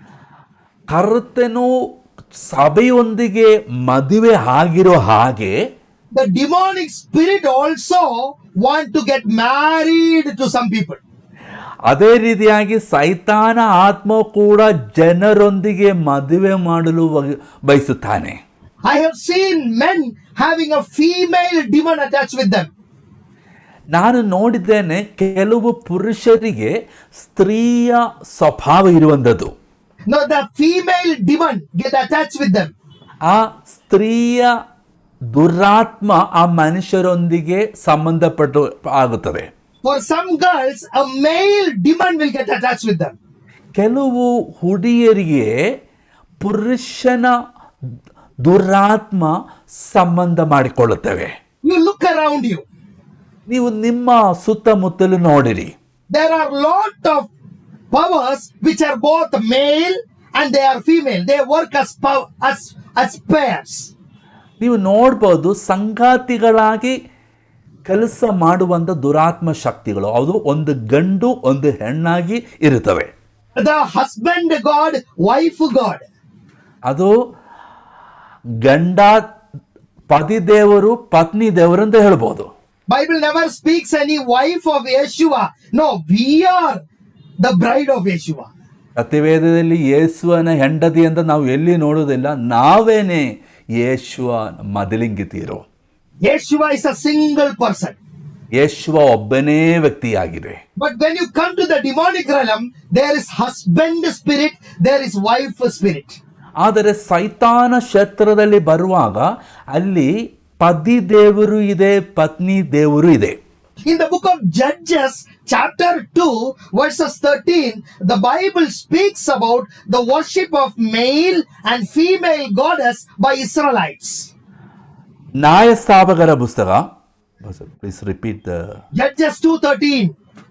ಕರ್ತನು ಸಭೆಯೊಂದಿಗೆ ಮದುವೆ ಆಗಿರೋ ಹಾಗೆ the demonic spirit also want to get married to some people. ಅದೇ ರೀತಿಯಾಗಿ ಸೈತಾನ ಆತ್ಮ ಕೂಡ ಜನರೊಂದಿಗೆ ಮದುವೆ ಮಾಡಲು ಬ- ಬಯಸುತ್ತಾನೆ I have seen men having a female demon attached with them. ನಾನು ನೋಡಿದ್ದೇನೆ ಕೆಲವು ಪುರುಷರಿಗೆ ಸ್ತ್ರೀಯ ಸ್ವಭಾವ ಇರುವಂಥದ್ದು No, the female demon get attached with them. ಆ ಸ್ತ್ರೀಯ ದುರಾತ್ಮ ಆ ಮನುಷ್ಯರೊಂದಿಗೆ ಸಂಬಂಧಪಟ್ಟು ಆಗುತ್ತದೆ For some girls, a male demon will get attached with them. ಕೆಲವು ಹುಡುಗಿಯರಿಗೆ ಪುರುಷನ ದುರಾತ್ಮ ಸಂಬಂಧ ಮಾಡಿಕೊಳ್ಳುತ್ತವೆ You look around you. ನೀವು ನಿಮ್ಮ ಸುತ್ತಮುತ್ತಲು ನೋಡಿರಿ There are lot of powers which are both male and they are female. They work as pow- as as pairs. ನೀವು ನೋಡ್ಬೋದು ಸಂಗಾತಿಗಳಾಗಿ ಕೆಲಸ ಮಾಡುವಂಥ ದುರಾತ್ಮ ಶಕ್ತಿಗಳು ಅದು ಒಂದು ಗಂಡು ಒಂದು ಹೆಣ್ಣಾಗಿ ಇರುತ್ತವೆ The husband God, wife God. ಅದು ಗಂಡ ಪತಿ ದೇವರು ಪತ್ನಿ ದೇವರು ಅಂತ ಹೇಳ್ಬೋದು Bible never speaks any wife of Yeshua. No, we are the bride of Yeshua. ಸತ್ಯವೇದದಲ್ಲಿ ಯೇಸುವನ ಹೆಂಡತಿ ಅಂತ ನಾವು ಎಲ್ಲಿ ನೋಡೋದಿಲ್ಲ ನಾವೇನೆ ಯೇಸುವ ಮೊದಲಿಂಗಿತೀರು Yeshua is a single person. ಯೇಸುವ ಒಬ್ಬನೇ ವ್ಯಕ್ತಿಯಾಗಿದೆ But when you come to the demonic realm, there is husband spirit, there is wife spirit. ಆದರೆ ಸೈತಾನ ಕ್ಷೇತ್ರದಲ್ಲಿ ಬರುವಾಗ ಅಲ್ಲಿ ಪತಿ ದೇವರು ಇದೆ ಪತ್ನಿ ದೇವರು ಇದೆ In the book of Judges, chapter 2, verses 13, the Bible speaks about the worship of male and female goddess by Israelites. ನ್ಯಾಯಸ್ಥಾಪಕರ ಪುಸ್ತಕ ಪ್ಲೀಸ್ ರಿಪೀಟ್ Judges 2:13.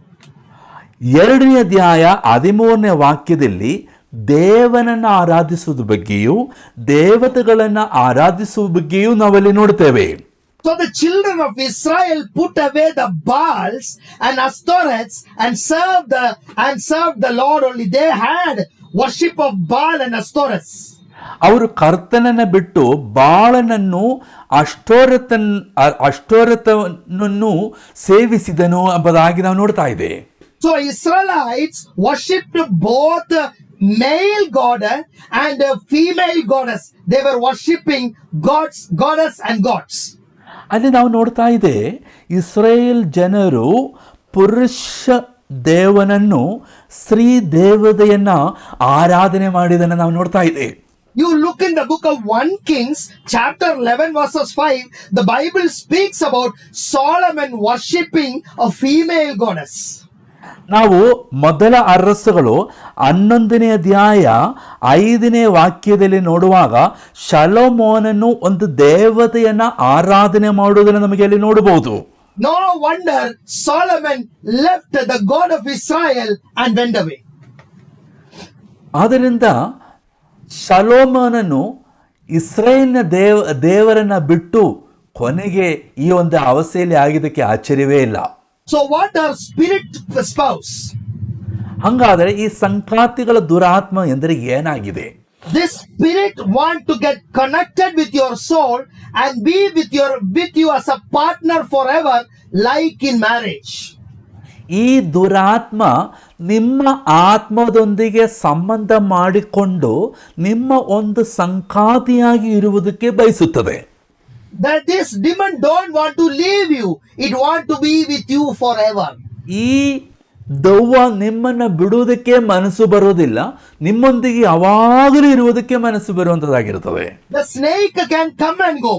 ಎರಡನೇ ಅಧ್ಯಾಯ ಹದಿಮೂರನೇ ವಾಕ್ಯದಲ್ಲಿ ದೇವನನ್ನ ಆರಾಧಿಸುವ ಬಗ್ಗೆಯೂ ದೇವತೆಗಳನ್ನ ಆರಾಧಿಸುವ ಬಗ್ಗೆಯೂ ನಾವಲ್ಲಿ ನೋಡ್ತೇವೆ So the children of Israel put away the Baals and Astoreths and served the and served the Lord only. They had worship of Baal and Astoreths. ಅವರು ಕರ್ತನನ್ನ ಬಿಟ್ಟು ಬಾಳನನ್ನು ಅಷ್ಟೋರತನ್ ಅ- ಅಷ್ಟೋರತನನ್ನು ಸೇವಿಸಿದನು ಎಂಬುದಾಗಿ ನಾವು ನೋಡ್ತಾ ಇದ್ದೇವೆ So Israelites worshipped both male god and female goddess. They were worshipping gods, goddess and gods. ಅಲ್ಲಿ ನಾವು ನೋಡ್ತಾ ಇದೆ ಇಸ್ರೇಲ್ ಜನರು ಪುರುಷ ದೇವನನ್ನು ಸ್ತ್ರೀ ದೇವತೆಯನ್ನ ಆರಾಧನೆ ಮಾಡಿದನ್ನು ನಾವು ನೋಡ್ತಾ ಇದ್ದೇವೆ You look in the book of 1 Kings, chapter 11, verses 5, the Bible speaks about Solomon worshipping a female goddess. ನಾವು ಮೊದಲ ಅರಸುಗಳು ಹನ್ನೊಂದನೇ ಅಧ್ಯಾಯ ಐದನೇ ವಾಕ್ಯದಲ್ಲಿ ನೋಡುವಾಗ ಶಲೋಮೋನನ್ನು ಒಂದು ದೇವತೆಯನ್ನ ಆರಾಧನೆ ಮಾಡುವುದನ್ನು ನಮಗೆ ಅಲ್ಲಿ ನೋಡಬಹುದು No wonder Solomon left the God of Israel and went away. ಆದ್ದರಿಂದ ಶಲೋಮೋನನು ಇಸ್ರೇಲ್ನ ದೇವ ದೇವರನ್ನ ಬಿಟ್ಟು ಕೊನೆಗೆ ಈ ಒಂದು ಅವಸ್ಥೆಯಲ್ಲಿ ಆಗಿದ್ದಕ್ಕೆ ಆಶ್ಚರ್ಯವೇ ಇಲ್ಲ So, what are spirit spouse? ಹಂಗಾದರೆ ಈ ಸಂಕ್ರಾಂತಿಗಳ ದುರಾತ್ಮ ಎಂದರೆ ಏನಾಗಿದೆ This spirit want to get connected with your soul and be with your with you as a partner forever, like in marriage. ಈ ದುರಾತ್ಮ ನಿಮ್ಮ ಆತ್ಮದೊಂದಿಗೆ ಸಂಬಂಧ ಮಾಡಿಕೊಂಡು ನಿಮ್ಮ ಒಂದು ಸಂಕಾತಿಯಾಗಿ ಇರುವುದಕ್ಕೆ ಬಯಸುತ್ತದೆ That this demon don't want to leave you; it want to be with you forever. ಈ ದವ್ವ ನಿಮ್ಮನ್ನ ಬಿಡುವುದಕ್ಕೆ ಮನಸ್ಸು ಬರುವುದಿಲ್ಲ ನಿಮ್ಮೊಂದಿಗೆ ಯಾವಾಗಲೂ ಇರುವುದಕ್ಕೆ ಮನಸ್ಸು ಬರುವಂತದ್ದಾಗಿರುತ್ತದೆ The snake can come and go.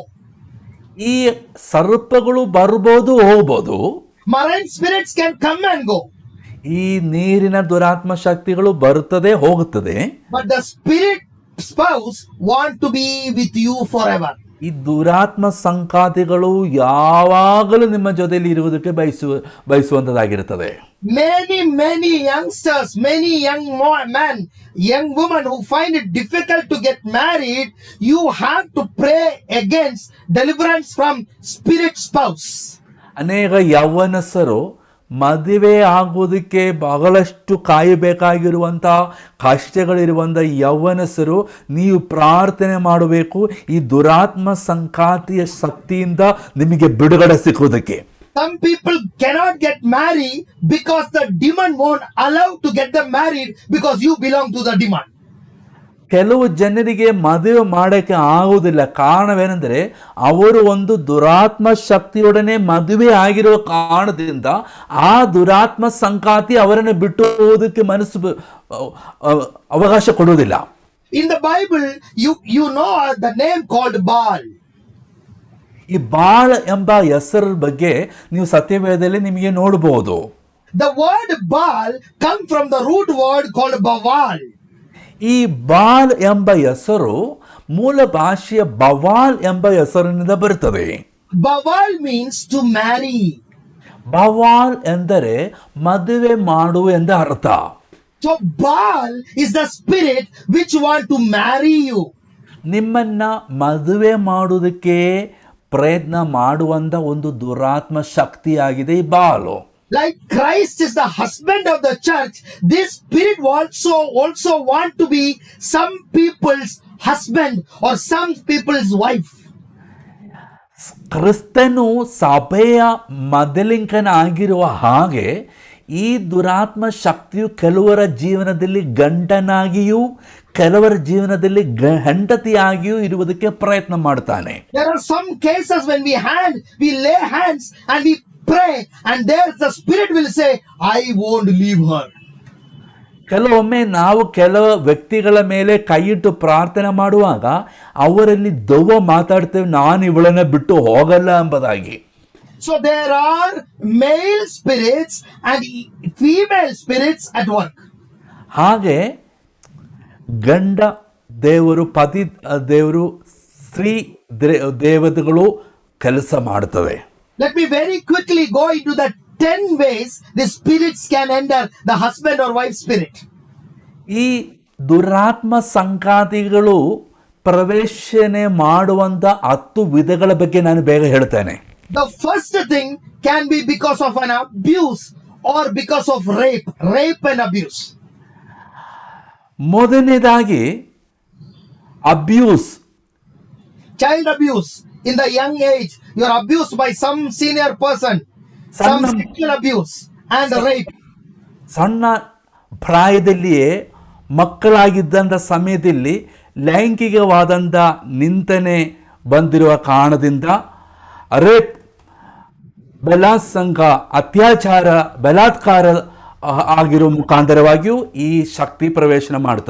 ಈ ಸರ್ಪಗಳು ಬರ್ಬೋದು ಹೋಗ್ಬೋದು Marine spirits can come and go. ಈ ನೀರಿನ ದುರಾತ್ಮ ಶಕ್ತಿಗಳು ಬರುತ್ತದೆ ಹೋಗುತ್ತದೆ But the spirit spouse want to be with you forever. ಈ ದುರಾತ್ಮ ಸಂಕಾತಿಗಳು ಯಾವಾಗಲೂ ನಿಮ್ಮ ಜೊತೆಯಲ್ಲಿ ಇರುವುದಕ್ಕೆ ಬಯಸುವ ಬಯಸುವಂತದ್ದಾಗಿರುತ್ತದೆ Many, many youngsters, many young mo- men, young women who find it difficult to get married, you have to pray against deliverance from spirit spouse. ಅನೇಕ ಯೌವನಸ್ಥರು ಮದುವೆ ಆಗುವುದಕ್ಕೆ ಬಹಳಷ್ಟು ಕಾಯಬೇಕಾಗಿರುವಂಥ ಕಷ್ಟಗಳಿರುವಂಥ ಯೌವನಸ್ಥರು ನೀವು ಪ್ರಾರ್ಥನೆ ಮಾಡಬೇಕು ಈ ದುರಾತ್ಮ ಸಂಕಾತಿಯ ಶಕ್ತಿಯಿಂದ ನಿಮಗೆ ಬಿಡುಗಡೆ ಸಿಕ್ಕುವುದಕ್ಕೆ Some people cannot get married because the demon won't allow to get them married because you belong to the demon. ಕೆಲವು ಜನರಿಗೆ ಮದುವೆ ಮಾಡೋಕ್ಕೆ ಆಗುವುದಿಲ್ಲ ಕಾರಣವೇನೆಂದರೆ ಅವರು ಒಂದು ದುರಾತ್ಮ ಶಕ್ತಿಯೊಡನೆ ಮದುವೆ ಆಗಿರುವ ಕಾರಣದಿಂದ ಆ ದುರಾತ್ಮ ಸಂಕಾತಿ ಅವರನ್ನು ಬಿಟ್ಟು ಹೋಗೋದಕ್ಕೆ ಮನಸ್ಸು ಬ- ಅವ- ಅವಕಾಶ ಕೊಡುವುದಿಲ್ಲ In the Bible, you, you know the name called Baal. ಈ ಬಾಳ್ ಎಂಬ ಹೆಸರ ಬಗ್ಗೆ ನೀವು ಸತ್ಯವೇದದಲ್ಲಿ ನಿಮಗೆ ನೋಡಬಹುದು The word Baal comes from the root word called Baval. ಈ ಬಾಲ್ ಎಂಬ ಹೆಸರು ಮೂಲ ಭಾಷೆಯ ಬವಾಲ್ ಎಂಬ ಹೆಸರಿನಿಂದ ಬರುತ್ತದೆ Baval means to marry. ಬವಾಲ್ ಎಂದರೆ ಮದುವೆ ಮಾಡು ಎಂದ ಅರ್ಥ So Baal is the spirit which want to marry you. ನಿಮ್ಮನ್ನ ಮದುವೆ ಮಾಡುವುದಕ್ಕೆ ಪ್ರಯತ್ನ ಮಾಡುವಂತ ಒಂದು ದುರಾತ್ಮ ಶಕ್ತಿಯಾಗಿದೆ ಈ Balu Like Christ is the husband of the church, this spirit also also want to be some people's husband or some people's wife. ಕ್ರಿಸ್ತನು ಸಭೆಯ ಮೊದಲಿಂಕನ ಆಗಿರುವ ಹಾಗೆ ಈ ದುರಾತ್ಮ ಶಕ್ತಿಯು ಕೆಲವರ ಜೀವನದಲ್ಲಿ ಗಂಡನಾಗಿಯೂ ಕೆಲವರ ಜೀವನದಲ್ಲಿ ಗ ಹೆಂಡತಿಯಾಗಿಯೂ ಇರುವುದಕ್ಕೆ ಪ್ರಯತ್ನ ಮಾಡ್ತಾನೆ There are some cases when we hand, we lay hands and we pray, and there's the spirit will say, I won't leave her. ಕೆಲವೊಮ್ಮೆ ನಾವು ಕೆಲವು ವ್ಯಕ್ತಿಗಳ ಮೇಲೆ ಕೈಯಿಟ್ಟು ಪ್ರಾರ್ಥನೆ ಮಾಡುವಾಗ ಅವರಲ್ಲಿ ದೆವ್ವ ಮಾತಾಡ್ತೇವೆ ನಾನು ಇವಳನ್ನ ಬಿಟ್ಟು ಹೋಗಲ್ಲ ಎಂಬುದಾಗಿ So there are male spirits and female spirits at work. ಹಾಗೆ ಗಂಡ ದೇವರು ಪತಿ ದೇವರು ಸ್ತ್ರೀ ದೇ- ದೇವತೆಗಳು ಕೆಲಸ ಮಾಡುತ್ತವೆ Let me very quickly go into the 10 ways the spirits can enter the husband or wife spirit. ಈ ದುರಾತ್ಮ ಸಂಕಾತಿಗಳು ಪ್ರವೇಶನೆ ಮಾಡುವಂತ ಹತ್ತು ವಿಧಗಳ ಬಗ್ಗೆ ನಾನು ಬೇಗ ಹೇಳ್ತೇನೆ The first thing can be because of an abuse or because of rape, rape and abuse. ಮೊದಲನೇದಾಗಿ abuse Child abuse in the young age, you're abused by some senior person, some Some- sexual abuse and rape. ಸಣ್ಣ ಪ್ರಾಯದಲ್ಲಿಯೇ ಮಕ್ಕಳಾಗಿದ್ದಂಥ ಸಮಯದಲ್ಲಿ ಲೈಂಗಿಕವಾದಂಥ ನಿಂದನೆ ಬಂದಿರುವ ಕಾರಣದಿಂದ rape ಬಲಾತ್ಸಂಗ ಅತ್ಯಾಚಾರ ಬಲಾತ್ಕಾರ ಆ- ಆಗಿರೋ ಮುಖಾಂತರವಾಗಿಯೂ ಈ ಶಕ್ತಿ ಪ್ರವೇಶನ ಮಾಡುತ್ತದೆ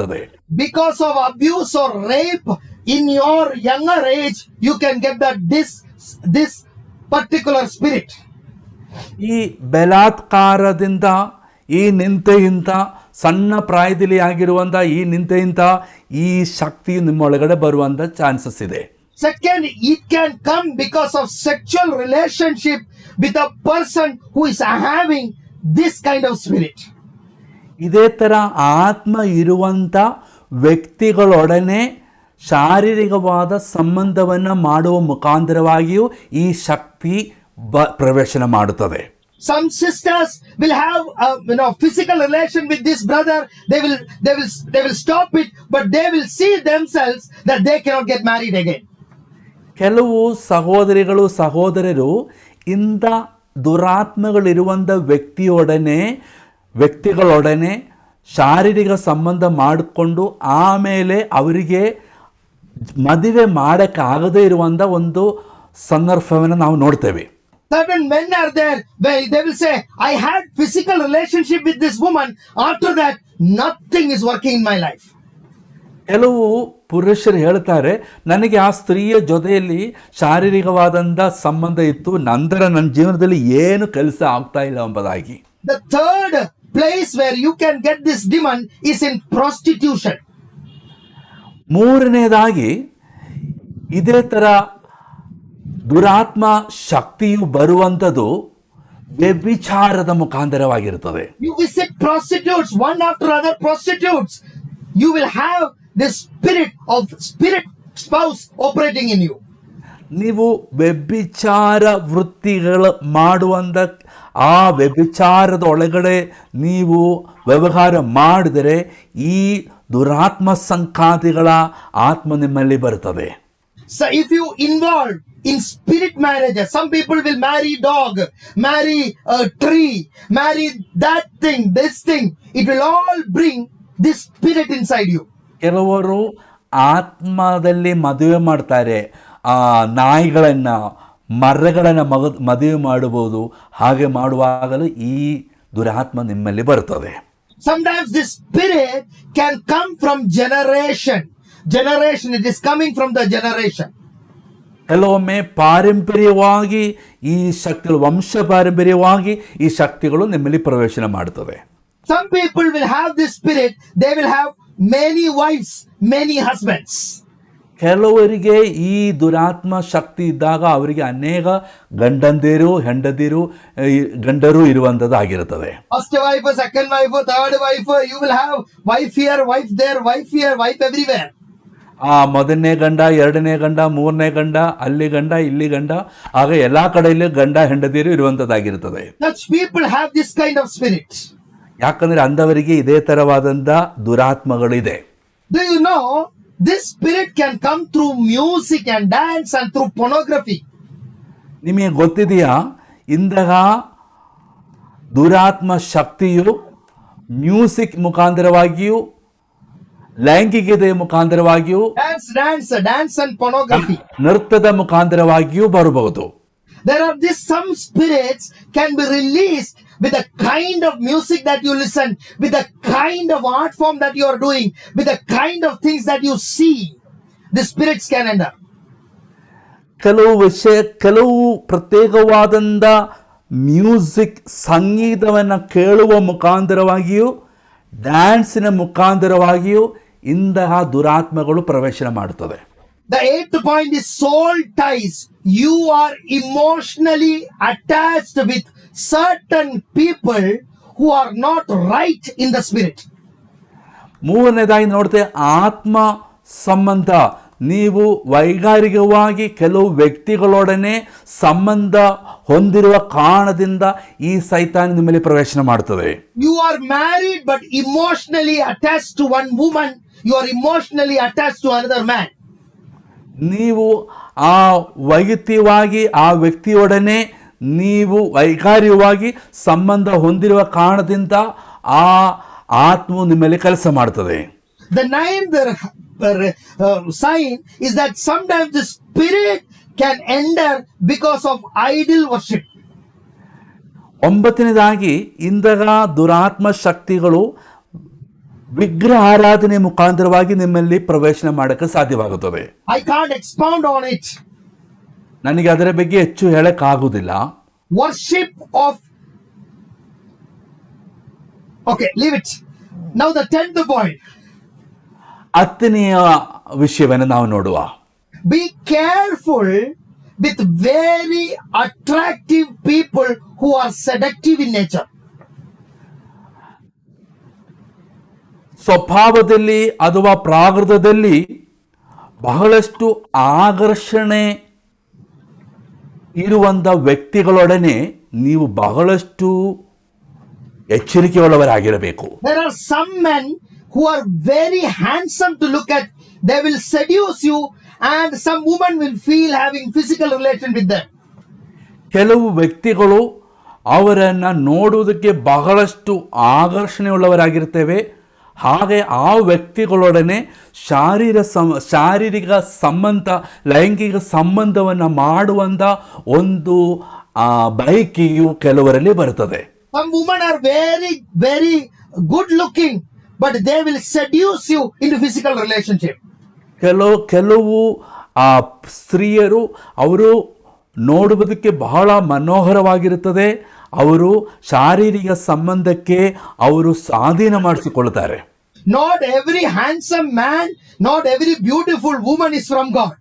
because of abuse or rape in your younger age, you can get that this this particular spirit. ಈ ಬಲಾತ್ಕಾರದಿಂದ ಈ ನಿಂತೆಯಿಂದ ಸಣ್ಣ ಪ್ರಾಯದಲ್ಲಿ ಆಗಿರುವಂಥ ಈ ನಿಂತೆಯಿಂದ ಈ ಶಕ್ತಿ ನಿಮ್ಮೊಳಗಡೆ ಬರುವಂಥ ಚಾನ್ಸಸ್ ಇದೆ Second, it can come because of sexual relationship with a person who is having this kind of spirit. ಇದೇ ಥರ ಆತ್ಮ ಇರುವಂಥ ವ್ಯಕ್ತಿಗಳೊಡನೆ ಶಾರೀರಿಕವಾದ ಸಂಬಂಧವನ್ನು ಮಾಡುವ ಮುಖಾಂತರವಾಗಿಯೂ ಈ ಶಕ್ತಿ ಬ ಪ್ರವೇಶನ ಮಾಡುತ್ತದೆ Some sisters will have a you know physical relation with this brother. They will they will they will stop it, but they will see themselves that they cannot get married again. ಕೆಲವು ಸಹೋದರಿಗಳು ಸಹೋದರರು ಇಂಥ ದುರಾತ್ಮಗಳಿರುವಂಥ ವ್ಯಕ್ತಿಯೊಡನೆ ವ್ಯಕ್ತಿಗಳೊಡನೆ ಶಾರೀರಿಕ ಸಂಬಂಧ ಮಾಡಿಕೊಂಡು ಆಮೇಲೆ ಅವರಿಗೆ ಮದುವೆ ಮಾಡೋಕ್ಕಾಗದೇ ಇರುವಂಥ ಒಂದು ಸಂದರ್ಭವನ್ನು ನಾವು ನೋಡ್ತೇವೆ Certain men are there where they will say, I had physical relationship with this woman. After that, nothing is working in my life. ಕೆಲವು ಪುರುಷರು ಹೇಳ್ತಾರೆ ನನಗೆ ಆ ಸ್ತ್ರೀಯ ಜೊತೆಯಲ್ಲಿ ಶಾರೀರಿಕವಾದಂಥ ಸಂಬಂಧ ಇತ್ತು ನಂತರ ನನ್ನ ಜೀವನದಲ್ಲಿ ಏನು ಕೆಲಸ ಆಗ್ತಾ ಇಲ್ಲ ಎಂಬುದಾಗಿ The third place where you can get this demon is in prostitution. ಮೂರನೇದಾಗಿ ಇದೇ ಥರ ದುರಾತ್ಮ ಶಕ್ತಿಯು ಬರುವಂಥದ್ದು ವ್ಯಭಿಚಾರದ ಮುಖಾಂತರವಾಗಿರುತ್ತದೆ You visit prostitutes, one after other prostitutes. You will have this spirit of spirit spouse operating in you. ನೀವು ವ್ಯಭಿಚಾರ ವೃತ್ತಿಗಳು ಮಾಡುವಂಥ ಆ ವ್ಯಭಿಚಾರದ ಒಳಗಡೆ ನೀವು ವ್ಯವಹಾರ ಮಾಡಿದರೆ ಈ ದುರಾತ್ಮ ಸಂಕಾತಿಗಳ ಆತ್ಮ ನಿಮ್ಮಲ್ಲಿ ಬರುತ್ತದೆ So if you involve in spirit marriages, some people will marry dog, marry a tree, marry that thing, this thing. It will all bring this spirit inside you. ಕೆಲವರು ಆತ್ಮದಲ್ಲಿ ಮದುವೆ ಮಾಡ್ತಾರೆ ಆ ನಾಯಿಗಳನ್ನು ಮರಗಳನ್ನು ಮಗ ಮದುವೆ ಮಾಡಬಹುದು ಹಾಗೆ ಮಾಡುವಾಗಲೂ ಈ ದುರಾತ್ಮ ನಿಮ್ಮಲ್ಲಿ ಬರ್ತದೆ Sometimes this spirit can come from generation. Generation, it is coming from the generation. ಕೆಲವೊಮ್ಮೆ ಪಾರಂಪರ್ಯವಾಗಿ ಈ ಶಕ್ತಿಗಳು ವಂಶ ಪಾರಂಪರ್ಯವಾಗಿ ಈ ಶಕ್ತಿಗಳು ನಿಮ್ಮಲ್ಲಿ ಪ್ರವೇಶನ ಮಾಡುತ್ತವೆ Some people will have this spirit, they will have many wives, many husbands. ಕೆಲವರಿಗೆ ಈ ದುರಾತ್ಮ ಶಕ್ತಿ ಇದ್ದಾಗ ಅವರಿಗೆ ಅನೇಕ ಗಂಡಂದಿರು ಹೆಂಡದಿರು ಆ, ಈ ಗಂಡರು ಇರುವಂಥದ್ದು ಆಗಿರುತ್ತದೆ First wife, second wife, third wife, you will have wife here, wife there, wife here, wife everywhere. ಆ ಮೊದಲನೇ ಗಂಡ ಎರಡನೇ ಗಂಡ ಮೂರನೇ ಗಂಡ ಅಲ್ಲಿ ಗಂಡ ಇಲ್ಲಿ ಗಂಡ ಆಗ ಎಲ್ಲ ಕಡೆಯಲ್ಲಿ ಗಂಡ ಹೆಂಡತಿಯರು ಇರುವಂಥದ್ದಾಗಿರುತ್ತದೆ Such people have this kind of spirit. ಯಾಕಂದ್ರೆ ಅಂದವರಿಗೆ ಇದೇ ತರವಾದಂಥ ದುರಾತ್ಮಗಳಿದೆ Do you know this spirit can come through music and dance and through pornography? ನಿಮಗೆ ಗೊತ್ತಿದೆಯಾ ಇಂತಹ ದುರಾತ್ಮ ಶಕ್ತಿಯು ಮ್ಯೂಸಿಕ್ ಮುಖಾಂತರವಾಗಿಯೂ ಲೈಂಗಿಕತೆಯ ಮುಖಾಂತರವಾಗಿಯೂ Dance, dance, dance and pornography. ನೃತ್ಯದ ಮುಖಾಂತರವಾಗಿಯೂ ಬರಬಹುದು There are this some spirits can be released with the kind of music that you listen, with the kind of art form that you are doing, with the kind of things that you see. The spirits can enter. ಕೆಲವು ವಿಷಯ ಕೆಲವು ಪ್ರತ್ಯೇಕವಾದಂಥ music ಸಂಗೀತವನ್ನು ಕೇಳುವ ಮುಖಾಂತರವಾಗಿಯೂ ಡ್ಯಾನ್ಸಿನ ಮುಖಾಂತರವಾಗಿಯೂ ಇಂತಹ ದುರಾತ್ಮಗಳು ಪ್ರವೇಶನ ಮಾಡುತ್ತದೆ The eighth point is soul ties. You are emotionally attached with certain people who are not right in the spirit. ಮೂರನೇದಾಗಿ ನೋಡ್ತೇವೆ ಆತ್ಮ ಸಂಬಂಧ ನೀವು ವೈಗಾರಿಕವಾಗಿ ಕೆಲವು ವ್ಯಕ್ತಿಗಳೊಡನೆ ಸಂಬಂಧ ಹೊಂದಿರುವ ಕಾರಣದಿಂದ ಈ ಸೈತಾನ ನಿಮ್ಮಲ್ಲಿ ಪ್ರವೇಶನ ಮಾಡುತ್ತದೆ You are married but emotionally attached to one woman. You are emotionally attached to another man. ನೀವು ಆ ವೈಯಕ್ತಿಕವಾಗಿ ಆ ವ್ಯಕ್ತಿಯೊಡನೆ ನೀವು ವೈಕಾರ್ಯವಾಗಿ ಸಂಬಂಧ ಹೊಂದಿರುವ ಕಾರಣದಿಂದ ಆ ಆತ್ಮವು ನಿಮ್ಮಲ್ಲಿ ಕೆಲಸ ಮಾಡ್ತದೆ The ninth uh, uh, sign is that sometimes the spirit can enter because of idol worship. ಒಂಬತ್ತನೇದಾಗಿ ಇಂತಹ ದುರಾತ್ಮ ಶಕ್ತಿಗಳು ವಿಗ್ರಹ ಆರಾಧನೆ ಮುಖಾಂತರವಾಗಿ ನಿಮ್ಮಲ್ಲಿ ಪ್ರವೇಶನ ಮಾಡಕ್ಕೆ ಸಾಧ್ಯವಾಗುತ್ತದೆ I can't expound on it. ನನಗೆ ಅದರ ಬಗ್ಗೆ ಹೆಚ್ಚು ಹೇಳಕ್ಕಾಗುವುದಿಲ್ಲ Worship of. Okay, leave it. Now, the tenth point. ಹತ್ತನೆಯ ವಿಷಯವನ್ನು ನಾವು ನೋಡುವ Be careful with very attractive people who are seductive in nature. ಸ್ವಭಾವದಲ್ಲಿ ಅಥವಾ ಪ್ರಾಕೃತದಲ್ಲಿ ಬಹಳಷ್ಟು ಆಕರ್ಷಣೆ ಇರುವಂತ ವ್ಯಕ್ತಿಗಳೊಡನೆ ನೀವು ಬಹಳಷ್ಟು ಎಚ್ಚರಿಕೆಯುಳ್ಳವರಾಗಿರಬೇಕು There are some men who are very handsome to look at. They will seduce you, and some woman will feel having physical relation with them. ಕೆಲವು ವ್ಯಕ್ತಿಗಳು ಅವರನ್ನ ನೋಡುವುದಕ್ಕೆ ಬಹಳಷ್ಟು ಆಕರ್ಷಣೆಯುಳ್ಳವರಾಗಿರ್ತೇವೆ ಹಾಗೆ ಆ ವ್ಯಕ್ತಿಗಳೊಡನೆ ಶಾರೀರ ಸಂ ಶಾರೀರಿಕ ಸಂಬಂಧ ಲೈಂಗಿಕ ಸಂಬಂಧವನ್ನು ಮಾಡುವಂಥ ಒಂದು ಆ, ಬಯಕೆಯು ಕೆಲವರಲ್ಲಿ ಬರುತ್ತದೆ Some women are very, very good looking, but they will seduce you into physical relationship. ಕೆಲವು ಕೆಲವು ಆ ಸ್ತ್ರೀಯರು ಅವರು ನೋಡುವುದಕ್ಕೆ ಬಹಳ ಮನೋಹರವಾಗಿರುತ್ತದೆ ಅವರು ಶಾರೀರಿಕ ಸಂಬಂಧಕ್ಕೆ ಅವರು ಸ್ವಾಧೀನ ಮಾಡಿಸಿಕೊಳ್ತಾರೆ Not every handsome man, not every beautiful woman is from God.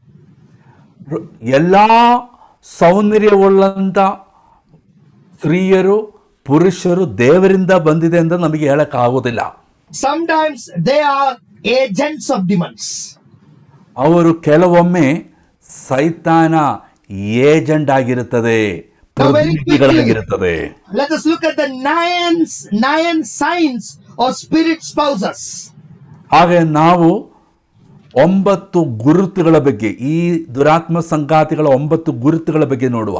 ಎಲ್ಲ ಸೌಂದರ್ಯವುಳ್ಳಂಥ ಸ್ತ್ರೀಯರು ಪುರುಷರು ದೇವರಿಂದ ಬಂದಿದೆ ಅಂತ ನಮಗೆ ಹೇಳಕ್ಕಾಗೋದಿಲ್ಲ Sometimes they are agents of demons. ಅವರು ಕೆಲವೊಮ್ಮೆ ಸೈತಾನ ಏಜೆಂಟ್ ಆಗಿರುತ್ತದೆ ಪ್ರತಿನಿಧಿಗಳಾಗಿರುತ್ತದೆ Let us look at the nine, nine signs of spirit spouses. ಹಾಗೆ ನಾವು ಒಂಬತ್ತು ಗುರುತುಗಳ ಬಗ್ಗೆ ಈ ದುರಾತ್ಮ ಸಂಗಾತಿಗಳ ಒಂಬತ್ತು ಗುರುತುಗಳ ಬಗ್ಗೆ ನೋಡುವ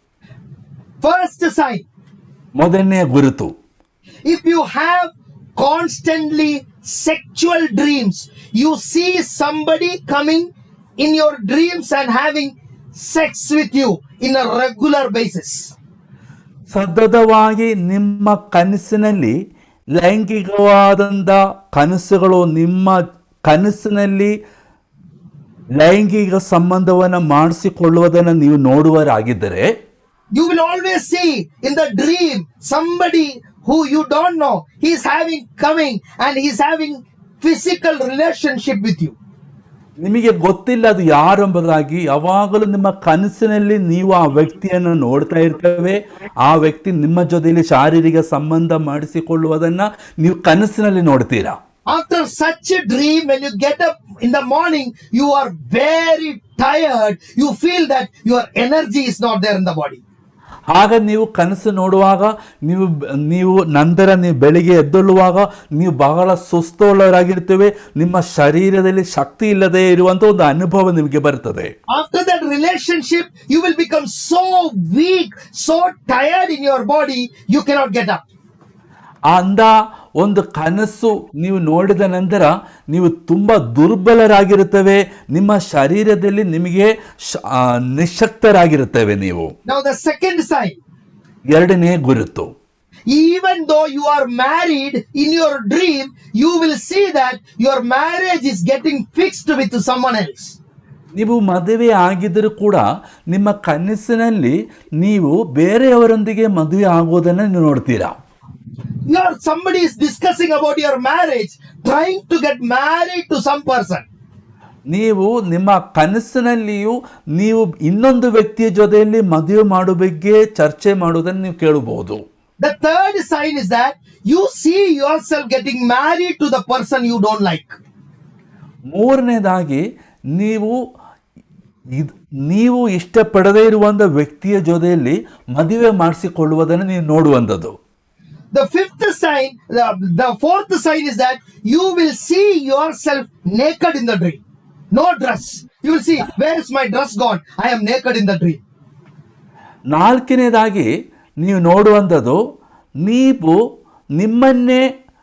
First sign ಮೊದಲನೆಯ ಗುರುತು if you have constantly sexual dreams, you see somebody coming in your dreams and having sex with you in a regular basis. ಸತತವಾಗಿ ನಿಮ್ಮ ಕನಸಿನಲ್ಲಿ ಲೈಂಗಿಕವಾದಂಥ ಕನಸುಗಳು ನಿಮ್ಮ ಕನಸಿನಲ್ಲಿ ಲೈಂಗಿಕ ಸಂಬಂಧವನ್ನು ಮಾಡಿಸಿಕೊಳ್ಳುವುದನ್ನು ನೀವು ನೋಡುವರಾಗಿದ್ದರೆ You will always see in the dream somebody who you don't know, he's having coming and he's having physical relationship with you. ನಿಮಗೆ ಗೊತ್ತಿಲ್ಲ ಅದು ಯಾರೆಂಬುದಾಗಿ ಯಾವಾಗಲೂ ನಿಮ್ಮ ಕನಸಿನಲ್ಲಿ ನೀವು ಆ ವ್ಯಕ್ತಿಯನ್ನು ನೋಡ್ತಾ ಇರ್ತೇವೆ ಆ ವ್ಯಕ್ತಿ ನಿಮ್ಮ ಜೊತೆಯಲ್ಲಿ ಶಾರೀರಿಕ ಸಂಬಂಧ ಮಾಡಿಸಿಕೊಳ್ಳುವುದನ್ನ ನೀವು ಕನಸಿನಲ್ಲಿ ನೋಡ್ತೀರಾ After such a dream, when you get up in the morning, you are very tired. You feel that your energy is not there in the body. ಆಗ ನೀವು ಕನಸು ನೋಡುವಾಗ ನೀವು ನೀವು ನಂತರ ನೀವು ಬೆಳಿಗ್ಗೆ ಎದ್ದೊಳ್ಳುವಾಗ ನೀವು ಬಹಳ ಸುಸ್ತುಳ್ಳವರಾಗಿರ್ತೇವೆ ನಿಮ್ಮ ಶರೀರದಲ್ಲಿ ಶಕ್ತಿ ಇಲ್ಲದೆ ಇರುವಂತ ಒಂದು ಅನುಭವ ನಿಮಗೆ ಬರ್ತದೆ After that relationship, you will become so weak, so tired in your body, you cannot get up. ಅಂದ ಒಂದು ಕನಸು ನೀವು ನೋಡಿದ ನಂತರ ನೀವು ತುಂಬ ದುರ್ಬಲರಾಗಿರುತ್ತವೆ ನಿಮ್ಮ ಶರೀರದಲ್ಲಿ ನಿಮಗೆ ಶ- ಆ, ನಿಶಕ್ತರಾಗಿರುತ್ತೇವೆ ನೀವು Now, the second sign ಎರಡನೇ ಗುರುತು even though you are married in your dream, you will see that your marriage is getting fixed with someone else. ನೀವು ಮದುವೆ ಆಗಿದ್ದರೂ ಕೂಡ ನಿಮ್ಮ ಕನಸಿನಲ್ಲಿ ನೀವು ಬೇರೆಯವರೊಂದಿಗೆ ಮದುವೆ ಆಗೋದನ್ನು ನೀವು ನೋಡ್ತೀರಾ You are somebody is discussing about your marriage, trying to get married to some person. ನೀವು ನಿಮ್ಮ ಕನಸಿನಲ್ಲಿಯೂ ನೀವು ಇನ್ನೊಂದು ವ್ಯಕ್ತಿಯ ಜೊತೆಯಲ್ಲಿ ಮದುವೆ ಮಾಡೋ ಬಗ್ಗೆ ಚರ್ಚೆ ಮಾಡುವುದನ್ನು ನೀವು ಕೇಳಬಹುದು The third sign is that you see yourself getting married to the person you don't like. ಮೂರನೇದಾಗಿ ನೀವು ಇದ್- ನೀವು ಇಷ್ಟಪಡದೇ ಇರುವಂಥ ವ್ಯಕ್ತಿಯ ಜೊತೆಯಲ್ಲಿ ಮದುವೆ ಮಾಡಿಸಿಕೊಳ್ಳುವುದನ್ನು ನೀವು ನೋಡುವಂಥದ್ದು The fifth sign, the, the fourth sign is that you will see yourself naked in the dream. No dress. You will see, where is my dress gone? I am naked in the dream. ನಾಲ್ಕನೇದಾಗಿ ನೀವು ನೋಡುವಂಥದ್ದು ನೀವು ನಿಮ್ಮನ್ನೇ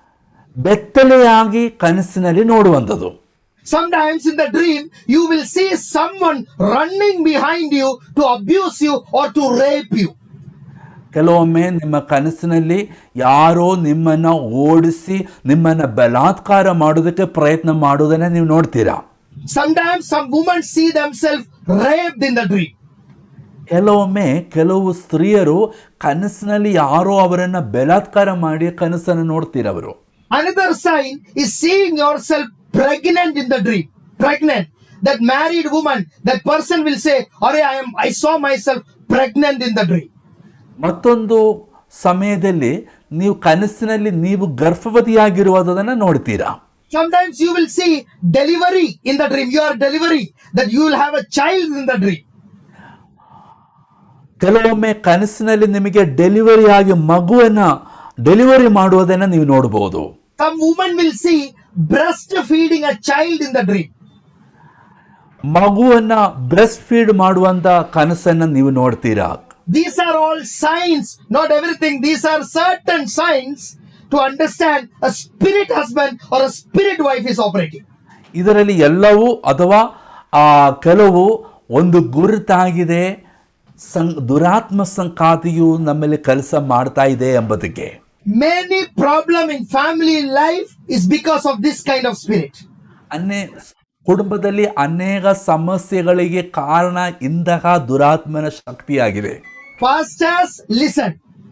ಬೆತ್ತಲೆಯಾಗಿ ಕನಸಿನಲ್ಲಿ ನೋಡುವಂಥದ್ದು Sometimes in the dream, you will see someone running behind you to abuse you or to rape you. ಕೆಲವೊಮ್ಮೆ ನಿಮ್ಮ ಕನಸಿನಲ್ಲಿ ಯಾರೋ ನಿಮ್ಮನ್ನ ಓಡಿಸಿ ನಿಮ್ಮನ್ನ ಬಲಾತ್ಕಾರ ಮಾಡೋದಕ್ಕೆ ಪ್ರಯತ್ನ ಮಾಡೋದನ್ನ ನೀವು ನೋಡ್ತೀರಾ Sometimes some women see themselves raped in the dream. ಕೆಲವೊಮ್ಮೆ ಕೆಲವು ಸ್ತ್ರೀಯರು ಕನಸಿನಲ್ಲಿ ಯಾರೋ ಅವರನ್ನ ಬಲಾತ್ಕಾರ ಮಾಡಿ ಕನಸನ್ನು ನೋಡ್ತೀರ ಅವರು Another sign is seeing yourself pregnant in the dream. Pregnant. That married woman, that person will say, Are I am I saw myself pregnant in the dream. ಮತ್ತೊಂದು ಸಮಯದಲ್ಲಿ ನೀವು ಕನಸಿನಲ್ಲಿ ನೀವು ಗರ್ಭವತಿಯಾಗಿರುವುದನ್ನ ನೋಡ್ತೀರಾ Sometimes you will see delivery in the dream. Your delivery, that you will have a child in the dream. ಕೆಲವೊಮ್ಮೆ ಕನಸಿನಲ್ಲಿ ನಿಮಗೆ delivery ಆಗಿ ಮಗುವನ್ನ ಡೆಲಿವರಿ ಮಾಡುವುದನ್ನ ನೀವು ನೋಡಬಹುದು Some woman will see breastfeeding a child in the dream. ಮಗುವನ್ನ breastfeed ಮಾಡುವಂತ ಕನಸನ್ನ ನೀವು ನೋಡ್ತೀರಾ These are all signs, not everything. These are certain signs to understand a spirit husband or a spirit wife is operating. ಇದರಲ್ಲಿ ಎಲ್ಲವೂ ಅಥವಾ ಆ ಕೆಲವು ಒಂದು ಗುರುತಾಗಿದೆ ಸಂ ದುರಾತ್ಮ ಸಂಕಾತಿಯು ನಮ್ಮಲ್ಲಿ ಕೆಲಸ ಮಾಡ್ತಾ ಇದೆ ಎಂಬುದಕ್ಕೆ Many problem in family life is because of this kind of spirit. ಅನೇ ಕುಟುಂಬದಲ್ಲಿ ಅನೇಕ ಸಮಸ್ಯೆಗಳಿಗೆ ಕಾರಣ ಇಂತಹ ದುರಾತ್ಮನ ಶಕ್ತಿಯಾಗಿದೆ Pastors, listen.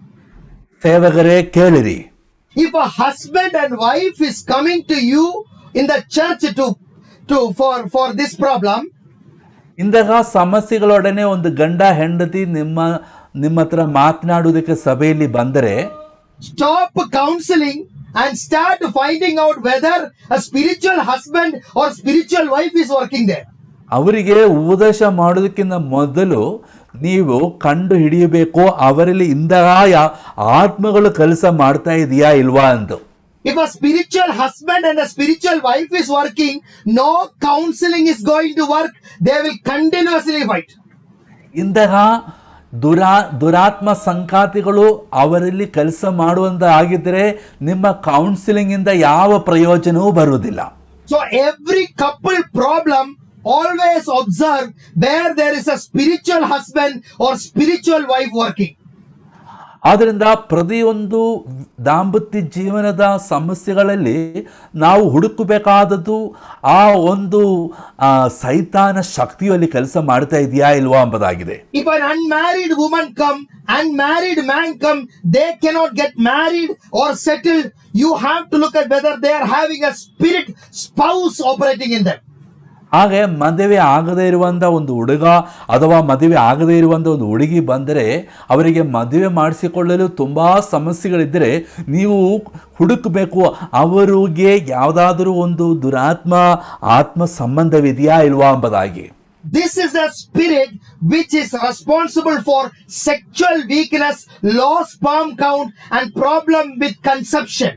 ಸೇವಕರೇ ಕೇಳಿರಿ If a husband and wife is coming to you in the church to, to for, for this problem, ಇಂತಹ ಸಮಸ್ಯೆಗಳೊಡನೆ ಒಂದು ಗಂಡ ಹೆಂಡತಿ ನಿಮ್ಮ ನಿಮ್ಮ ಹತ್ರ ಮಾತನಾಡುವುದಕ್ಕೆ ಸಭೆಯಲ್ಲಿ ಬಂದರೆ stop counseling and start finding out whether a spiritual husband or spiritual wife is working there. ಅವರಿಗೆ ಉಪದೇಶ ಮಾಡೋದಕ್ಕಿಂತ ಮೊದಲು ನೀವು ಕಂಡು ಹಿಡಿಯಬೇಕು ಅವರಲ್ಲಿ ಇಂತಹ ಯಾ- ಆತ್ಮಗಳು ಕೆಲಸ ಮಾಡ್ತಾ ಇದೆಯಾ ಇಲ್ವಾ ಅಂತ If a spiritual husband and a spiritual wife is working, no counseling is going to work. They will continuously fight. ಇಂತಹ ದುರಾ ದುರಾತ್ಮ ಸಂಕಾತಿಗಳು ಅವರಲ್ಲಿ ಕೆಲಸ ಮಾಡುವಂತ ಆಗಿದ್ದರೆ ನಿಮ್ಮ ಕೌನ್ಸಿಲಿಂಗ್ ಇಂದ ಯಾವ ಪ್ರಯೋಜನವೂ ಬರುವುದಿಲ್ಲ So every couple problem always observe where there is a spiritual husband or spiritual wife working. ಆದ್ದರಿಂದ ಪ್ರತಿಯೊಂದು ದಾಂಪತ್ಯ ಜೀವನದ ಸಮಸ್ಯೆಗಳಲ್ಲಿ ನಾವು ಹುಡುಕಬೇಕಾದದ್ದು ಆ ಒಂದು ಆ, ಸೈತಾನ ಶಕ್ತಿಯು ಅಲ್ಲಿ ಕೆಲಸ ಮಾಡ್ತಾ ಇದೆಯಾ ಇಲ್ವಾ ಎಂಬುದಾಗಿದೆ If an unmarried woman come, unmarried man come, they cannot get married or settled. You have to look at whether they are having a spirit spouse operating in them. ಹಾಗೆ ಮದುವೆ ಆಗದೇ ಇರುವಂಥ ಒಂದು ಹುಡುಗ ಅಥವಾ ಮದುವೆ ಆಗದೇ ಇರುವಂಥ ಒಂದು ಹುಡುಗಿ ಬಂದರೆ ಅವರಿಗೆ ಮದುವೆ ಮಾಡಿಸಿಕೊಳ್ಳಲು ತುಂಬ ಸಮಸ್ಯೆಗಳಿದ್ದರೆ ನೀವು ಹುಡುಕಬೇಕು ಅವರಿಗೆ ಯಾವುದಾದರೂ ಒಂದು ದುರಾತ್ಮ ಆತ್ಮ ಸಂಬಂಧವಿದೆಯಾ ಇಲ್ವಾ ಎಂಬುದಾಗಿ This is a spirit which is responsible for sexual weakness, low sperm count, and problem with conception.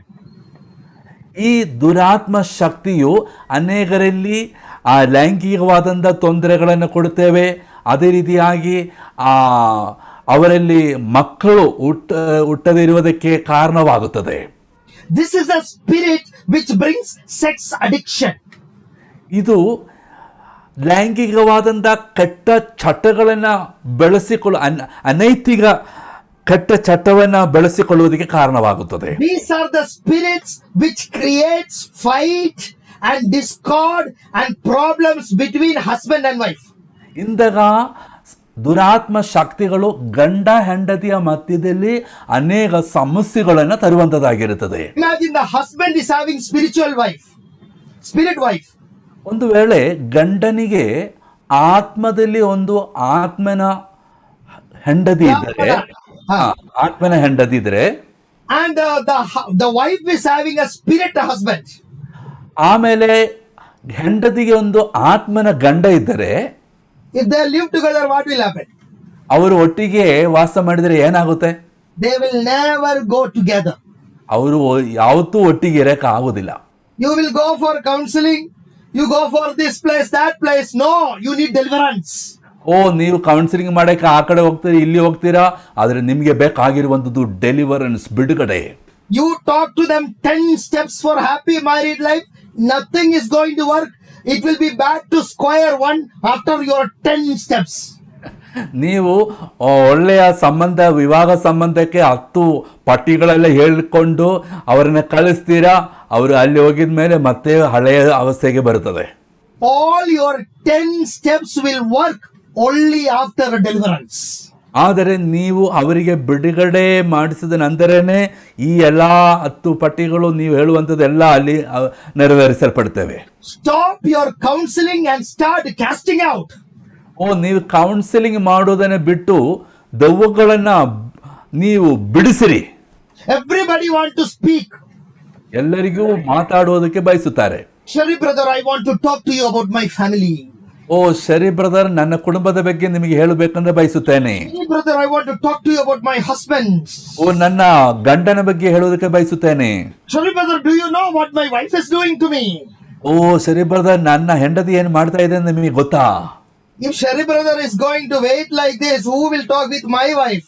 ಈ ದುರಾತ್ಮ ಶಕ್ತಿಯು ಅನೇಕರಲ್ಲಿ ಆ ಲೈಂಗಿಕವಾದಂಥ ತೊಂದರೆಗಳನ್ನು ಕೊಡುತ್ತೇವೆ ಅದೇ ರೀತಿಯಾಗಿ ಆ ಅವರಲ್ಲಿ ಮಕ್ಕಳು ಹುಟ್ಟ ಹುಟ್ಟದಿರುವುದಕ್ಕೆ ಕಾರಣವಾಗುತ್ತದೆ This is a spirit which brings sex addiction. ಇದು ಲೈಂಗಿಕವಾದಂಥ ಕೆಟ್ಟ ಚಟಗಳನ್ನು ಬೆಳೆಸಿಕೊಳ್ಳು ಅನ್ ಅನೈತಿಕ ಕೆಟ್ಟ ಚಟವನ್ನು ಬೆಳೆಸಿಕೊಳ್ಳುವುದಕ್ಕೆ ಕಾರಣವಾಗುತ್ತದೆ These are the spirits which creates fight and discord and problems between husband and wife. ಇಂತಹ ದುರಾತ್ಮ ಶಕ್ತಿಗಳು ಗಂಡ ಹೆಂಡತಿಯ ಮಧ್ಯದಲ್ಲಿ ಅನೇಕ ಸಮಸ್ಯೆಗಳನ್ನು ತರುವಂತದ್ದಾಗಿರುತ್ತದೆ Imagine the husband is having spiritual wife, spirit wife. ಒಂದು ವೇಳೆ ಗಂಡನಿಗೆ ಆತ್ಮದಲ್ಲಿ ಒಂದು ಆತ್ಮನ ಹೆಂಡತಿ ಇದ್ದರೆ ಹಾ. ಆ, ಆತ್ಮನ ಹೆಂಡತಿ ಇದ್ರೆ And uh, the, hu- the wife is having a spirit husband. ಆಮೇಲೆ ಹೆಂಡತಿಗೆ ಒಂದು ಆತ್ಮನ ಗಂಡ ಇದ್ದರೆ If they live together, what will happen? ಅವರು ಒಟ್ಟಿಗೆ ವಾಸ ಮಾಡಿದರೆ ಏನಾಗುತ್ತೆ They will never go together. ಅವರು ಯಾವತ್ತೂ ಒಟ್ಟಿಗೆ ಇರಕ್ಕೆ ಆಗುದಿಲ್ಲ You will go for counseling. You go for this place, that place. No, you need deliverance. ಓ ನೀವು ಕೌನ್ಸಿಲಿಂಗ್ ಮಾಡಕ್ಕೆ ಆ ಕಡೆ ಹೋಗ್ತೀರಿ ಇಲ್ಲಿ ಹೋಗ್ತೀರಾ ಆದ್ರೆ ನಿಮಗೆ ಬೇಕಾಗಿರುವಂಥದ್ದು ಡೆಲಿವರೆನ್ಸ್ ಬಿಡುಗಡೆ You talk to them 10 steps for happy married life. Nothing is going to work. It will be back to square one after your 10 steps. ನೀವು ಆ, ಒಳ್ಳೆಯ ಸಂಬಂಧ ವಿವಾಹ ಸಂಬಂಧಕ್ಕೆ ಹತ್ತು ಪಟ್ಟಿಗಳೆಲ್ಲ ಹೇಳಿಕೊಂಡು ಅವರನ್ನ ಕಳಿಸ್ತೀರಾ ಅವರು ಅಲ್ಲಿ ಹೋಗಿದ ಮೇಲೆ ಮತ್ತೆ ಹಳೆಯ ಅವಸ್ಥೆಗೆ ಬರುತ್ತದೆ All your 10 steps will work only after deliverance. ಆದರೆ ನೀವು ಅವರಿಗೆ ಬಿಡುಗಡೆ ಮಾಡಿಸಿದ ನಂತರನೇ ಈ ಎಲ್ಲ ಹತ್ತು ಪಟ್ಟಿಗಳು ನೀವು ಹೇಳುವಂಥದ್ದೆಲ್ಲ ಅಲ್ಲಿ ಆ, ನೆರವೇರಿಸಲ್ಪಡ್ತೇವೆ Stop your counseling and start casting out. ಓ ನೀವು ಕೌನ್ಸಿಲಿಂಗ್ ಮಾಡೋದನ್ನ ಬಿಟ್ಟು ದೆವ್ವಗಳನ್ನ ನೀವು ಬಿಡಿಸಿರಿ Everybody want to speak. ಎಲ್ಲರಿಗೂ ಮಾತಾಡುವುದಕ್ಕೆ ಬಯಸುತ್ತಾರೆ Sherry brother, I want to talk to you about my family. ಓ ಶರಿ ಬ್ರದರ್ ನನ್ನ ಕುಟುಂಬದ ಬಗ್ಗೆ ನಿಮಗೆ ಹೇಳಬೇಕಂದ್ರೆ ಬಯಸುತ್ತೇನೆ Sherry brother, I want to talk to you about my husband. ಓ ನನ್ನ ಗಂಡನ ಬಗ್ಗೆ ಹೇಳುವುದಕ್ಕೆ ಬಯಸುತ್ತೇನೆ Sherry brother, do you know what my wife is doing to me? ಓ ಶರಿ ಬ್ರದರ್ ನನ್ನ ಹೆಂಡತಿ ಏನ್ ಮಾಡ್ತಾ ಇದೆ ಅಂತ ನಿಮಗೆ ಗೊತ್ತಾ If Sherry brother is going to wait like this, who will talk with my wife?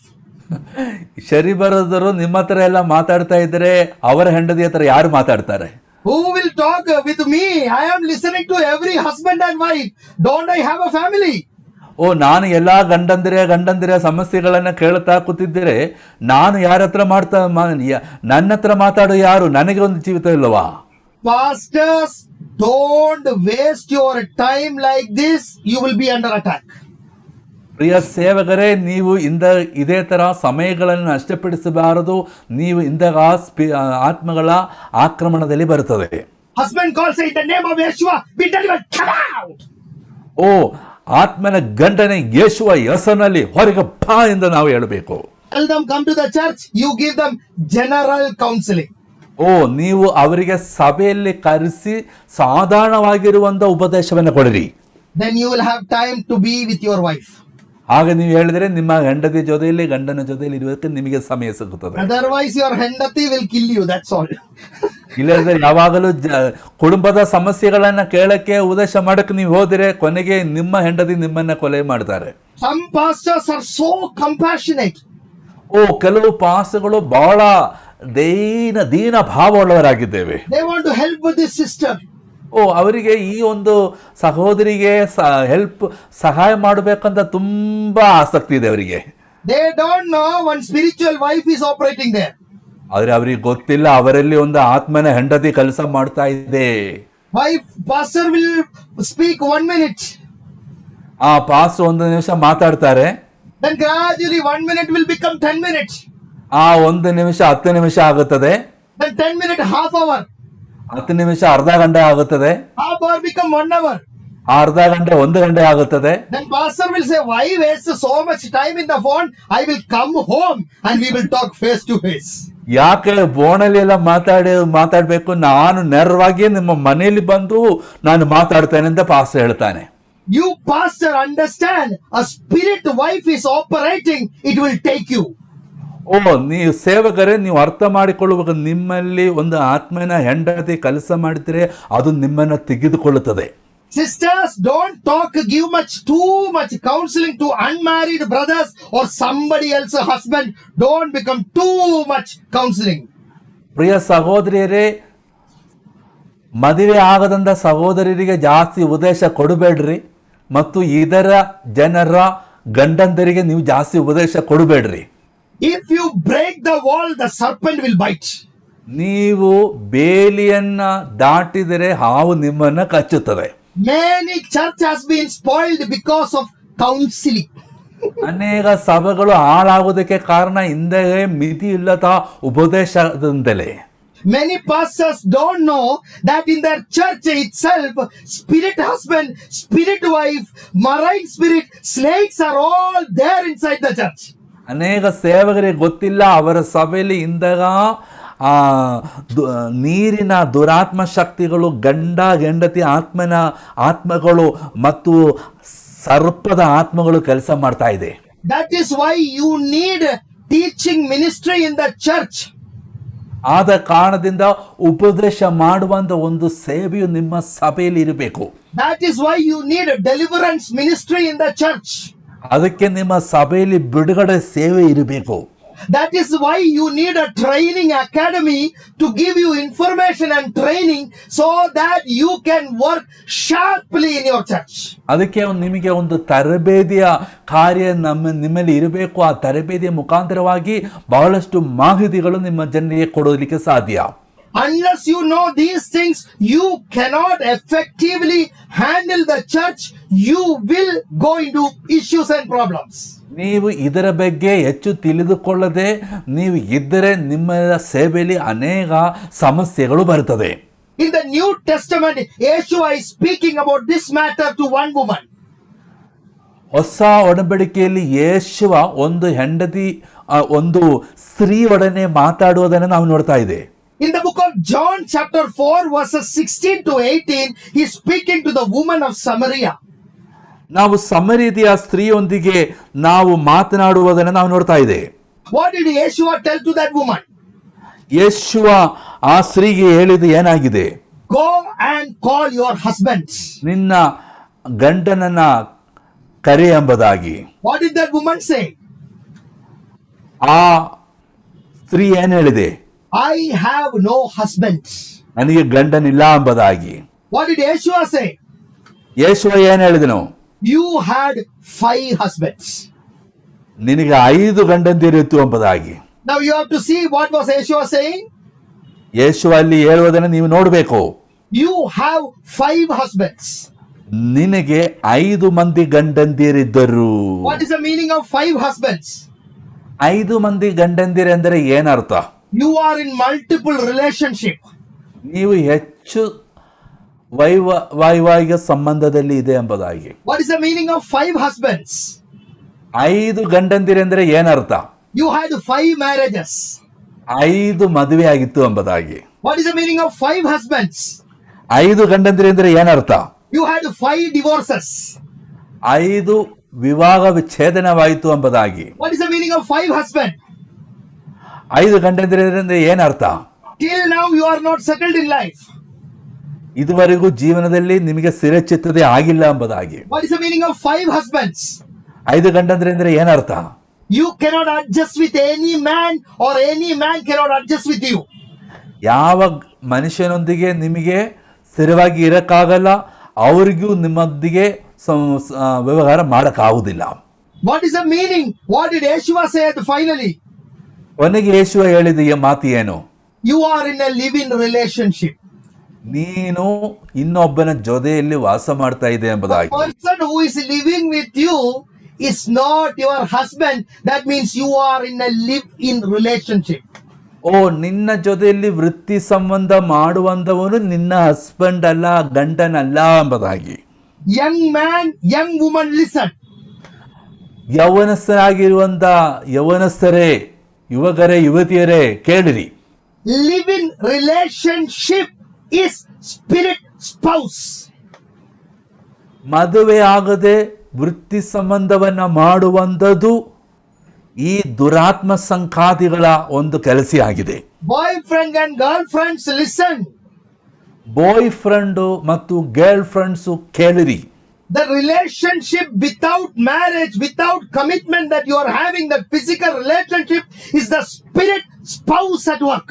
ಶರಿ ಬ್ರದರು ನಿಮ್ಮ ಹತ್ರ ಎಲ್ಲ ಮಾತಾಡ್ತಾ ಇದ್ರೆ ಅವರ ಹೆಂಡತಿ ಹತ್ರ ಯಾರು ಮಾತಾಡ್ತಾರೆ Who will talk uh, with me? I am listening to every husband and wife. Don't I have a family? ಓ ನಾನು ಎಲ್ಲಾ ಗಂಡಂದಿರ ಗಂಡಂದಿರ ಸಮಸ್ಯೆಗಳನ್ನ ಕೇಳ್ತಾ ಕೂತಿದ್ದರೆ ನಾನು ಯಾರ ಹತ್ರ ಮಾಡ್ತಾ ಮಾ- ಯ- ನನ್ನ ಹತ್ರ ಮಾತಾಡೋ ಯಾರು ನನಗೆ ಒಂದು ಜೀವಿತ ಇಲ್ಲವಾ Pastors, don't waste your time like this. You will be under attack. ಪ್ರಿಯ ಸೇವಕರೇ ನೀವು ಇಂದ ಇದೇ ತರ ಸಮಯಗಳನ್ನು ನಷ್ಟಪಡಿಸಬಾರದು ನೀವು ಇಂದಾಗ ಸ್ಪಿ- ಆತ್ಮಗಳ ಆಕ್ರಮಣದಲ್ಲಿ ಬರುತ್ತದೆ Husband calls, say, in the name of Yeshua, be delivered. Come out. ಓ ಆತ್ಮನ ಗಂಡನೆ ಯೇಸುವ ಹೆಸರಿನಲ್ಲಿ ಹೊರಗೆ ಬಾ ಎಂದು ನಾವು ಹೇಳಬೇಕು Tell them, come to the church. You give them general counseling. ಓ ನೀವು ಅವರಿಗೆ ಸಭೆಯಲ್ಲಿ ಕರೆಸಿ ಸಾಧಾರಣವಾಗಿರುವಂತ ಉಪದೇಶವನ್ನು ಕೊಡಿರಿ Then you will have time to be with your wife. ಆಗ ನೀವು ಹೇಳಿದ್ರೆ ನಿಮ್ಮ ಹೆಂಡತಿ ಜೊತೆಯಲ್ಲಿ ಗಂಡನ ಜೊತೆಯಲ್ಲಿ ಇರುವುದಕ್ಕೆ ನಿಮಗೆ ಸಮಯ ಸಿಗುತ್ತದೆ Otherwise, your hendati will kill you. That's all. ಇಲ್ಲದ್ರೆ ಯಾವಾಗಲೂ ಜ ಕುಟುಂಬದ ಸಮಸ್ಯೆಗಳನ್ನ ಕೇಳಕ್ಕೆ ಉದ್ದೇಶ ಮಾಡಕ್ಕೆ ನೀವು ಹೋದರೆ ಕೊನೆಗೆ ನಿಮ್ಮ ಹೆಂಡತಿ ನಿಮ್ಮನ್ನ ಕೊಲೆ ಮಾಡ್ತಾರೆ Some pastors are so compassionate. ಓ ಕೆಲವು ಪಾಸಗಳು ಬಹಳ ದೀನ ದೀನ ಭಾವವುಳ್ಳವರಾಗಿದ್ದೇವೆ They want to help with this sister. ಓ ಅವರಿಗೆ ಈ ಒಂದು ಸಹೋದರಿಗೆ ಹೆಲ್ಪ್ ಸಹಾಯ ಮಾಡಬೇಕಂತ ತುಂಬಾ ಆಸಕ್ತಿ ಇದೆ ಅವರಿಗೆ They don't know one spiritual wife is operating there. ಆದ್ರೆ ಅವರಿಗೆ ಗೊತ್ತಿಲ್ಲ ಅವರಲ್ಲಿ ಒಂದು ಆತ್ಮನ ಹೆಂಡತಿ ಕೆಲಸ ಮಾಡ್ತಾ ಇದೆ Wife, pastor will speak one minute. ಆ ಪಾಸ್ ಒಂದು ನಿಮಿಷ ಮಾತಾಡ್ತಾರೆ Then gradually one minute will become 10 minutes. ಆ ಒಂದು ನಿಮಿಷ ಹತ್ತು ನಿಮಿಷ ಆಗುತ್ತದೆ Then 10 minute, half hour. ಹತ್ತು ನಿಮಿಷ ಅರ್ಧ ಗಂಟೆ ಆಗುತ್ತದೆ Half hour become one hour. ಆ ಅರ್ಧ ಗಂಟೆ ಒಂದು ಗಂಟೆ ಆಗುತ್ತದೆ Then pastor will say, why waste so much time in the phone? I will come home and we will talk face to face. ಯಾಕೆ ಬೋನಲ್ಲಿ ಎಲ್ಲ ಮಾತಾಡಿ ಮಾತಾಡ್ಬೇಕು ನಾನು ನೇರವಾಗಿ ನಿಮ್ಮ ಮನೆಯಲ್ಲಿ ಬಂದು ನಾನು ಮಾತಾಡ್ತೇನೆ ಅಂತ ಪಾಸ್ ಹೇಳ್ತಾನೆ You pastor understand a spirit wife is operating, it will take you. ಓ ನೀವು ಸೇವಕರೇ ನೀವು ಅರ್ಥ ಮಾಡಿಕೊಳ್ಳುವಾಗ ನಿಮ್ಮಲ್ಲಿ ಒಂದು ಆತ್ಮನ ಹೆಂಡತಿ ಕೆಲಸ ಮಾಡಿದ್ರೆ ಅದು ನಿಮ್ಮನ್ನ ತೆಗೆದುಕೊಳ್ಳುತ್ತದೆ Sisters, don't talk, give much, too much counseling to unmarried brothers or somebody else's husband. Don't become too much counseling. ಪ್ರಿಯ ಸಹೋದರಿಯರೇ ಮದುವೆ ಆಗದಂತ ಸಹೋದರರಿಗೆ ಜಾಸ್ತಿ ಉಪದೇಶ ಕೊಡಬೇಡ್ರಿ ಮತ್ತು ಇದರ ಜನರ ಗಂಡಂದರಿಗೆ ನೀವು ಜಾಸ್ತಿ ಉಪದೇಶ ಕೊಡಬೇಡ್ರಿ If you break the wall, the serpent will bite. ನೀವು ಬೇಲಿಯನ್ನ ದಾಟಿದರೆ ಹಾವು ನಿಮ್ಮನ್ನ ಕಚ್ಚುತ್ತದೆ Many church has been spoiled because of counseling. ಅನೇಕ ಸಭೆಗಳು ಹಾಳಾಗುವುದಕ್ಕೆ ಕಾರಣ ಹಿಂದೆ ಮಿತಿ ಇಲ್ಲದ ಉಪದೇಶದಿಂದಲೇ Many pastors don't know that in their church itself, spirit husband, spirit wife, marine spirit, snakes are all there inside the church. ಅನೇಕ ಸೇವಕರಿಗೆ ಗೊತ್ತಿಲ್ಲ ಅವರ ಸಭೆಯಲ್ಲಿ ಇಂದಾಗ ಆ ದು- ನೀರಿನ ದುರಾತ್ಮ ಶಕ್ತಿಗಳು ಗಂಡ ಹೆಂಡತಿ ಆತ್ಮನ ಆತ್ಮಗಳು ಮತ್ತು ಸರ್ಪದ ಆತ್ಮಗಳು ಕೆಲಸ ಮಾಡ್ತಾ ಇದೆ That is why you need teaching ministry in the church. ಆದ ಕಾರಣದಿಂದ ಉಪದೇಶ ಮಾಡುವಂತ ಒಂದು ಸೇವೆಯು ನಿಮ್ಮ ಸಭೆಯಲ್ಲಿ ಇರಬೇಕು That is why you need a deliverance ministry in the church. ಅದಕ್ಕೆ ನಿಮ್ಮ ಸಭೆಯಲ್ಲಿ ಬಿಡುಗಡೆ ಸೇವೆ ಇರಬೇಕು That is why you need a training academy to give you information and training so that you can work sharply in your church. ಅದಕ್ಕೆ ಒಂದು ನಿಮಗೆ ಒಂದು ತರಬೇತಿಯ ಕಾರ್ಯ ನಮ್ಮ ನಿಮ್ಮಲ್ಲಿ ಇರಬೇಕು ಆ ತರಬೇತಿಯ ಮುಖಾಂತರವಾಗಿ ಬಹಳಷ್ಟು ಮಾಹಿತಿಗಳು ನಿಮ್ಮ ಜನರಿಗೆ ಕೊಡೋದಕ್ಕೆ ಸಾಧ್ಯ Unless you know these things, you cannot effectively handle the church. You will go into issues and problems. ನೀವು ಇದರ ಬಗ್ಗೆ ಹೆಚ್ಚು ತಿಳಿದುಕೊಳ್ಳದೆ ನೀವು ಇದ್ದರೆ ನಿಮ್ಮ ಸೇವೆಯಲ್ಲಿ ಅನೇಕ ಸಮಸ್ಯೆಗಳು ಬರ್ತದೆ In the New Testament, Yeshua is speaking about this matter to one woman. ಹೊಸ ಒಡಂಬಡಿಕೆಯಲ್ಲಿ ಯೇಸುವ ಒಂದು ಹೆಂಡತಿ ಆ, ಒಂದು ಸ್ತ್ರೀ ಒಡನೆ ಮಾತಾಡುವುದನ್ನು ನಾವು ನೋಡ್ತಾ ಇದೆ In the book of John, chapter 4, verses 16 to 18, he's speaking to the woman of Samaria. ನಾವು ಸಮರೀತಿಯ ಸ್ತ್ರೀಯೊಂದಿಗೆ ನಾವು ಮಾತನಾಡುವುದನ್ನು ನಾವು ನೋಡ್ತಾ ಇದೆ What did Yeshua tell to that woman? ಯೇಸುವ ಆ ಸ್ತ್ರೀಗೆ ಹೇಳಿದ ಏನಾಗಿದೆ Go and call your husbands. ನಿನ್ನ ಗಂಡನನ್ನ ಕರೆ ಎಂಬುದಾಗಿ What did that woman say? ಆ ಸ್ತ್ರೀ ಏನ್ ಹೇಳಿದೆ I have no husbands. ನನಗೆ ಗಂಡನಿಲ್ಲ ಎಂಬುದಾಗಿ What did Yeshua say? ಯೇಸುವ ಏನ್ ಹೇಳಿದನು You had five husbands. ನಿನಗೆ ಐದು ಗಂಡಂದಿರಿತ್ತು ಎಂಬುದಾಗಿ Now you have to see what was Yeshua saying. ಯೇಸು ಅಲ್ಲಿ ಹೇಳುವುದನ್ನು ನೀವು ನೋಡಬೇಕು You have five husbands. ನಿನಗೆ ಐದು ಮಂದಿ ಗಂಡಂದಿರಿದ್ದರು What is the meaning of five husbands? ಐದು ಮಂದಿ ಗಂಡಂದಿರೆಂದರೆ ಏನರ್ಥ You are in multiple relationship. ನೀವು ಹೆಚ್ಚು ವೈವ ವೈವಾಹಿಕ ಸಂಬಂಧದಲ್ಲಿ ಇದೆ ಎಂಬುದಾಗಿ What is the meaning of five husbands? ಐದು ಗಂಡಂದಿರೆಂದರೆ ಏನರ್ಥ You had five marriages. ಐದು ಮದುವೆ ಆಗಿತ್ತು ಎಂಬುದಾಗಿ What is the meaning of five husbands? ಐದು ಗಂಡಂದಿರೆಂದರೆ ಏನರ್ಥ You had five divorces. ಐದು ವಿವಾಹ ವಿಚ್ಛೇದನವಾಯಿತು ಎಂಬುದಾಗಿ What is the meaning of five husbands? ಐದು ಗಂಡಂದಿರೆಂದರೆ ಏನರ್ಥ Till now you are not settled in life. ಇದುವರೆಗೂ ಜೀವನದಲ್ಲಿ ನಿಮಗೆ ಸ್ಥಿರಚಿತ್ತತೆ ಆಗಿಲ್ಲ ಎಂಬುದಾಗಿ What is the meaning of five husbands? ಐದು ಗಂಡಂದಿರೆಂದರೆ ಏನರ್ಥ You cannot adjust with any man or any man cannot adjust with you. ಯಾವ ಮನುಷ್ಯನೊಂದಿಗೆ ನಿಮಗೆ ಸ್ಥಿರವಾಗಿ ಇರಕ್ಕಾಗಲ್ಲ ಅವರಿಗೂ ನಿಮ್ಮೊಂದಿಗೆ ಸಂ- ಸ- ಆ, ವ್ಯವಹಾರ ಮಾಡಕ್ಕಾಗುವುದಿಲ್ಲ What is the meaning? What did Yeshua say at finally? ಕೊನೆಗೆ ಯೇಸುವ ಹೇಳಿದ ಈ ಮಾತು ಏನು You are in a living relationship. ನೀನು ಇನ್ನೊಬ್ಬನ ಜೊತೆಯಲ್ಲಿ ವಾಸ ಮಾಡ್ತಾ ಇದೆ ಎಂಬುದಾಗಿ person who is living with you is not your husband. That means you are in a live-in relationship. ಓ ನಿನ್ನ ಜೊತೆಯಲ್ಲಿ ವೃತ್ತಿ ಸಂಬಂಧ ಮಾಡುವಂತವನು ನಿನ್ನ ಹಸ್ಬೆಂಡ್ ಅಲ್ಲ ಗಂಡನಲ್ಲ ಎಂಬುದಾಗಿ Young man, young woman, listen. ಯವನಸ್ಥರಾಗಿರುವಂತ ಯವನಸ್ಥರೇ ಯುವಕರೇ ಯುವತಿಯರೇ ಕೇಳಿರಿ Live-in relationship is spirit spouse. ಮದುವೆ ಆಗದೆ ವೃತ್ತಿ ಸಂಬಂಧವನ್ನ ಮಾಡುವಂಥದ್ದು ಈ ದುರಾತ್ಮ ಸಂಘಾತಿಗಳ ಒಂದು ಕೆಲಸ ಆಗಿದೆ Boyfriend and girlfriends, listen. Boyfriend ಮತ್ತು ಗರ್ಲ್ ಫ್ರೆಂಡ್ಸು ಕೇಳಿರಿ The relationship without marriage, without commitment that you are having, that physical relationship is the spirit spouse at work.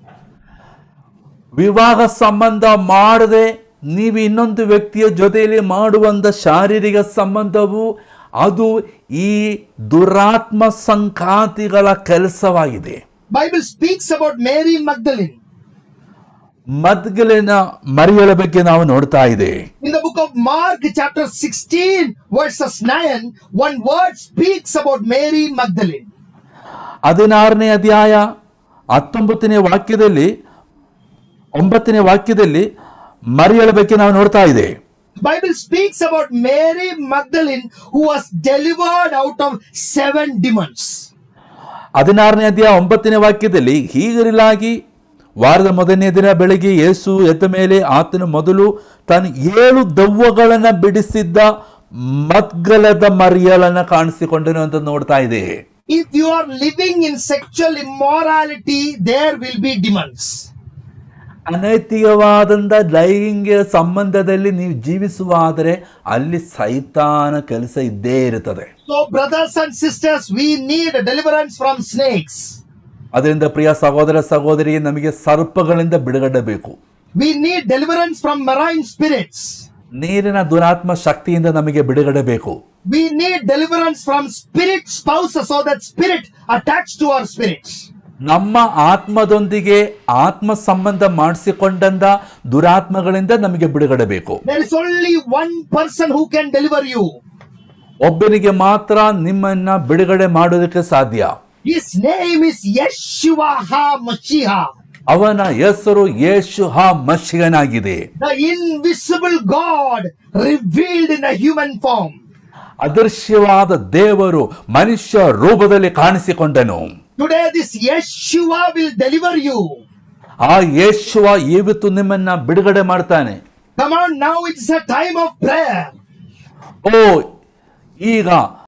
ವಿವಾಹ ಸಂಬಂಧ ಮಾಡದೆ ನೀವು ಇನ್ನೊಂದು ವ್ಯಕ್ತಿಯ ಜೊತೆಯಲ್ಲಿ ಮಾಡುವಂತ ಶಾರೀರಿಕ ಸಂಬಂಧವು ಅದು ಈ ದುರಾತ್ಮ ಸಂಘಾತಿಗಳ ಕೆಲಸವಾಗಿದೆ Bible speaks about Mary Magdalene. ಮದ್ಗಲಿನ ಮರಿಯಳ ಬಗ್ಗೆ ನಾವು ನೋಡ್ತಾ ಇದೆ In the book of Mark, chapter 16, verses 9, one word speaks about Mary Magdalene. ಹದಿನಾರನೇ ಅಧ್ಯಾಯ ಹತ್ತೊಂಬತ್ತನೇ ವಾಕ್ಯದಲ್ಲಿ ಒಂಬತ್ತನೇ ವಾಕ್ಯದಲ್ಲಿ ಮರಿಯಳ ಬಗ್ಗೆ ನಾವು ನೋಡ್ತಾ ಇದೆ Bible speaks about Mary Magdalene who was delivered out of seven demons. ಹದಿನಾರನೇ ಅಧ್ಯಾಯ ಒಂಬತ್ತನೇ ವಾಕ್ಯದಲ್ಲಿ ಹೀಗಿರಲಾಗಿ ವಾರದ ಮೊದಲನೇ ದಿನ ಬೆಳಿಗ್ಗೆ ಯೇಸು ಎದ್ದ ಮೇಲೆ ಆತನು ಮೊದಲು ತಾನು ಏಳು ದವ್ವಗಳನ್ನ ಬಿಡಿಸಿದ್ದ ಮದ್ಗಲದ ಮರಿಯಳನ್ನ ಕಾಣಿಸಿಕೊಂಡನು ಅಂತ ನೋಡ್ತಾ ಇದೆ If you are living in sexual immorality, there will be demons. ಅನೈತಿಕವಾದಂತ ಲೈಂಗಿಕ ಸಂಬಂಧದಲ್ಲಿ ನೀವು ಜೀವಿಸುವಾದರೆ ಅಲ್ಲಿ ಸೈತಾನ ಕೆಲಸ ಇದ್ದೇ ಇರುತ್ತದೆ So, brothers and sisters, we need deliverance from snakes. ಅದರಿಂದ ಪ್ರಿಯ ಸಹೋದರ ಸಹೋದರಿ ನಮಗೆ ಸರ್ಪಗಳಿಂದ ಬಿಡುಗಡೆ ಬೇಕು We need deliverance from marine spirits. ನೀರಿನ ದುರಾತ್ಮ ಶಕ್ತಿಯಿಂದ ನಮಗೆ ಬಿಡುಗಡೆ ಬೇಕು We need deliverance from spirit spouses so that spirit attached to our spirits. ನಮ್ಮ ಆತ್ಮದೊಂದಿಗೆ ಆತ್ಮ ಸಂಬಂಧ ಮಾಡಿಸಿಕೊಂಡಂತ ದುರಾತ್ಮಗಳಿಂದ ನಮಗೆ ಬಿಡುಗಡೆ ಬೇಕು There is only one person who can deliver you. ಒಬ್ಬನಿಗೆ ಮಾತ್ರ ನಿಮ್ಮನ್ನ ಬಿಡುಗಡೆ ಮಾಡೋದಕ್ಕೆ ಸಾಧ್ಯ His name is Yeshua HaMashiach, ಅವನ ಹೆಸರು ಯೇಶು ಹ ಮಷಿಗನಾಗಿದೆ the invisible God revealed in a human form. ಅದೃಶ್ಯವಾದ ದೇವರು ಮನುಷ್ಯ ರೂಪದಲ್ಲಿ ಕಾಣಿಸಿಕೊಂಡನು Today, this Yeshua will deliver you. ಆ ಯೇಶುವ ಇವತ್ತು ನಿಮ್ಮನ್ನ ಬಿಡುಗಡೆ ಮಾಡ್ತಾನೆ Come on, now it's a time of prayer. ಓ ಈಗ